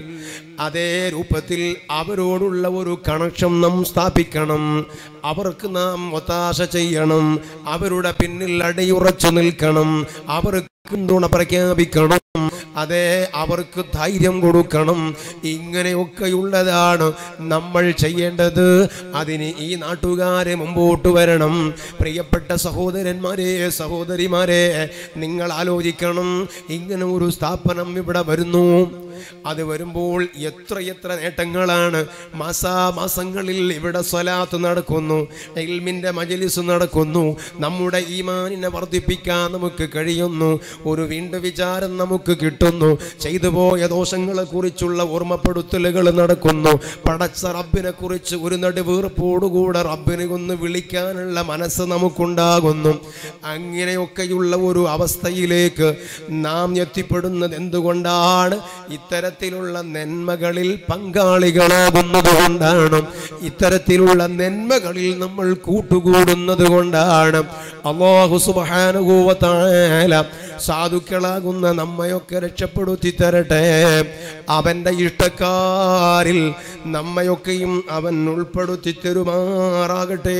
അതേ രൂപത്തിൽ അവരോടുള്ള ഒരു കണക്ഷൻ നാം സ്ഥാപിക്കണം അവർക്ക് നാം ഒത്താശ ചെയ്യണം അവരുടെ പിന്നിൽ അടിയുറച്ചു നിൽക്കണം അവർക്ക് പിന്തുണ പ്രഖ്യാപിക്കണം അതെ അവർക്ക് ധൈര്യം കൊടുക്കണം ഇങ്ങനെയൊക്കെയുള്ളതാണ് നമ്മൾ ചെയ്യേണ്ടത് അതിന് ഈ നാട്ടുകാരെ മുമ്പോട്ട് വരണം പ്രിയപ്പെട്ട സഹോദരന്മാരെ സഹോദരിമാരെ നിങ്ങൾ ആലോചിക്കണം ഇങ്ങനെ ഒരു സ്ഥാപനം ഇവിടെ വരുന്നു അത് വരുമ്പോൾ എത്ര എത്ര നേട്ടങ്ങളാണ് മാസാമാസങ്ങളിൽ ഇവിടെ സ്വലാത്ത് നടക്കുന്നു ഇൽമിൻ്റെ മജലിസ് നടക്കുന്നു നമ്മുടെ ഈമാനിനെ വർദ്ധിപ്പിക്കാൻ നമുക്ക് കഴിയുന്നു ഒരു വീണ്ടും വിചാരം നമുക്ക് കിട്ടുന്നു ചെയ്തു പോയ ദോഷങ്ങളെ കുറിച്ചുള്ള ഓർമ്മപ്പെടുത്തലുകൾ നടക്കുന്നു പടച്ച റബ്ബിനെ കുറിച്ച് ഒരു നടുവീർപ്പോടുകൂടെ റബ്ബിനെ ഒന്ന് വിളിക്കാനുള്ള മനസ്സ് നമുക്കുണ്ടാകുന്നു അങ്ങനെയൊക്കെയുള്ള ഒരു അവസ്ഥയിലേക്ക് നാം എത്തിപ്പെടുന്നത് എന്തുകൊണ്ടാണ് ഇത്തരത്തിലുള്ള നന്മകളിൽ പങ്കാളികളാകുന്നത് കൊണ്ടാണ് ഇത്തരത്തിലുള്ള നന്മകളിൽ നമ്മൾ കൂട്ടുകൂടുന്നത് കൊണ്ടാണ് അള്ളാഹു സുബാനുഭൂവത്തായാല സാധുക്കളാകുന്ന നമ്മയൊക്കെ രക്ഷപ്പെടുത്തി തരട്ടെ അവൻ്റെ ഇഷ്ടക്കാരിൽ നമ്മയൊക്കെയും അവൻ ഉൾപ്പെടുത്തി തരുമാറാകട്ടെ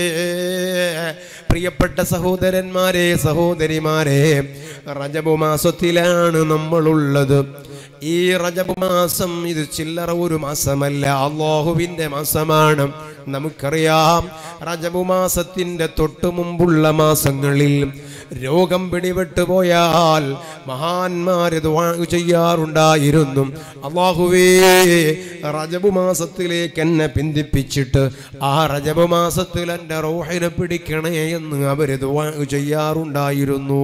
പ്രിയപ്പെട്ട സഹോദരന്മാരെ സഹോദരിമാരെ റജബു മാസത്തിലാണ് നമ്മളുള്ളത് ഈ റജബ് മാസം ഇത് ചില്ലറ ഒരു മാസമല്ല അള്ളാഹുവിൻ്റെ മാസമാണ് നമുക്കറിയാം റജബു മാസത്തിൻ്റെ തൊട്ടു മുമ്പുള്ള മാസങ്ങളിൽ രോഗം പിടിപെട്ടു പോയാൽ മഹാന്മാരത് ചെയ്യാറുണ്ടായിരുന്നു അള്ളാഹുവേ റജബു മാസത്തിലേക്ക് എന്നെ പിന്തിപ്പിച്ചിട്ട് ആ റജബു മാസത്തിൽ എൻ്റെ റോഹിനെ പിടിക്കണേ എന്ന് അവരിത് ചെയ്യാറുണ്ടായിരുന്നു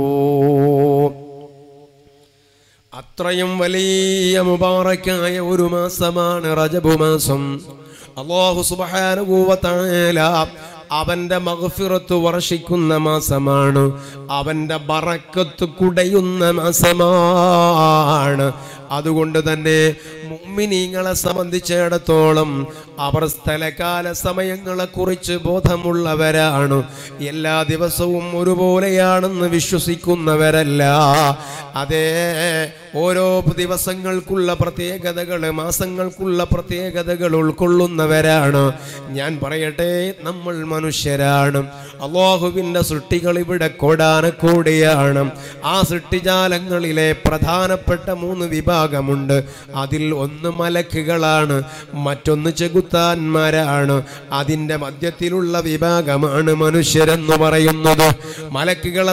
അത്രയും വലിയ മുബാറക്കായ ഒരു മാസമാണ് റജബു മാസം അള്ളാഹു സുബാനുഭൂവത്തായാല അവന്റെ മഗ്ഫിറത്ത് വർഷിക്കുന്ന മാസമാണ് അവന്റെ ബറക്കത്ത് കുടയുന്ന മാസമാണ് അതുകൊണ്ട് തന്നെ മുമ്മിനീങ്ങളെ സംബന്ധിച്ചിടത്തോളം അവർ സ്ഥലകാല സമയങ്ങളെ കുറിച്ച് ബോധമുള്ളവരാണ് എല്ലാ ദിവസവും ഒരുപോലെയാണെന്ന് വിശ്വസിക്കുന്നവരല്ല അതേ ഓരോ ദിവസങ്ങൾക്കുള്ള പ്രത്യേകതകൾ മാസങ്ങൾക്കുള്ള പ്രത്യേകതകൾ ഉൾക്കൊള്ളുന്നവരാണ് ഞാൻ പറയട്ടെ നമ്മൾ മനുഷ്യരാണ് അള്ളാഹുവിൻ്റെ സൃഷ്ടികൾ ഇവിടെ കോടാനക്കൂടിയാണ് ആ സൃഷ്ടിജാലങ്ങളിലെ പ്രധാനപ്പെട്ട മൂന്ന് വിഭാഗമുണ്ട് അതിൽ ഒന്ന് മലക്കുകളാണ് മറ്റൊന്ന് ചെകുത്താന്മാരാണ് അതിൻ്റെ മധ്യത്തിലുള്ള വിഭാഗമാണ് മനുഷ്യരെന്ന് പറയുന്നത് മലക്കുകളെ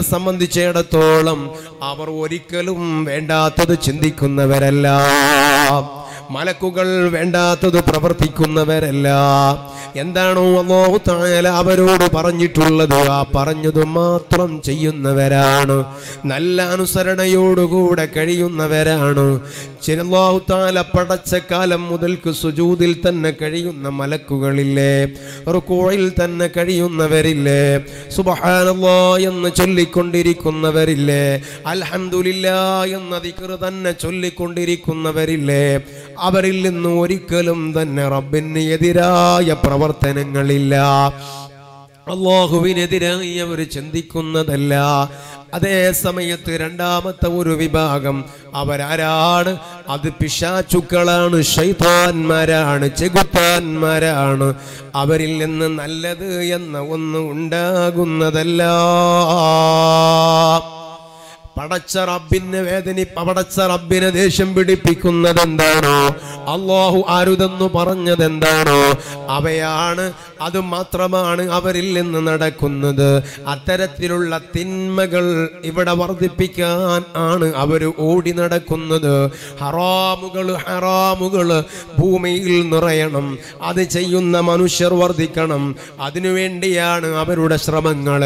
സംബന്ധിച്ചിടത്തോളം അവർ ഒരിക്കലും വേണ്ടാത്തത് ചിന്തിക്കുന്നവരല്ല മലക്കുകൾ വേണ്ടാത്തത് പ്രവർത്തിക്കുന്നവരല്ല എന്താണോ അല്ലാഹു തആല അവരോട് പറഞ്ഞിട്ടുള്ളത് ആ പറഞ്ഞത് മാത്രം ചെയ്യുന്നവരാണ് നല്ല അനുസരണയോടുകൂടെ കഴിയുന്നവരാണ് ചിലല്ലാഹു താല പടച്ച കാലം മുതൽക്ക് സുജൂദിൽ തന്നെ കഴിയുന്ന മലക്കുകളില്ലേ റുക്കോയിൽ തന്നെ കഴിയുന്നവരില്ലേ സുബഹാനല്ലാ എന്ന് ചൊല്ലിക്കൊണ്ടിരിക്കുന്നവരില്ലേ അൽഹംദുലില്ലാ എന്ന ദിക്ർ തന്നെ ചൊല്ലിക്കൊണ്ടിരിക്കുന്നവരില്ലേ അവരിൽ നിന്ന് ഒരിക്കലും തന്നെ റബ്ബിന് എതിരായ പ്രവർത്തനങ്ങളില്ല അള്ളാഹുവിനെതിരായി അവർ ചിന്തിക്കുന്നതല്ല അതേ സമയത്ത് രണ്ടാമത്തെ ഒരു വിഭാഗം അവരാരാണ് അത് പിശാചുക്കളാണ് ശൈതാന്മാരാണ് ചെകുത്താന്മാരാണ് അവരിൽ നിന്ന് നല്ലത് എന്ന ഒന്ന് ഉണ്ടാകുന്നതല്ല പടച്ച റബ്ബിനെ വേദനി പടച്ച റബ്ബിനെ ദേഷ്യം പിടിപ്പിക്കുന്നത് എന്താണോ അള്ളാഹു അരുതെന്ന് പറഞ്ഞത് എന്താണോ അവയാണ് അത് മാത്രമാണ് അവരിൽ നിന്ന് നടക്കുന്നത് അത്തരത്തിലുള്ള തിന്മകൾ ഇവിടെ വർദ്ധിപ്പിക്കാൻ ആണ് അവർ ഓടി നടക്കുന്നത് ഹറാമുകൾ ഹറാമുകൾ ഭൂമിയിൽ നിറയണം അത് ചെയ്യുന്ന മനുഷ്യർ വർദ്ധിക്കണം അതിനുവേണ്ടിയാണ് അവരുടെ ശ്രമങ്ങൾ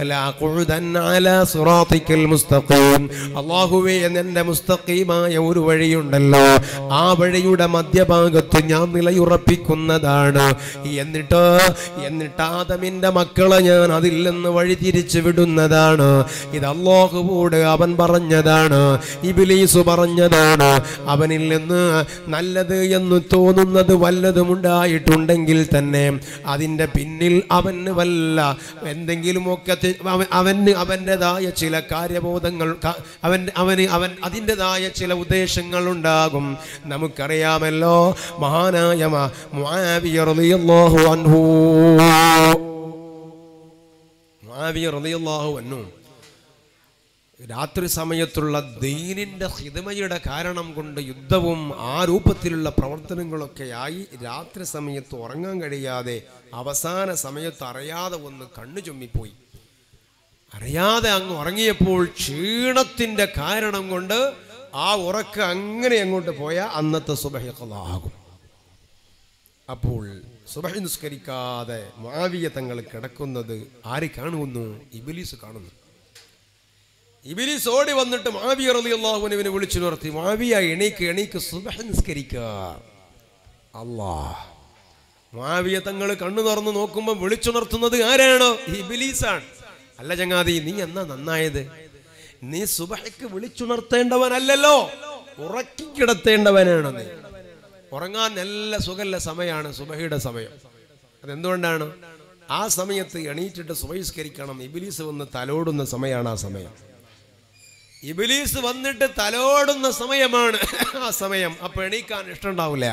മുസ്തഖീം അള്ളാഹുവേ എന്നെ മുസ്തഖീമായ ഒരു വഴിയുണ്ടല്ലോ ആ വഴിയുടെ മധ്യഭാഗത്ത് ഞാൻ നിലയുറപ്പിക്കുന്നതാണ് എന്നിട്ട് എന്നിട്ട് ആദമിന്റെ മക്കളെ ഞാൻ അതിൽ നിന്ന് വഴി തിരിച്ചു വിടുന്നതാണ് ഇത് അള്ളാഹുവോട് അവൻ പറഞ്ഞതാണ് ഇബിലീസ് പറഞ്ഞതാണ് അവനിൽ നിന്ന് നല്ലത് എന്ന് തോന്നുന്നത് വല്ലതും ഉണ്ടായിട്ടുണ്ടെങ്കിൽ തന്നെ അതിൻ്റെ പിന്നിൽ അവന് വല്ല എന്തെങ്കിലുമൊക്കെ തി- അവൻ- അവന് അവൻ്റെതായ ചില കാര്യബോധങ്ങൾ ക- അവൻ അവന് അവൻ അതിൻ്റെതായ ചില ഉദ്ദേശങ്ങൾ ഉണ്ടാകും നമുക്കറിയാമല്ലോ മഹാനായ മ- മുആവിയ റളിയല്ലാഹു അൻഹു മുആവിയ റളിയല്ലാഹു അൻഹു രാത്രി സമയത്തുള്ള ദീനിന്റെ ഹിതമയുടെ കാരണം കൊണ്ട് യുദ്ധവും ആ രൂപത്തിലുള്ള പ്രവർത്തനങ്ങളൊക്കെയായി രാത്രി സമയത്ത് ഉറങ്ങാൻ കഴിയാതെ അവസാന സമയത്ത് അറിയാതെ ഒന്ന് കണ്ണു ചുമ്മിപ്പോയി അറിയാതെ അങ്ങ് ഉറങ്ങിയപ്പോൾ ക്ഷീണത്തിന്റെ കാരണം കൊണ്ട് ആ ഉറക്കം അങ്ങനെ അങ്ങോട്ട് പോയാൽ അന്നത്തെ സുബഹികളാകും അപ്പോൾ സുബഹി നിസ്കരിക്കാതെ മാവിയ തങ്ങൾ കിടക്കുന്നത് ആര് കാണുന്നു ഇബിലീസ് കാണുന്നു ഇബിലീസ് ഓടി വന്നിട്ട് മാവിയ റളിയല്ലാഹുവിനെ വിളിച്ചു നിർത്തി മാവിയ എണീക്ക് എണീക്ക് സുബഹി നിസ്കരിക്കുക അല്ലാ മാവിയ തങ്ങൾ കണ്ണു തുറന്ന് നോക്കുമ്പോൾ വിളിച്ചുണർത്തുന്നത് ആരാണ് ഇബിലീസാണ് അല്ല ചങ്ങാതി നീ എന്നാ നന്നായത് നീ സുബഹയ്ക്ക് വിളിച്ചുണർത്തേണ്ടവനല്ലല്ലോ ഉറക്കി കിടത്തേണ്ടവനാണ് നീ ഉറങ്ങാൻ നല്ല സുഖല്ല സമയമാണ് സുബഹയുടെ സമയം അതെന്തുകൊണ്ടാണ് ആ സമയത്ത് എണീറ്റിട്ട് സുബഹിസ്കരിക്കണം ഇബിലീസ് വന്ന് തലോടുന്ന സമയമാണ് ആ സമയം ഇബിലീസ് വന്നിട്ട് തലോടുന്ന സമയമാണ് ആ സമയം അപ്പൊ എണീക്കാൻ ഇഷ്ടമുണ്ടാവില്ല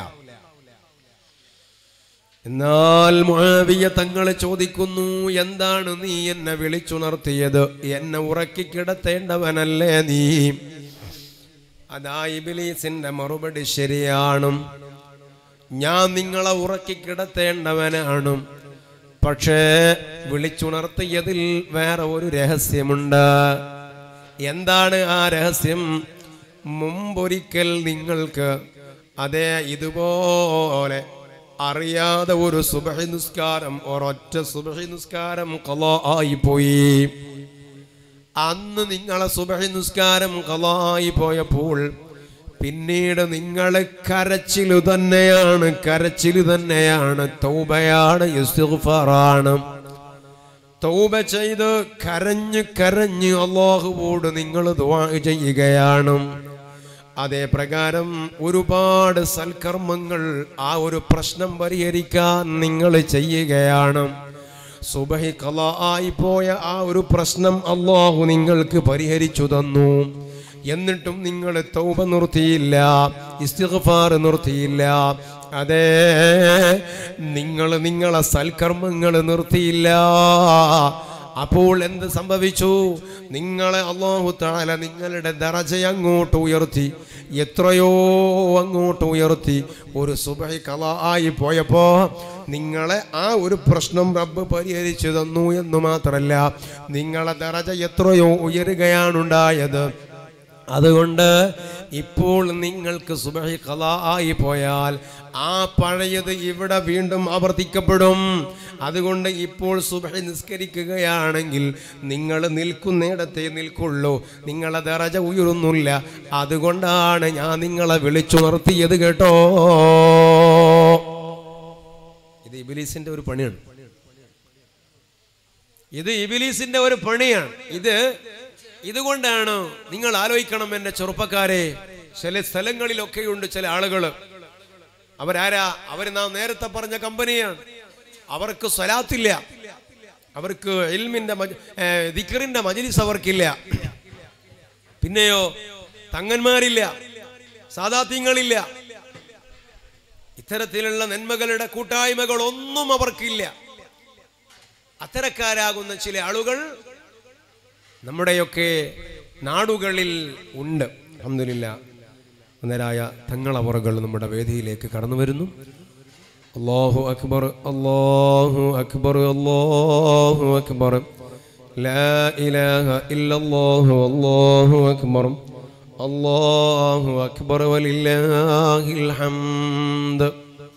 എന്നാൽ മുആവിയ തങ്ങളെ ചോദിക്കുന്നു എന്താണ് നീ എന്നെ വിളിച്ചുണർത്തിയത് എന്നെ ഉറക്കി കിടത്തേണ്ടവനല്ലേ നീ അതാ ഇബിലീസിന്റെ മറുപടി ശരിയാണ് ഞാൻ നിങ്ങളെ ഉറക്കി കിടത്തേണ്ടവനാണ് പക്ഷേ വിളിച്ചുണർത്തിയതിൽ വേറെ ഒരു രഹസ്യമുണ്ട് എന്താണ് ആ രഹസ്യം മുമ്പൊരിക്കൽ നിങ്ങൾക്ക് അതേ ഇതുപോലെ അറിയാതെ ഒരു സുബഹി നിസ്കാരം ഒരൊറ്റ സുബഹി നിസ്കാരം കളോ ആയി പോയി അന്ന് നിങ്ങളെ സുബഹി നിസ്കാരം കളായി പോയപ്പോൾ പിന്നീട് നിങ്ങൾ കരച്ചിലു തന്നെയാണ് കരച്ചിലു തന്നെയാണ് തൗബയാണ് ഇസ്തിഗ്ഫാറാണ് തൗബ ചെയ്ത് കരഞ്ഞ് കരഞ്ഞ് അള്ളാഹുവോട് നിങ്ങൾ ദുആ ചെയ്യുകയാണ് അതേ പ്രകാരം ഒരുപാട് സൽക്കർമ്മങ്ങൾ ആ ഒരു പ്രശ്നം പരിഹരിക്കാൻ നിങ്ങൾ ചെയ്യുകയാണ് സുബഹി കല ആയി പോയ ആ ഒരു പ്രശ്നം അള്ളാഹു നിങ്ങൾക്ക് പരിഹരിച്ചു തന്നു എന്നിട്ടും നിങ്ങൾ തൗബ നിർത്തിയില്ല ഇസ്തിഗ്ഫാർ നിർത്തിയില്ല അതേ നിങ്ങൾ നിങ്ങളെ സൽക്കർമ്മങ്ങൾ നിർത്തിയില്ല അപ്പോൾ എന്ത് സംഭവിച്ചു നിങ്ങളെ അള്ളാഹു താല നിങ്ങളുടെ ദറജ അങ്ങോട്ട് ഉയർത്തി എത്രയോ അങ്ങോട്ട് ഉയർത്തി ഒരു സുബഹി കല ആയി പോയപ്പോ നിങ്ങളെ ആ ഒരു പ്രശ്നം റബ്ബ് പരിഹരിച്ചു തന്നു എന്ന് മാത്രമല്ല നിങ്ങളെ ദറജ എത്രയോ ഉയരുകയാണുണ്ടായത് അതുകൊണ്ട് ഇപ്പോൾ നിങ്ങൾക്ക് സുബഹി കലാ ആയി പോയാൽ ആ പഴയത് ഇവിടെ വീണ്ടും ആവർത്തിക്കപ്പെടും അതുകൊണ്ട് ഇപ്പോൾ സുബഹി നിസ്കരിക്കുകയാണെങ്കിൽ നിങ്ങൾ നിൽക്കുന്നിടത്തേ നിൽക്കുള്ളൂ നിങ്ങളെ ദറജ ഉയരുന്നില്ല അതുകൊണ്ടാണ് ഞാൻ നിങ്ങളെ വിളിച്ചു നിർത്തിയത് കേട്ടോ ഇത് ഇബിലീസിന്റെ ഒരു പണിയാണ് ഇത് ഇബിലീസിന്റെ ഒരു പണിയാണ് ഇത് ഇതുകൊണ്ടാണ് നിങ്ങൾ ആലോചിക്കണം എന്റെ ചെറുപ്പക്കാരെ ചില സ്ഥലങ്ങളിലൊക്കെയുണ്ട് ചില ആളുകൾ അവരാരാ അവർ നാം നേരത്തെ പറഞ്ഞ കമ്പനിയാണ് അവർക്ക് സ്വലാത്തില്ല അവർക്ക് ഇൽമിന്റെ മജ- ഏ, ദിക്റിന്റെ മജിലിസ് അവർക്കില്ല പിന്നെയോ തങ്ങന്മാരില്ല സാദാത്യങ്ങളില്ല ഇത്തരത്തിലുള്ള നന്മകളുടെ കൂട്ടായ്മകൾ ഒന്നും അവർക്കില്ല അത്തരക്കാരാകുന്ന ചില ആളുകൾ നമ്മുടെയൊക്കെ നാടുകളിൽ ഉണ്ട് അഹമ്മദില്ല അന്നേരായ തങ്ങളവറുകൾ നമ്മുടെ വേദിയിലേക്ക് കടന്നു വരുന്നു അള്ളാഹു അക്ബർ അള്ളാഹു അക്ബർ അള്ളാഹു അക്ബർ ലാ ഇലാഹ ഇല്ലല്ലാഹു അല്ലാഹു അക്ബർ അല്ലാഹു അക്ബർ വലില്ലാഹിൽ ഹംദ്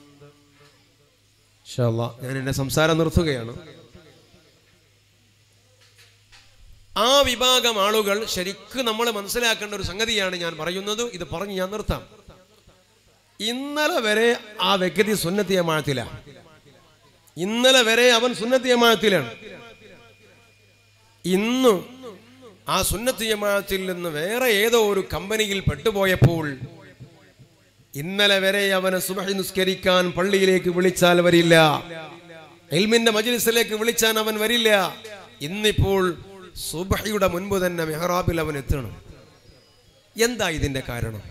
ഇൻഷാ അല്ലാഹ് ഞാൻ എൻ്റെ സംസാരം നിർത്തുകയാണ് ആ വിഭാഗം ആളുകൾ ശരിക്കും നമ്മൾ മനസ്സിലാക്കേണ്ട ഒരു സംഗതിയാണ് ഞാൻ പറയുന്നത് ഇത് പറഞ്ഞ് ഞാൻ നിർത്താം ഇന്നലെ വരെ ആ വ്യക്തി സുന്നത്തിയമാഴത്തില ഇന്നലെ വരെ അവൻ സുന്നത്തിയമാഴത്തിലാണ് ഇന്ന് ആ സുന്നത്തിയമാഴത്തിൽ നിന്ന് വേറെ ഏതോ ഒരു കമ്പനിയിൽ പെട്ടുപോയപ്പോൾ ഇന്നലെ വരെ അവനെ സുബഹി നിസ്കരിക്കാൻ പള്ളിയിലേക്ക് വിളിച്ചാൽ വരില്ല എൽമിന്റെ മജ്ലിസിലേക്ക് വിളിച്ചാൽ അവൻ വരില്ല ഇന്നിപ്പോൾ സുബഹിയുടെ മുൻപ് തന്നെ മെഹ്റാബിൽ അവൻ എത്തണം എന്താ ഇതിന്റെ കാരണം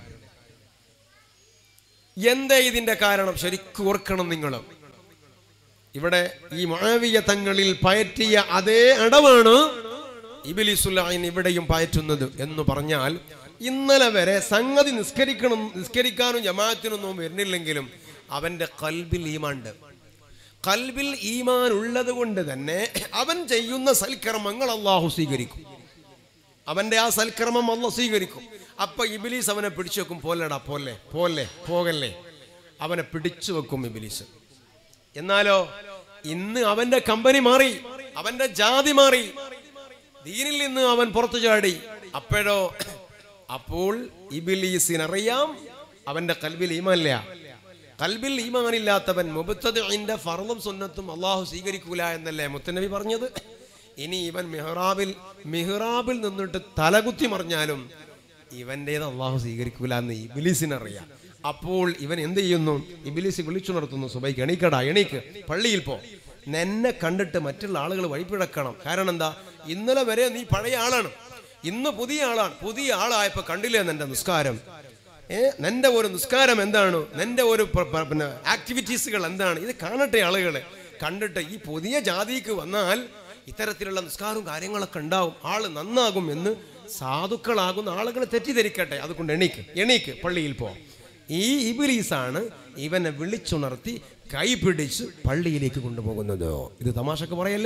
എന്താ ഇതിന്റെ കാരണം ശരിക്കും ഓർക്കണം നിങ്ങൾ ഇവിടെ ഈ മുആവിയ തങ്ങളിൽ പയറ്റിയ അതേ അടവാണ് ഇബിലിസുല്ലാൻ ഇവിടെയും പയറ്റുന്നത് എന്ന് പറഞ്ഞാൽ ഇന്നലെ വരെ സംഗതി നിസ്കരിക്കണം നിസ്കരിക്കാനും ജമാഅത്തിനൊന്നും വരുന്നില്ലെങ്കിലും അവന്റെ കൽബിൽ ഈമാണ്ട് കൽബിൽ ഈമാൻ ഉള്ളത് കൊണ്ട് തന്നെ അവൻ ചെയ്യുന്ന സൽക്കർമ്മങ്ങൾ അള്ളാഹു സ്വീകരിക്കും അവന്റെ ആ സൽക്കർമ്മം അല്ല സ്വീകരിക്കും അപ്പൊ ഇബിലീസ് അവനെ പിടിച്ചു വെക്കും പോലെടാ പോലെ പോലെ പോകല്ലേ അവനെ പിടിച്ചു വെക്കും ഇബിലീസ് എന്നാലോ ഇന്ന് അവന്റെ കമ്പനി മാറി അവന്റെ ജാതി മാറി ദീനിൽ നിന്ന് അവൻ പുറത്തു ചാടി അപ്പോഴോ അപ്പോൾ ഇബിലീസിനറിയാം അവന്റെ കൽബിൽ ഈമാനില്ല കൽബിൽ ഈമാനില്ലാത്തവൻ മുബത്തതിന്റെ ഫറലും സുന്നത്തും അള്ളാഹു സ്വീകരിക്കൂല എന്നല്ലേ മുത്തനബി പറഞ്ഞത് ഇനി ഇവൻ മിഹ്റാബിൽ മിഹ്റാബിൽ നിന്നിട്ട് തലകുത്തി മറിഞ്ഞാലും ഇവന്റേത് അള്ളാഹു സ്വീകരിക്കൂല എന്ന് ഇബിലിസിനറിയാം അപ്പോൾ ഇവൻ എന്ത് ചെയ്യുന്നു ഇബിലിസ് വിളിച്ചുണർത്തുന്നു സുബൈക്ക് എണീക്കടാ എണീക്ക് പള്ളിയിൽ പോ നിന്നെ കണ്ടിട്ട് മറ്റുള്ള ആളുകൾ വഴിപിഴക്കണം കാരണം എന്താ ഇന്നലെ വരെ നീ പഴയ ആളാണ് ഇന്ന് പുതിയ ആളാണ് പുതിയ ആളായപ്പോ കണ്ടില്ലേ നിന്റെ നിസ്കാരം ഏ നിന്റെ ഒരു നിസ്കാരം എന്താണ് നിന്റെ ഒരു പ- പ- പിന്നെ ആക്ടിവിറ്റീസുകൾ എന്താണ് ഇത് കാണട്ടെ ആളുകളെ കണ്ടിട്ട് ഈ പുതിയ ജാതിക്ക് വന്നാൽ ഇത്തരത്തിലുള്ള നിസ്കാരവും കാര്യങ്ങളൊക്കെ ഉണ്ടാവും ആള് നന്നാകും എന്ന് സാധുക്കളാകുന്ന ആളുകളെ തെറ്റിദ്ധരിക്കട്ടെ അതുകൊണ്ട് എണീക്ക് എണീക്ക് പള്ളിയിൽ പോ ഈ ഇബിലീസാണ് ഇവനെ വിളിച്ചുണർത്തി കൈപിടിച്ച് പള്ളിയിലേക്ക് കൊണ്ടുപോകുന്നത് ഇത് തമാശക്ക് പറയല്ല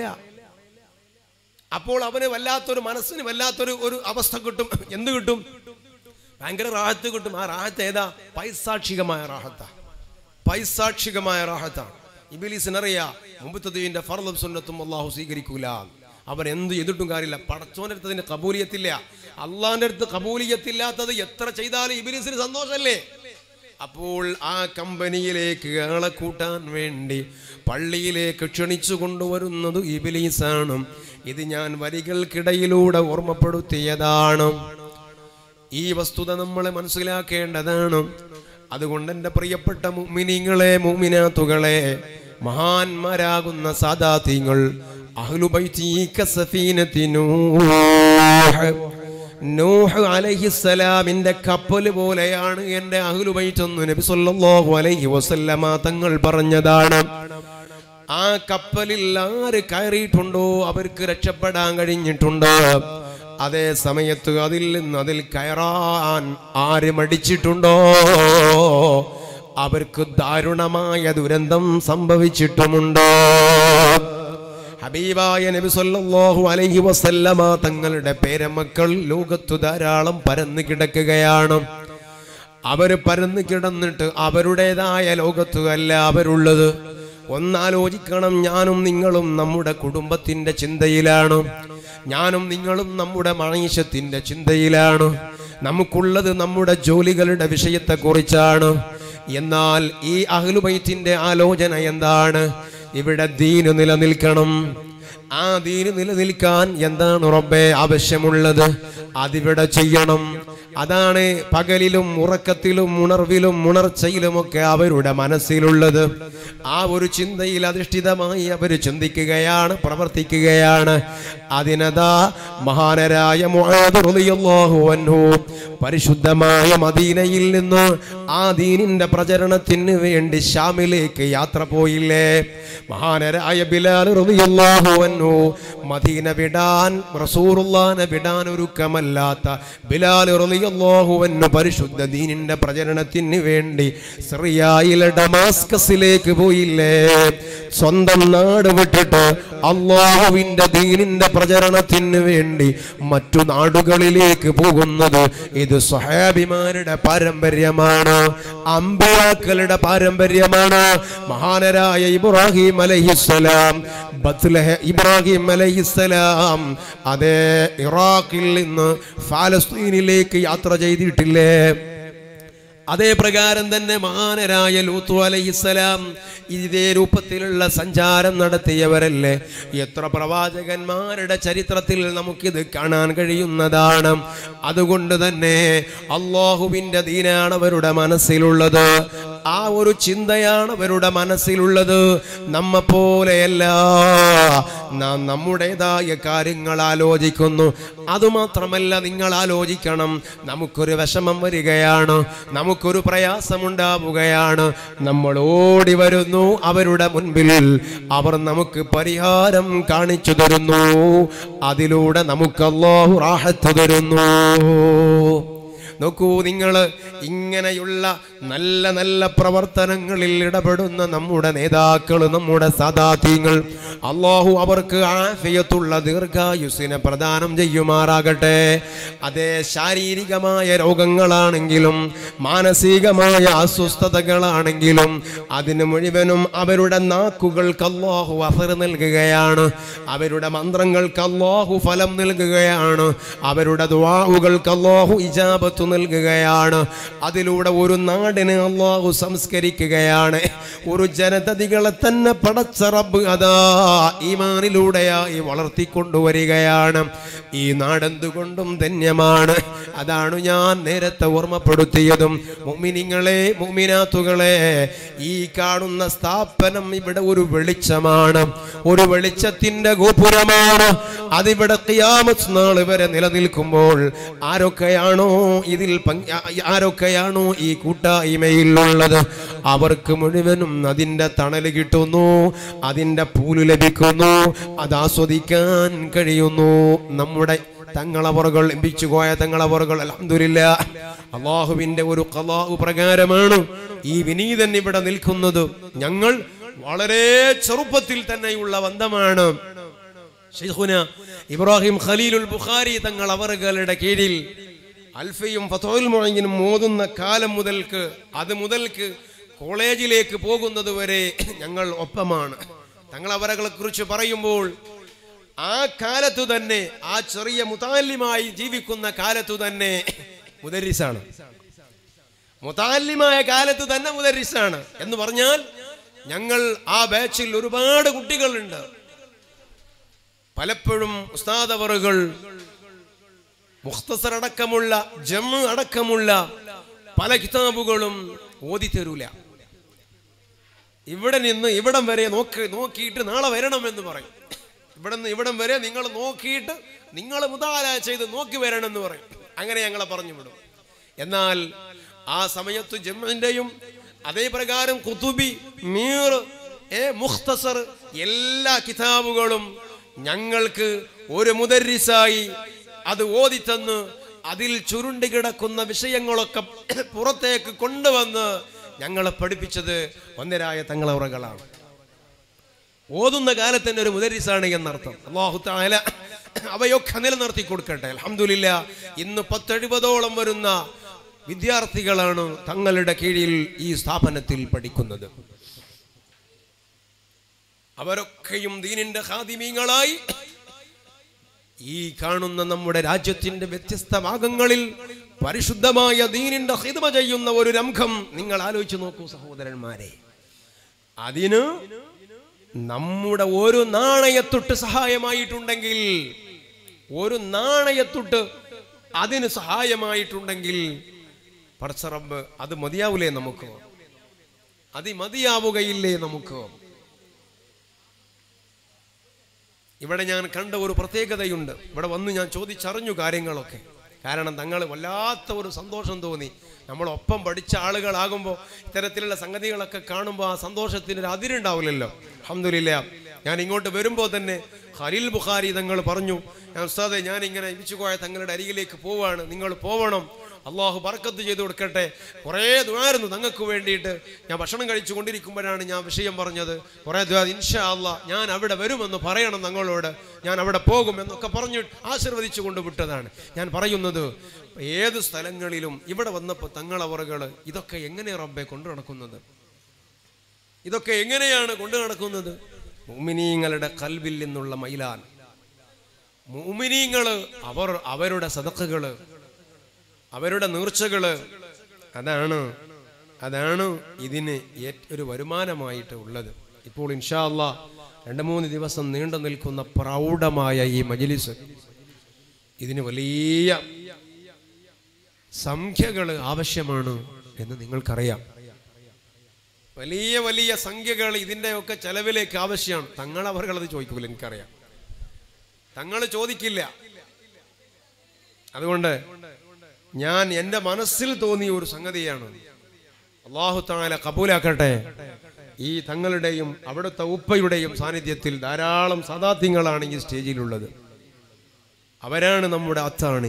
അപ്പോൾ അവന് വല്ലാത്തൊരു മനസ്സിന് വല്ലാത്തൊരു ഒരു അവസ്ഥ കിട്ടും എന്ത് കിട്ടും ഭയങ്കര റാഹത്ത് കിട്ടും ആ റാഹത്ത് ഏതാ പൈസാക്ഷികമായ റാഹത്ത പൈസാക്ഷികമായ റാഹത്താണ് ഇബിലീസിനറിയാ മുമ്പത്തതിന്റെ ഫർദും സുന്നത്തും അള്ളാഹു സ്വീകരിക്കൂല അവൻ എന്ത് ചെയ്തിട്ടും കാര്യമില്ല പടച്ചോന്റെ അടുത്ത് അതിന് കബൂലിയത്തില്ല അള്ളാന്റെ അടുത്ത് കബൂലിയത്തില്ലാത്തത് എത്ര ചെയ്താലും ഇബിലീസിന് സന്തോഷമല്ലേ അപ്പോൾ ആ കമ്പനിയിലേക്ക് ആളെ കൂട്ടാൻ വേണ്ടി പള്ളിയിലേക്ക് ക്ഷണിച്ചു കൊണ്ടുവരുന്നത് ഇബിലീസാണ് ഇത് ഞാൻ വരികൾക്കിടയിലൂടെ ഓർമ്മപ്പെടുത്തിയതാണ് ഈ വസ്തുത നമ്മളെ മനസ്സിലാക്കേണ്ടതാണ് അതുകൊണ്ട് എൻ്റെ പ്രിയപ്പെട്ട മുമിനിങ്ങളെ മുമിനാത്തുകളെ മഹാന്മാരാകുന്ന സാദാത്യങ്ങൾ നൂഹ് അലഹിസ്സലാമിന്റെ കപ്പൽ പോലെയാണ് എൻ്റെ അഹ്ലുബൈറ്റെന്ന് നബി സല്ലല്ലാഹു അലൈഹി വസല്ലമ തങ്ങൾ പറഞ്ഞതാണ് ആ കപ്പലിൽ ആര് കയറിയിട്ടുണ്ടോ അവർക്ക് രക്ഷപ്പെടാൻ കഴിഞ്ഞിട്ടുണ്ട് അതേ സമയത്ത് അതിൽ നിന്ന് അതിൽ കയറാൻ ആര് മടിച്ചിട്ടുണ്ടോ അവർക്ക് ദാരുണമായ ദുരന്തം സംഭവിച്ചിട്ടുമുണ്ടോ ഹബീബായ നബി സല്ലല്ലാഹു അലൈഹി വസല്ലമ തങ്ങളുടെ പേരമക്കൾ ലോകത്തു ധാരാളം പരന്നു കിടക്കുകയാണ് അവര് പരന്നു കിടന്നിട്ട് അവരുടേതായ ലോകത്തു അല്ല അവരുള്ളത് ഒന്നാലോചിക്കണം ഞാനും നിങ്ങളും നമ്മുടെ കുടുംബത്തിന്റെ ചിന്തയിലാണ് ഞാനും നിങ്ങളും നമ്മുടെ മണീഷത്തിന്റെ ചിന്തയിലാണ് നമുക്കുള്ളത് നമ്മുടെ ജോലികളുടെ വിഷയത്തെക്കുറിച്ചാണ് എന്നാൽ ഈ അഹ്ലുബൈത്തിന്റെ ആലോചന എന്താണ് ഇവിടെ ദീന് നിലനിൽക്കണം ആ ദീന് നിലനിൽക്കാൻ എന്താണ് റബ്ബെ ആവശ്യമുള്ളത് അതിവിടെ ചെയ്യണം അതാണ് പകലിലും ഉറക്കത്തിലും ഉണർവിലും ഉണർച്ചയിലുമൊക്കെ അവരുടെ മനസ്സിലുള്ളത് ആ ഒരു ചിന്തയിൽ അധിഷ്ഠിതമായി അവർ ചിന്തിക്കുകയാണ് പ്രവർത്തിക്കുകയാണ് അതിനതാ മഹാനരായ മുആദ് റളിയല്ലാഹു അൻഹു പരിശുദ്ധമായ മദീനയിൽ നിന്ന് ആ ദീനിന്റെ പ്രചരണത്തിന് വേണ്ടി ഷാമിലേക്ക് യാത്ര പോയില്ലേ മഹാനരായ ബിലാൽ റളിയല്ലാഹു അൻഹു മദീന വിടാൻ റസൂറുള്ളാനെ വിടാൻ ഒരുക്കമല്ലാത്ത ബിലാൽ റളിയല്ലാഹു അൻഹു പരിശുദ്ധ ദീനിന്റെ പ്രചരണത്തിന് വേണ്ടി സിറിയയിലെ ഡമാസ്കസിലേക്ക് പോയില്ലേ സ്വന്തം നാട് വിട്ടിട്ട് അള്ളാഹുവിന്റെ ദീനിന്റെ പ്രചരണത്തിന് വേണ്ടി മറ്റു നാടുകളിലേക്ക് പോകുന്നത് ഇത് സ്വഹാബിമാരുടെ പാരമ്പര്യമാണ് അമ്പിയാക്കളുടെ പാരമ്പര്യമാണ് മഹാനരായ ഇബ്രാഹിം അലൈഹിസ്സലാം ബത്ലഹ ഇബ്രാഹിം അലൈഹിസ്സലാം അതേ ഇറാഖിൽ നിന്ന് ഫാലസ്തീനിലേക്ക് യാത്ര ചെയ്തിട്ടില്ലേ അതേ പ്രകാരം തന്നെ മഹാനരായ ലൂത്തു അലൈഹിസ്സലാം ഇതേ രൂപത്തിലുള്ള സഞ്ചാരം നടത്തിയവരല്ലേ എത്ര പ്രവാചകന്മാരുടെ ചരിത്രത്തിൽ നമുക്കിത് കാണാൻ കഴിയുന്നതാണ് അതുകൊണ്ട് തന്നെ അള്ളാഹുവിൻ്റെ ദീനാണ് അവരുടെ മനസ്സിലുള്ളത് ആ ഒരു ചിന്തയാണ് അവരുടെ മനസ്സിലുള്ളത് നമ്മ പോലെയല്ല നാം നമ്മുടേതായ കാര്യങ്ങൾ ആലോചിക്കുന്നു അതുമാത്രമല്ല നിങ്ങൾ ആലോചിക്കണം നമുക്കൊരു വിഷമം വരികയാണ് നമുക്കൊരു പ്രയാസമുണ്ടാവുകയാണ് നമ്മൾ ഓടി വരുന്നു അവരുടെ മുൻപിൽ അവർ നമുക്ക് പരിഹാരം കാണിച്ചു തരുന്നു അതിലൂടെ നമുക്ക് അല്ലാഹു റാഹത്ത് തരുന്നു നോക്കൂ നിങ്ങൾ ഇങ്ങനെയുള്ള നല്ല നല്ല പ്രവർത്തനങ്ങളിൽ ഇടപെടുന്ന നമ്മുടെ നേതാക്കൾ നമ്മുടെ സദാത്യങ്ങൾ അള്ളാഹു അവർക്ക് ആഫിയത്തുള്ള ദീർഘായുസിനെ പ്രദാനം ചെയ്യുമാറാകട്ടെ അതേ ശാരീരികമായ രോഗങ്ങളാണെങ്കിലും മാനസികമായ അസ്വസ്ഥതകളാണെങ്കിലും അതിന് മുഴുവനും അവരുടെ നാക്കുകൾക്ക് അള്ളാഹു അഫർ നൽകുകയാണ് അവരുടെ മന്ത്രങ്ങൾക്ക് അള്ളാഹു ഫലം നൽകുകയാണ് അവരുടെ ദ്വാഹുകൾക്ക് അള്ളാഹു ഇജാബത്ത് നൽകുകയാണ് അതിലൂടെ ഒരു നാടിനെ അള്ളാഹു സംസ്കരിക്കുകയാണ് ഒരു ജനതതികളെ തന്നെ പടച്ച റബ്ബ് അതാ ഈമാനിലൂടെയായി വളർത്തിക്കൊണ്ടുവരികയാണ് ഈ നാടെന്തുകൊണ്ടും ധന്യമാണ് അതാണ് ഞാൻ നേരത്തെ ഓർമ്മപ്പെടുത്തിയതും മുമിനിങ്ങളെ മുമിനാത്തുകളെ ഈ കാണുന്ന സ്ഥാപനം ഇവിടെ ഒരു വെളിച്ചമാണ് ഒരു വെളിച്ചത്തിന്റെ ഗോപുരമാണ് അതിവിടെ ഖിയാമത്ത് നാൾ വരെ നിലനിൽക്കുമ്പോൾ ആരൊക്കെയാണോ ഇതിൽ പങ്ക് ആരൊക്കെയാണോ ഈ കൂട്ടായ്മയിലുള്ളത് അവർക്ക് മുഴുവനും അതിൻ്റെ തണൽ കിട്ടുന്നു അതിൻ്റെ പൂല് ലഭിക്കുന്നു അത് ആസ്വദിക്കാൻ കഴിയുന്നു നമ്മുടെ തങ്ങളവറുകൾ ലഭിച്ചു പോയ തങ്ങളവറുകൾ അലഹദില്ല അള്ളാഹുവിന്റെ ഒരു കലാഹു പ്രകാരമാണ് ഈ വിനീതൻ ഇവിടെ നിൽക്കുന്നത് ഞങ്ങൾ വളരെ ചെറുപ്പത്തിൽ തന്നെയുള്ള ബന്ധമാണ് ഷെയ്ഖുന ഇബ്രാഹിം ഖലീലുൽ ബുഖാരി തങ്ങൾ അവറുകളുടെ കീഴിൽ അൽഫയും ഫത്തോൽ മുഴങ്ങിനും മോതുന്ന കാലം മുതൽക്ക് അത് മുതൽക്ക് കോളേജിലേക്ക് പോകുന്നത് വരെ ഞങ്ങൾ ഒപ്പമാണ് തങ്ങൾ അവരകളെ കുറിച്ച് പറയുമ്പോൾ ആ കാലത്തു തന്നെ ആ ചെറിയ മുതാല്യമായി ജീവിക്കുന്ന കാലത്തു തന്നെ മുദരിസാണ് മുതാല്യമായ കാലത്ത് തന്നെ മുദരിസാണ് എന്ന് പറഞ്ഞാൽ ഞങ്ങൾ ആ ബാച്ചിൽ ഒരുപാട് കുട്ടികളുണ്ട് പലപ്പോഴും ഉസ്താദവറുകൾ മുഖ്തസർ അടക്കമുള്ള ജമ്മ് അടക്കമുള്ള പല കിതാബുകളും ഓതി തരൂല ഇവിടെ നിന്ന് ഇവിടം വരെ നോക്കി നോക്കിയിട്ട് നാളെ വരണം എന്ന് പറയും ഇവിടെ നിന്ന് ഇവിടം വരെ നിങ്ങൾ നോക്കിയിട്ട് നിങ്ങൾ മുതാല ചെയ്ത് നോക്കി വരണം എന്ന് പറയും അങ്ങനെ ഞങ്ങളെ പറഞ്ഞു വിടും എന്നാൽ ആ സമയത്ത് ജമ്മിന്റെയും അതേ പ്രകാരം കുത്തുബി മീർ ഏ മുഖ്തസർ എല്ലാ കിതാബുകളും ഞങ്ങൾക്ക് ഒരു മുദരിസായി അത് ഓതിത്തന്ന് അതിൽ ചുരുണ്ടി കിടക്കുന്ന വിഷയങ്ങളൊക്കെ പുറത്തേക്ക് കൊണ്ടുവന്ന് ഞങ്ങളെ പഠിപ്പിച്ചത് ഒന്നരായ തങ്ങളവറകളാണ് ഓതുന്ന കാലത്ത് തന്നെ ഒരു മുദരിസാണ് എന്നർത്ഥം അള്ളാഹു താല അവയൊക്കെ നിലനിർത്തി കൊടുക്കട്ടെ അലഹമില്ല ഇന്ന് പത്തെഴുപതോളം വരുന്ന വിദ്യാർത്ഥികളാണ് തങ്ങളുടെ കീഴിൽ ഈ സ്ഥാപനത്തിൽ പഠിക്കുന്നത് അവരൊക്കെയും ദീനിന്റെ ഹാദിമീങ്ങളായി ഈ കാണുന്ന നമ്മുടെ രാജ്യത്തിന്റെ വ്യത്യസ്ത ഭാഗങ്ങളിൽ പരിശുദ്ധമായ ദീനിന്റെ ഹിതമ ചെയ്യുന്ന ഒരു രംഗം നിങ്ങൾ ആലോചിച്ച് നോക്കൂ സഹോദരന്മാരെ അതിന് നമ്മുടെ ഒരു നാണയത്തൊട്ട് സഹായമായിട്ടുണ്ടെങ്കിൽ ഒരു നാണയത്തൊട്ട് അതിന് സഹായമായിട്ടുണ്ടെങ്കിൽ പടച്ചറബ് അത് മതിയാവൂലേ നമുക്ക് അത് മതിയാവുകയില്ലേ നമുക്ക് ഇവിടെ ഞാൻ കണ്ട ഒരു പ്രത്യേകതയുണ്ട് ഇവിടെ വന്ന് ഞാൻ ചോദിച്ചറിഞ്ഞു കാര്യങ്ങളൊക്കെ കാരണം തങ്ങൾ വല്ലാത്ത ഒരു സന്തോഷം തോന്നി നമ്മൾ ഒപ്പം പഠിച്ച ആളുകളാകുമ്പോൾ ഇത്തരത്തിലുള്ള സംഗതികളൊക്കെ കാണുമ്പോൾ ആ സന്തോഷത്തിന് ഒരു അതിരുണ്ടാവില്ലല്ലോ അഹമ്മദില്ല ഞാൻ ഇങ്ങോട്ട് വരുമ്പോൾ തന്നെ ഖലീൽ ബുഖാരി തങ്ങൾ പറഞ്ഞു ഞാൻ ഉസ്താദെ ഞാൻ ഇങ്ങനെ ഇമിച്ചുകോയ തങ്ങളുടെ അരികിലേക്ക് പോവാണ് നിങ്ങൾ പോവണം അള്ളാഹു ബർക്കത്ത് ചെയ്തു കൊടുക്കട്ടെ കുറേ ദ്വാരുന്നു തങ്ങൾക്ക് വേണ്ടിയിട്ട് ഞാൻ ഭക്ഷണം കഴിച്ചു കൊണ്ടിരിക്കുമ്പോഴാണ് ഞാൻ വിഷയം പറഞ്ഞത് കുറേ ദ്വാ ഇൻഷാ അള്ളാ ഞാൻ അവിടെ വരുമെന്ന് പറയണം തങ്ങളോട് ഞാൻ അവിടെ പോകും എന്നൊക്കെ പറഞ്ഞു ആശീർവദിച്ചു കൊണ്ട് വിട്ടതാണ് ഞാൻ പറയുന്നത് ഏത് സ്ഥലങ്ങളിലും ഇവിടെ വന്നപ്പോൾ തങ്ങളവറുകൾ ഇതൊക്കെ എങ്ങനെ റബ്ബെ കൊണ്ടു നടക്കുന്നത് ഇതൊക്കെ എങ്ങനെയാണ് കൊണ്ടു നടക്കുന്നത് മുമിനീങ്ങളുടെ കൽവിൽ നിന്നുള്ള മൈലാൻ മുമിനീങ്ങള് അവർ അവരുടെ സദക്കുകള് അവരുടെ നീർച്ചകള് അതാണ് അതാണ് ഇതിന് ഏറ്റ് ഒരു വരുമാനമായിട്ട് ഉള്ളത് ഇപ്പോൾ ഇൻഷാ അല്ലാ രണ്ട് മൂന്ന് ദിവസം നീണ്ടു നിൽക്കുന്ന പ്രൗഢമായ ഈ മജിലിസ് ഇതിന് വലിയ സംഖ്യകൾ ആവശ്യമാണ് എന്ന് നിങ്ങൾക്കറിയാം വലിയ വലിയ സംഖ്യകൾ ഇതിൻ്റെയൊക്കെ ചെലവിലേക്ക് ആവശ്യമാണ് തങ്ങൾ അവർകളത് ചോദിക്കൂല എനിക്കറിയാം തങ്ങൾ ചോദിക്കില്ല അതുകൊണ്ട് ഞാൻ എൻ്റെ മനസ്സിൽ തോന്നിയ ഒരു സംഗതിയാണ് അള്ളാഹു താല കബൂലാക്കട്ടെ ഈ തങ്ങളുടെയും അവിടുത്തെ ഉപ്പയുടെയും സാന്നിധ്യത്തിൽ ധാരാളം സദാത്യങ്ങളാണ് ഈ സ്റ്റേജിലുള്ളത് അവരാണ് നമ്മുടെ അത്താണി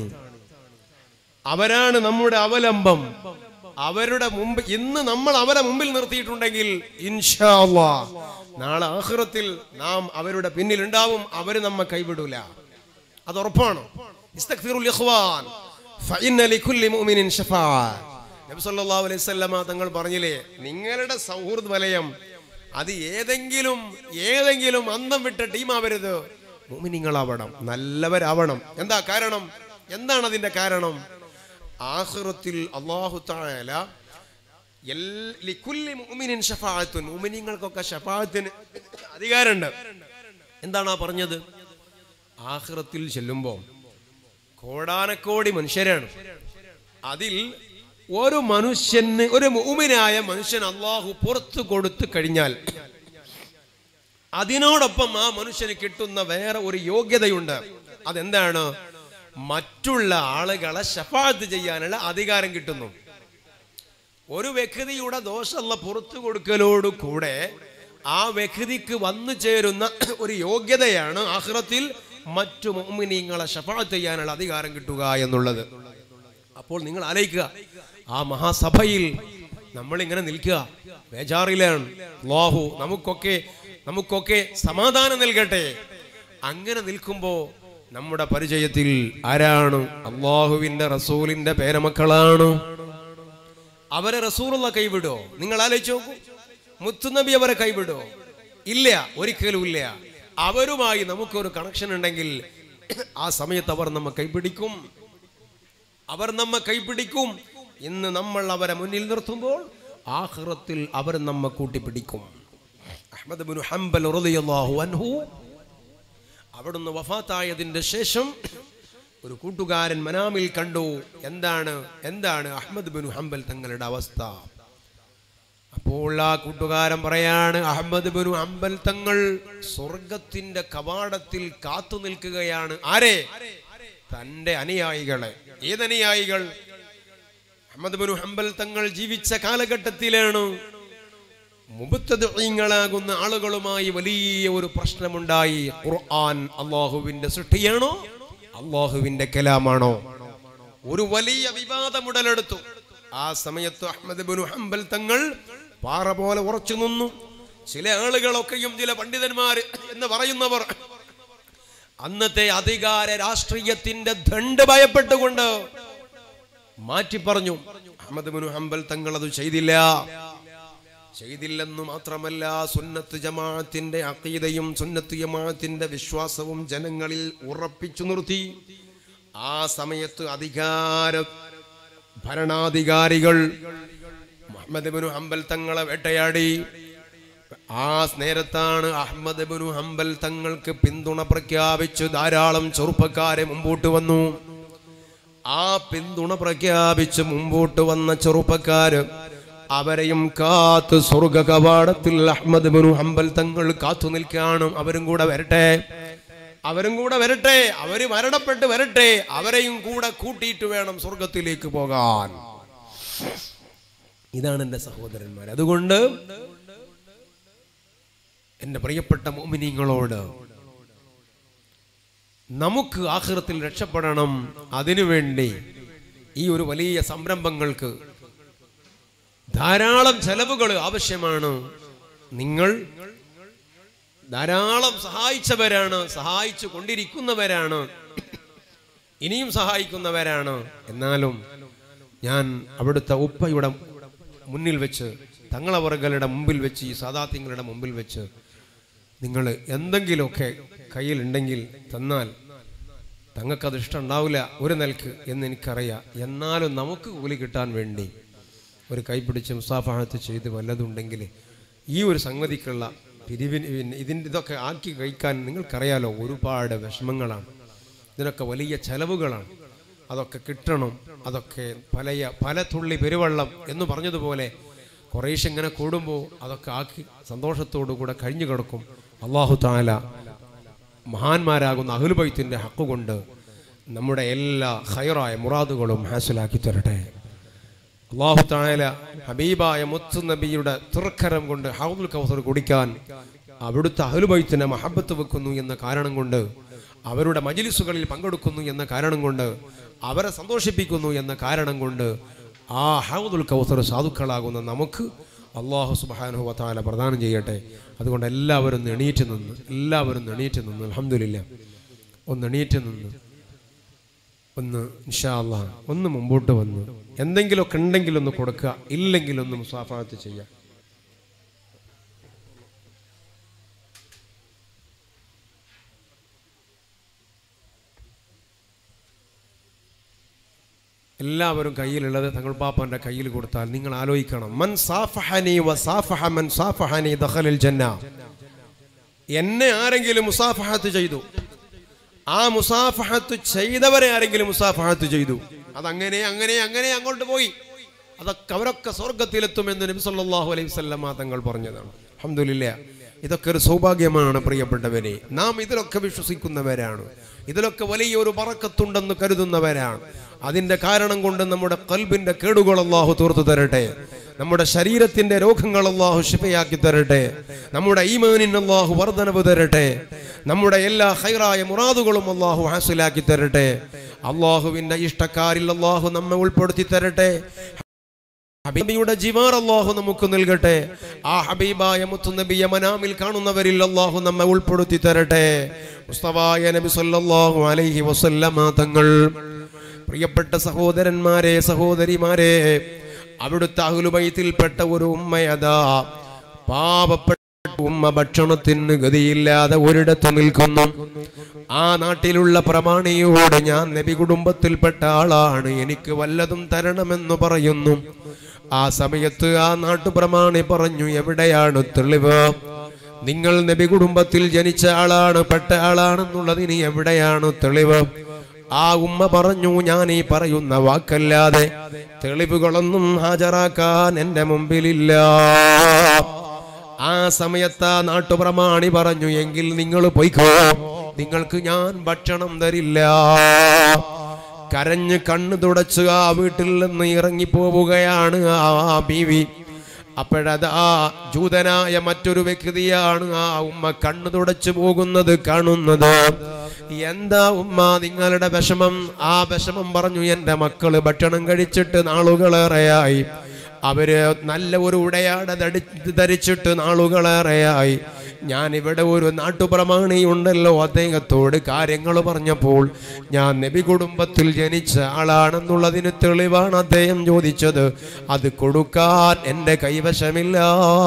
അവരാണ് നമ്മുടെ അവലംബം അവരുടെ മുമ്പ് ഇന്ന് നമ്മൾ അവരെ മുമ്പിൽ നിർത്തിയിട്ടുണ്ടെങ്കിൽ ഇൻഷാ അല്ലാ നാളെ ആഖിറത്തിൽ നാം അവരുടെ പിന്നിൽ ഉണ്ടാവും അവർ നമ്മെ കൈവിടൂല അത് ഉറപ്പാണ് ഇസ്തഗ്ഫിറുൽ ഇഖ്വാൻ ഫഇന്ന ലികുല്ലി മുഅ്മിനിൻ ശഫാഅ നബി സല്ലല്ലാഹു അലൈഹി വസല്ലമ തങ്ങൾ പറഞ്ഞില്ലേ നിങ്ങളുടെ സൗഹൃദ വലയം അത് ഏതെങ്കിലും ഏതെങ്കിലും അന്തം വിട്ട ടീമാവരുത് മുഅ്മിനീങ്ങളാവണം നല്ലവരാവണം എന്താ കാരണം എന്താണ് അതിന്റെ കാരണം ആഖിറത്തിൽ അല്ലാഹു തആല എൽ- ലിക്കുല്ലി മുഅ്മിനിൻ ശഫാഅത്തുൻ മുഅ്മിനീങ്ങൾക്കൊക്കെ ശഫാഅത്തിന് അധികാരമുണ്ട് എന്താണ് ആ പറഞ്ഞത് ആഖിറത്തിൽ ചെല്ലുമ്പോൾ കോടാനക്കോടി മനുഷ്യരാണ് അതിൽ ഒരു മനുഷ്യന് ഒരു മുഅ്മിനായ മനുഷ്യൻ അള്ളാഹു പുറത്തു കൊടുത്തു കഴിഞ്ഞാൽ അതിനോടൊപ്പം ആ മനുഷ്യന് കിട്ടുന്ന വേറെ ഒരു യോഗ്യതയുണ്ട് അതെന്താണ് മറ്റുള്ള ആളുകളെ ശഫാത്ത് ചെയ്യാനുള്ള അധികാരം കിട്ടുന്നു ഒരു വ്യക്തിയുടെ ദോഷമുള്ള പുറത്തു കൊടുക്കലോട് കൂടെ ആ വ്യക്തിക്ക് വന്നു ചേരുന്ന ഒരു യോഗ്യതയാണ് ആഹ്റത്തിൽ മറ്റു മോമിനിങ്ങളെ ഷഫാത്ത് ചെയ്യാനുള്ള അധികാരം കിട്ടുക എന്നുള്ളത് അപ്പോൾ നിങ്ങൾ ആലോചിക്കുക ആ മഹാസഭയിൽ നമ്മൾ ഇങ്ങനെ നിൽക്കുക ബേജാറിലാണ് അല്ലാഹു നമുക്കൊക്കെ നമുക്കൊക്കെ സമാധാനം നൽകട്ടെ അങ്ങനെ നിൽക്കുമ്പോ നമ്മുടെ പരിചയത്തിൽ ആരാണ് അള്ളാഹുവിന്റെ റസൂലിന്റെ പേരമക്കളാണ് അവരെ റസൂറുള്ള കൈവിടോ നിങ്ങൾ ആലോചിച്ച് നോക്കൂ മുത്തുനബി അവരെ കൈവിടോ ഇല്ല ഒരിക്കലും ഇല്ല അവരുമായി നമുക്കൊരു കണക്ഷൻ ഉണ്ടെങ്കിൽ ആ സമയത്ത് അവർ നമ്മെ കൈപിടിക്കും അവർ നമ്മെ കൈപിടിക്കും ഇന്ന് നമ്മൾ അവരെ മുന്നിൽ നിർത്തുമ്പോൾ ആഖിറത്തിൽ അവർ നമ്മെ കൂട്ടിപ്പിടിക്കും അഹ്മദ് ബിൻ ഹംബൽ റളിയല്ലാഹു അൻഹു അവിടുന്ന് വഫാത്തായതിന്റെ ശേഷം ഒരു കൂട്ടുകാരൻ മനാമിൽ കണ്ടു എന്താണ് എന്താണ് അഹമ്മദ് ബിൻ ഹംബൽ തങ്ങളുടെ അവസ്ഥ അപ്പോൾ ആ കൂട്ടുകാരൻ പറയാണ് അഹമ്മദ് ബിൻ ഹംബൽ തങ്ങൾ സ്വർഗത്തിന്റെ കവാടത്തിൽ കാത്തു നിൽക്കുകയാണ് ആരെ തന്റെ അനുയായികളെ ഏതനുയായികൾ അഹമ്മദ് ബിൻ ഹംബൽ തങ്ങൾ ജീവിച്ച കാലഘട്ടത്തിലാണ് മുബത്തദീങ്ങളാകുന്ന ആളുകളുമായി വലിയ ഒരു പ്രശ്നമുണ്ടായി ഖുർആൻ അള്ളാഹുവിന്റെ സൃഷ്ടിയാണോ അള്ളാഹുവിന്റെ കലാമാണോ ഒരു വലിയ വിവാദം ഉടലെടുത്തു ആ സമയത്ത് അഹമ്മദ് ബിൻ ഹംബൽ തങ്ങൾ പാറ പോലെ ഉറച്ചു നിന്നു ചില ആളുകളൊക്കെയും ചില പണ്ഡിതന്മാർ എന്ന് പറയുന്നവർ അന്നത്തെ അധികാര രാഷ്ട്രീയത്തിന്റെ ദണ്ട് ഭയപ്പെട്ടുകൊണ്ട് മാറ്റി പറഞ്ഞു അഹമ്മദ് ബിൻ ഹംബൽ തങ്ങൾ അത് ചെയ്തില്ല ചെയ്തില്ലെന്നു മാത്രമല്ല സുന്നത്ത് ജമാഅത്തിന്റെ അക്കീതയും സുന്നത്ത് ജമാഅത്തിന്റെ വിശ്വാസവും ജനങ്ങളിൽ ഉറപ്പിച്ചു നിർത്തി ആ സമയത്ത് അധികാര ഭരണാധികാരികൾ മുഹമ്മദ് ബിൻ ഹംബൽ തങ്ങളെ വേട്ടയാടി ആ നേരത്താണ് അഹമ്മദ് ബിൻ ഹംബൽ തങ്ങൾക്ക് പിന്തുണ പ്രഖ്യാപിച്ച് ധാരാളം ചെറുപ്പക്കാരെ മുമ്പോട്ട് വന്നു ആ പിന്തുണ പ്രഖ്യാപിച്ച് മുമ്പോട്ട് വന്ന ചെറുപ്പക്കാര് അവരെയും കാത്ത് സ്വർഗ കവാടത്തിൽ അഹമ്മദ് ബിൻ ഹംബൽ തങ്ങൾ കാത്തു നിൽക്കാണ് അവരും കൂടെ വരട്ടെ അവരും കൂടെ വരട്ടെ അവര് മരണപ്പെട്ട് വരട്ടെ അവരെയും കൂടെ കൂട്ടിയിട്ട് വേണം സ്വർഗത്തിലേക്ക് പോകാൻ ഇതാണ് എൻ്റെ സഹോദരന്മാർ അതുകൊണ്ട് എൻ്റെ പ്രിയപ്പെട്ട മോമിനിങ്ങളോട് നമുക്ക് ആഹൃത്തിൽ രക്ഷപ്പെടണം അതിനുവേണ്ടി ഈ ഒരു വലിയ സംരംഭങ്ങൾക്ക് ധാരാളം ചെലവുകൾ ആവശ്യമാണ് നിങ്ങൾ ധാരാളം സഹായിച്ചവരാണ് സഹായിച്ചു കൊണ്ടിരിക്കുന്നവരാണ് ഇനിയും സഹായിക്കുന്നവരാണ് എന്നാലും ഞാൻ അവിടുത്തെ ഉപ്പയുടെ മുന്നിൽ വെച്ച് തങ്ങളവർഗളുടെ മുമ്പിൽ വെച്ച് ഈ സാദാത്യങ്ങളുടെ മുമ്പിൽ വെച്ച് നിങ്ങൾ എന്തെങ്കിലുമൊക്കെ കയ്യിലുണ്ടെങ്കിൽ തന്നാൽ തങ്ങൾക്കത് ഇഷ്ടമുണ്ടാവില്ല ഒരു നിലക്ക് എന്ന് എനിക്കറിയാം എന്നാലും നമുക്ക് കൂലി കിട്ടാൻ വേണ്ടി ഒരു കൈപിടിച്ച് മുസാഫാഹത്ത് ചെയ്ത് വല്ലതുണ്ടെങ്കിൽ ഈ ഒരു സംഗതിക്കുള്ള പിരിവിന് പിന്നെ ഇതിൻ്റെ ഇതൊക്കെ ആക്കി കഴിക്കാൻ നിങ്ങൾക്കറിയാലോ ഒരുപാട് വിഷമങ്ങളാണ് ഇതിനൊക്കെ വലിയ ചെലവുകളാണ് അതൊക്കെ കിട്ടണം അതൊക്കെ പലയ പല തുള്ളി പെരുവെള്ളം എന്ന് പറഞ്ഞതുപോലെ കുറേശ്ശെ ഇങ്ങനെ കൂടുമ്പോൾ അതൊക്കെ ആക്കി സന്തോഷത്തോടു കൂടെ കഴിഞ്ഞു കിടക്കും അള്ളാഹു താല മഹാന്മാരാകുന്ന അഹുൽബൈത്തിൻ്റെ ഹക്കുകൊണ്ട് നമ്മുടെ എല്ലാ ഹൈറായ മുറാദുകളും ഹാസിലാക്കി തരട്ടെ അള്ളാഹു താല ഹബീബായ മുത്തു നബിയുടെ തുറക്കരം കൊണ്ട് ഹൗദുൽ കൗസർ കുടിക്കാൻ അവിടുത്തെ അഹുലുബൈത്തിനെ മഹബത്ത് വെക്കുന്നു എന്ന കാരണം കൊണ്ട് അവരുടെ മജിലിസുകളിൽ പങ്കെടുക്കുന്നു എന്ന കാരണം കൊണ്ട് അവരെ സന്തോഷിപ്പിക്കുന്നു എന്ന കാരണം കൊണ്ട് ആ ഹൗദുൽ കൗസർ സാധുക്കളാകുന്ന നമുക്ക് അള്ളാഹു സുബാനു വത്താല പ്രദാനം ചെയ്യട്ടെ അതുകൊണ്ട് എല്ലാവരും ഒന്ന് എണീറ്റ് നിന്ന് എല്ലാവരും ഒന്ന് എണീറ്റ് നിന്ന് അലഹമില്ല ഒന്ന് എണീറ്റ് നിന്ന് ഒന്ന് ഇൻഷാ അല്ലാ ഒന്ന് മുമ്പോട്ട് വന്ന് എന്തെങ്കിലുമൊക്കെ ഉണ്ടെങ്കിൽ ഒന്ന് കൊടുക്കുക ഇല്ലെങ്കിൽ ഒന്ന് മുസാഫാത്ത് ചെയ്യാം എല്ലാവരും കയ്യിലുള്ളത് തങ്ങൾ പാപ്പാന്റെ കയ്യിൽ കൊടുത്താൽ നിങ്ങൾ ആലോചിക്കണം മൻ സാഫഹനി വ സാഫഹ മൻ സാഫഹനി ദഖലൽ ജന്ന എന്നെ ആരെങ്കിലും മുസാഫഹത്ത് ചെയ്തു ആ മുസാഫഹത്ത് ചെയ്തവരെ ആരെങ്കിലും മുസാഫഹത്ത് ചെയ്തു അതങ്ങനെ അങ്ങനെ അങ്ങനെ അങ്ങോട്ട് പോയി അതൊക്കെ അവരൊക്കെ സ്വർഗത്തിലെത്തുമെന്ന് നബി സല്ലല്ലാഹു അലൈഹി വസല്ലമ തങ്ങൾ പറഞ്ഞതാണ് അൽഹംദുലില്ലാ ഇതൊക്കെ ഒരു സൗഭാഗ്യമാണ് പ്രിയപ്പെട്ടവരെ നാം ഇതിലൊക്കെ വിശ്വസിക്കുന്നവരാണ് ഇതിലൊക്കെ വലിയൊരു പറക്കത്തുണ്ടെന്ന് കരുതുന്നവരാണ് അതിന്റെ കാരണം കൊണ്ട് നമ്മുടെ കൽബിന്റെ കേടുകൾ അള്ളാഹു തീർത്തു തരട്ടെ നമ്മുടെ ശരീരത്തിന്റെ രോഗങ്ങൾ അള്ളാഹു ശിഫയാക്കി തരട്ടെ നമ്മുടെ ഈമാനിന് അള്ളാഹു വർധനവ് തരട്ടെ നമ്മുടെ എല്ലാ ഹൈറായ മുറാദുകളും അള്ളാഹു ഹാസിലാക്കി തരട്ടെ അള്ളാഹുവിന്റെ ഇഷ്ടക്കാരിൽ അള്ളാഹു നമ്മെ ഉൾപ്പെടുത്തി തരട്ടെ ഹബീബിയുടെ ജിവാർ അള്ളാഹു നമുക്ക് നൽകട്ടെ ആ ഹബീബായ മുത്തുനബിയെ മനാമിൽ കാണുന്നവരിൽ അള്ളാഹു നമ്മെ ഉൾപ്പെടുത്തി തരട്ടെ മുസ്തഫായ നബി സല്ലല്ലാഹു അലൈഹി വസല്ലമ തങ്ങൾ പ്രിയപ്പെട്ട സഹോദരന്മാരെ സഹോദരിമാരെ അവിടുത്തെ അഹുലുബൈത്തിൽപ്പെട്ട ഒരു ഉമ്മയതാ പാവപ്പെട്ട ഉമ്മ ഭക്ഷണത്തിന് ഗതിയില്ലാതെ ഒരിടത്ത് നിൽക്കുന്നു ആ നാട്ടിലുള്ള പ്രമാണിയോട് ഞാൻ നബി കുടുംബത്തിൽപ്പെട്ട ആളാണ് എനിക്ക് വല്ലതും തരണമെന്ന് പറയുന്നു ആ സമയത്ത് ആ നാട്ടുപ്രമാണി പറഞ്ഞു എവിടെയാണ് തെളിവ് നിങ്ങൾ നബി കുടുംബത്തിൽ ജനിച്ച ആളാണ് പെട്ട ആളാണെന്നുള്ളതിന് എവിടെയാണ് തെളിവ് ആ ഉമ്മ പറഞ്ഞു ഞാൻ ഈ പറയുന്ന വാക്കല്ലാതെ തെളിവുകളൊന്നും ഹാജരാക്കാൻ എന്റെ മുമ്പിലില്ല ആ സമയത്ത് ആ നാട്ടുപ്രമാണി പറഞ്ഞു എങ്കിൽ നിങ്ങൾ പോയിക്കോ നിങ്ങൾക്ക് ഞാൻ ഭക്ഷണം തരില്ല കരഞ്ഞ് കണ്ണ് തുടച്ച് ആ വീട്ടിൽ നിന്ന് ഇറങ്ങിപ്പോവുകയാണ് ആ ബീവി അപ്പോഴത് ആ ജൂതനായ മറ്റൊരു വ്യക്തിയാണ് ആ ഉമ്മ കണ്ണു തുടച്ചു പോകുന്നത് കാണുന്നത് എന്താ ഉമ്മ നിങ്ങളുടെ വിഷമം ആ വിഷമം പറഞ്ഞു എൻ്റെ മക്കള് ഭക്ഷണം കഴിച്ചിട്ട് നാളുകളേറെയായി അവര് നല്ല ഒരു ഉടയാട ധടി- ധരിച്ചിട്ട് നാളുകളേറെയായി ഞാൻ ഇവിടെ ഒരു നാട്ടുപ്രമാണി ഉണ്ടല്ലോ അദ്ദേഹത്തോട് കാര്യങ്ങൾ പറഞ്ഞപ്പോൾ ഞാൻ നബി കുടുംബത്തിൽ ജനിച്ച ആളാണെന്നുള്ളതിന് തെളിവാണ് അദ്ദേഹം ചോദിച്ചത് അത് കൊടുക്കാൻ എൻ്റെ കൈവശമില്ല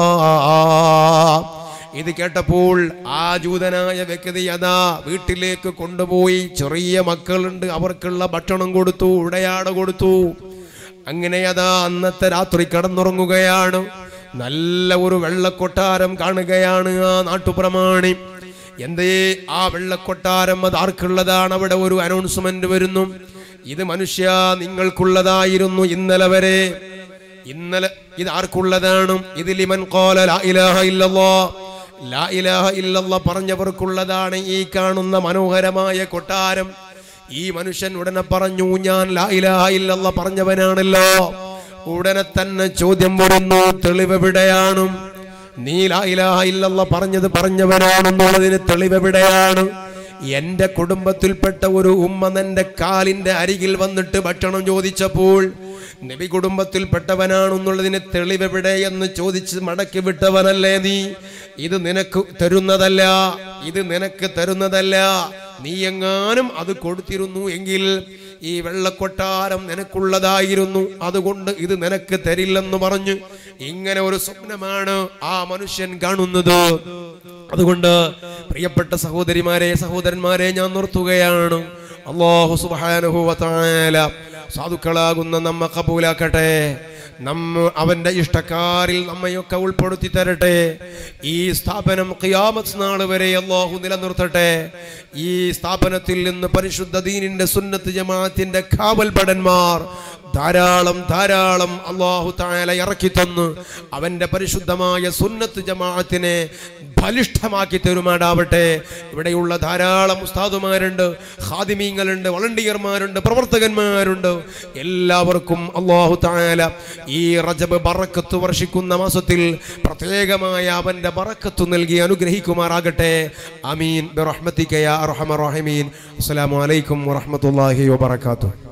ഇത് കേട്ടപ്പോൾ ആ ജൂതനായ വ്യക്തി അതാ വീട്ടിലേക്ക് കൊണ്ടുപോയി ചെറിയ മക്കളുണ്ട് അവർക്കുള്ള ഭക്ഷണം കൊടുത്തു ഉടയാട കൊടുത്തു അങ്ങനെ അതാ അന്നത്തെ രാത്രി കിടന്നുറങ്ങുകയാണ് നല്ല ഒരു വെള്ളക്കൊട്ടാരം കാണുകയാണ് ആ നാട്ടുപ്രമാണി എന്തേ ആ വെള്ളക്കൊട്ടാരം അത് ആർക്കുള്ളതാണ് അവിടെ ഒരു അനൗൺസ്മെന്റ് വരുന്നു ഇത് മനുഷ്യ നിങ്ങൾക്കുള്ളതായിരുന്നു ഇന്നലെ വരെ ഇന്നലെ ഇത് ആർക്കുള്ളതാണ് ഇത് ലിമൻ ഖാല ലാ ഇലാഹ ഇല്ലല്ലാ ലാ ഇലാഹ ഇല്ലല്ലാ പറഞ്ഞവർക്കുള്ളതാണ് ഈ കാണുന്ന മനോഹരമായ കൊട്ടാരം ഈ മനുഷ്യൻ ഉടനെ പറഞ്ഞു ഞാൻ ലാ ഇലാഹ ഇല്ലല്ലാ പറഞ്ഞവനാണല്ലോ ഉടനെ തന്നെ ചോദ്യം വരുന്നു തെളിവെവിടെയാണ് നീ ലാ ഇലാഹ ഇല്ലല്ലാ പറഞ്ഞത് പറഞ്ഞവനാണെന്നുള്ളതിന് തെളിവെവിടെയാണ് എന്റെ കുടുംബത്തിൽപ്പെട്ട ഒരു ഉമ്മ നിന്റെ കാലിന്റെ അരികിൽ വന്നിട്ട് ഭക്ഷണം ചോദിച്ചപ്പോൾ നബി കുടുംബത്തിൽപ്പെട്ടവനാണെന്നുള്ളതിന് തെളിവെവിടെ എന്ന് ചോദിച്ച് മടക്കി വിട്ടവനല്ലേ നീ ഇത് നിനക്ക് തരുന്നതല്ല ഇത് നിനക്ക് തരുന്നതല്ല നീ എങ്ങാനും അത് കൊടുത്തിരുന്നു എങ്കിൽ ഈ വെള്ളക്കൊട്ടാരം നിനക്കുള്ളതായിരുന്നു അതുകൊണ്ട് ഇത് നിനക്ക് തരില്ലെന്ന് പറഞ്ഞു ഇങ്ങനെ ഒരു സ്വപ്നമാണ് ആ മനുഷ്യൻ കാണുന്നത് അതുകൊണ്ട് പ്രിയപ്പെട്ട സഹോദരിമാരെ സഹോദരന്മാരെ ഞാൻ നിർത്തുകയാണ് അള്ളാഹു സുബ്ഹാനഹു വ തആല സാധുക്കളാകുന്ന നമ്മ കബൂലാക്കട്ടെ നമ്മ അവന്റെ ഇഷ്ടക്കാരിൽ നമ്മയൊക്കെ ഉൾപ്പെടുത്തി തരട്ടെ ഈ സ്ഥാപനം ഖിയാമത്ത് നാൾ വരെ അള്ളാഹു നിലനിർത്തട്ടെ ഈ സ്ഥാപനത്തിൽ നിന്ന് പരിശുദ്ധ ദീനിന്റെ സുന്നത്ത് ജമാഅത്തിന്റെ കാവൽപടന്മാർ ധാരാളം ധാരാളം അള്ളാഹു താല ഇറക്കി തന്ന് അവന്റെ പരിശുദ്ധമായ സുന്നത്ത് ജമാഅത്തിനെ ബലിഷ്ഠമാക്കി തരുമാടാവട്ടെ ഇവിടെയുള്ള ധാരാളം ഉസ്താദുമാരുണ്ട് ഖാദിമീങ്ങളുണ്ട് വളണ്ടിയർമാരുണ്ട് പ്രവർത്തകന്മാരുണ്ട് എല്ലാവർക്കും അള്ളാഹു താല ഈ റജബ് ബറക്കത്ത് വർഷിക്കുന്ന മാസത്തിൽ പ്രത്യേകമായ അവന്റെ ബറക്കത്ത് നൽകി അനുഗ്രഹിക്കുമാറാകട്ടെ അമീൻ ബിറഹ്മത്തിക യാ അർഹമർ റഹീമീൻ അസ്സലാമു അലൈക്കും വറഹ്മത്തുള്ളാഹി വബറകാതുഹു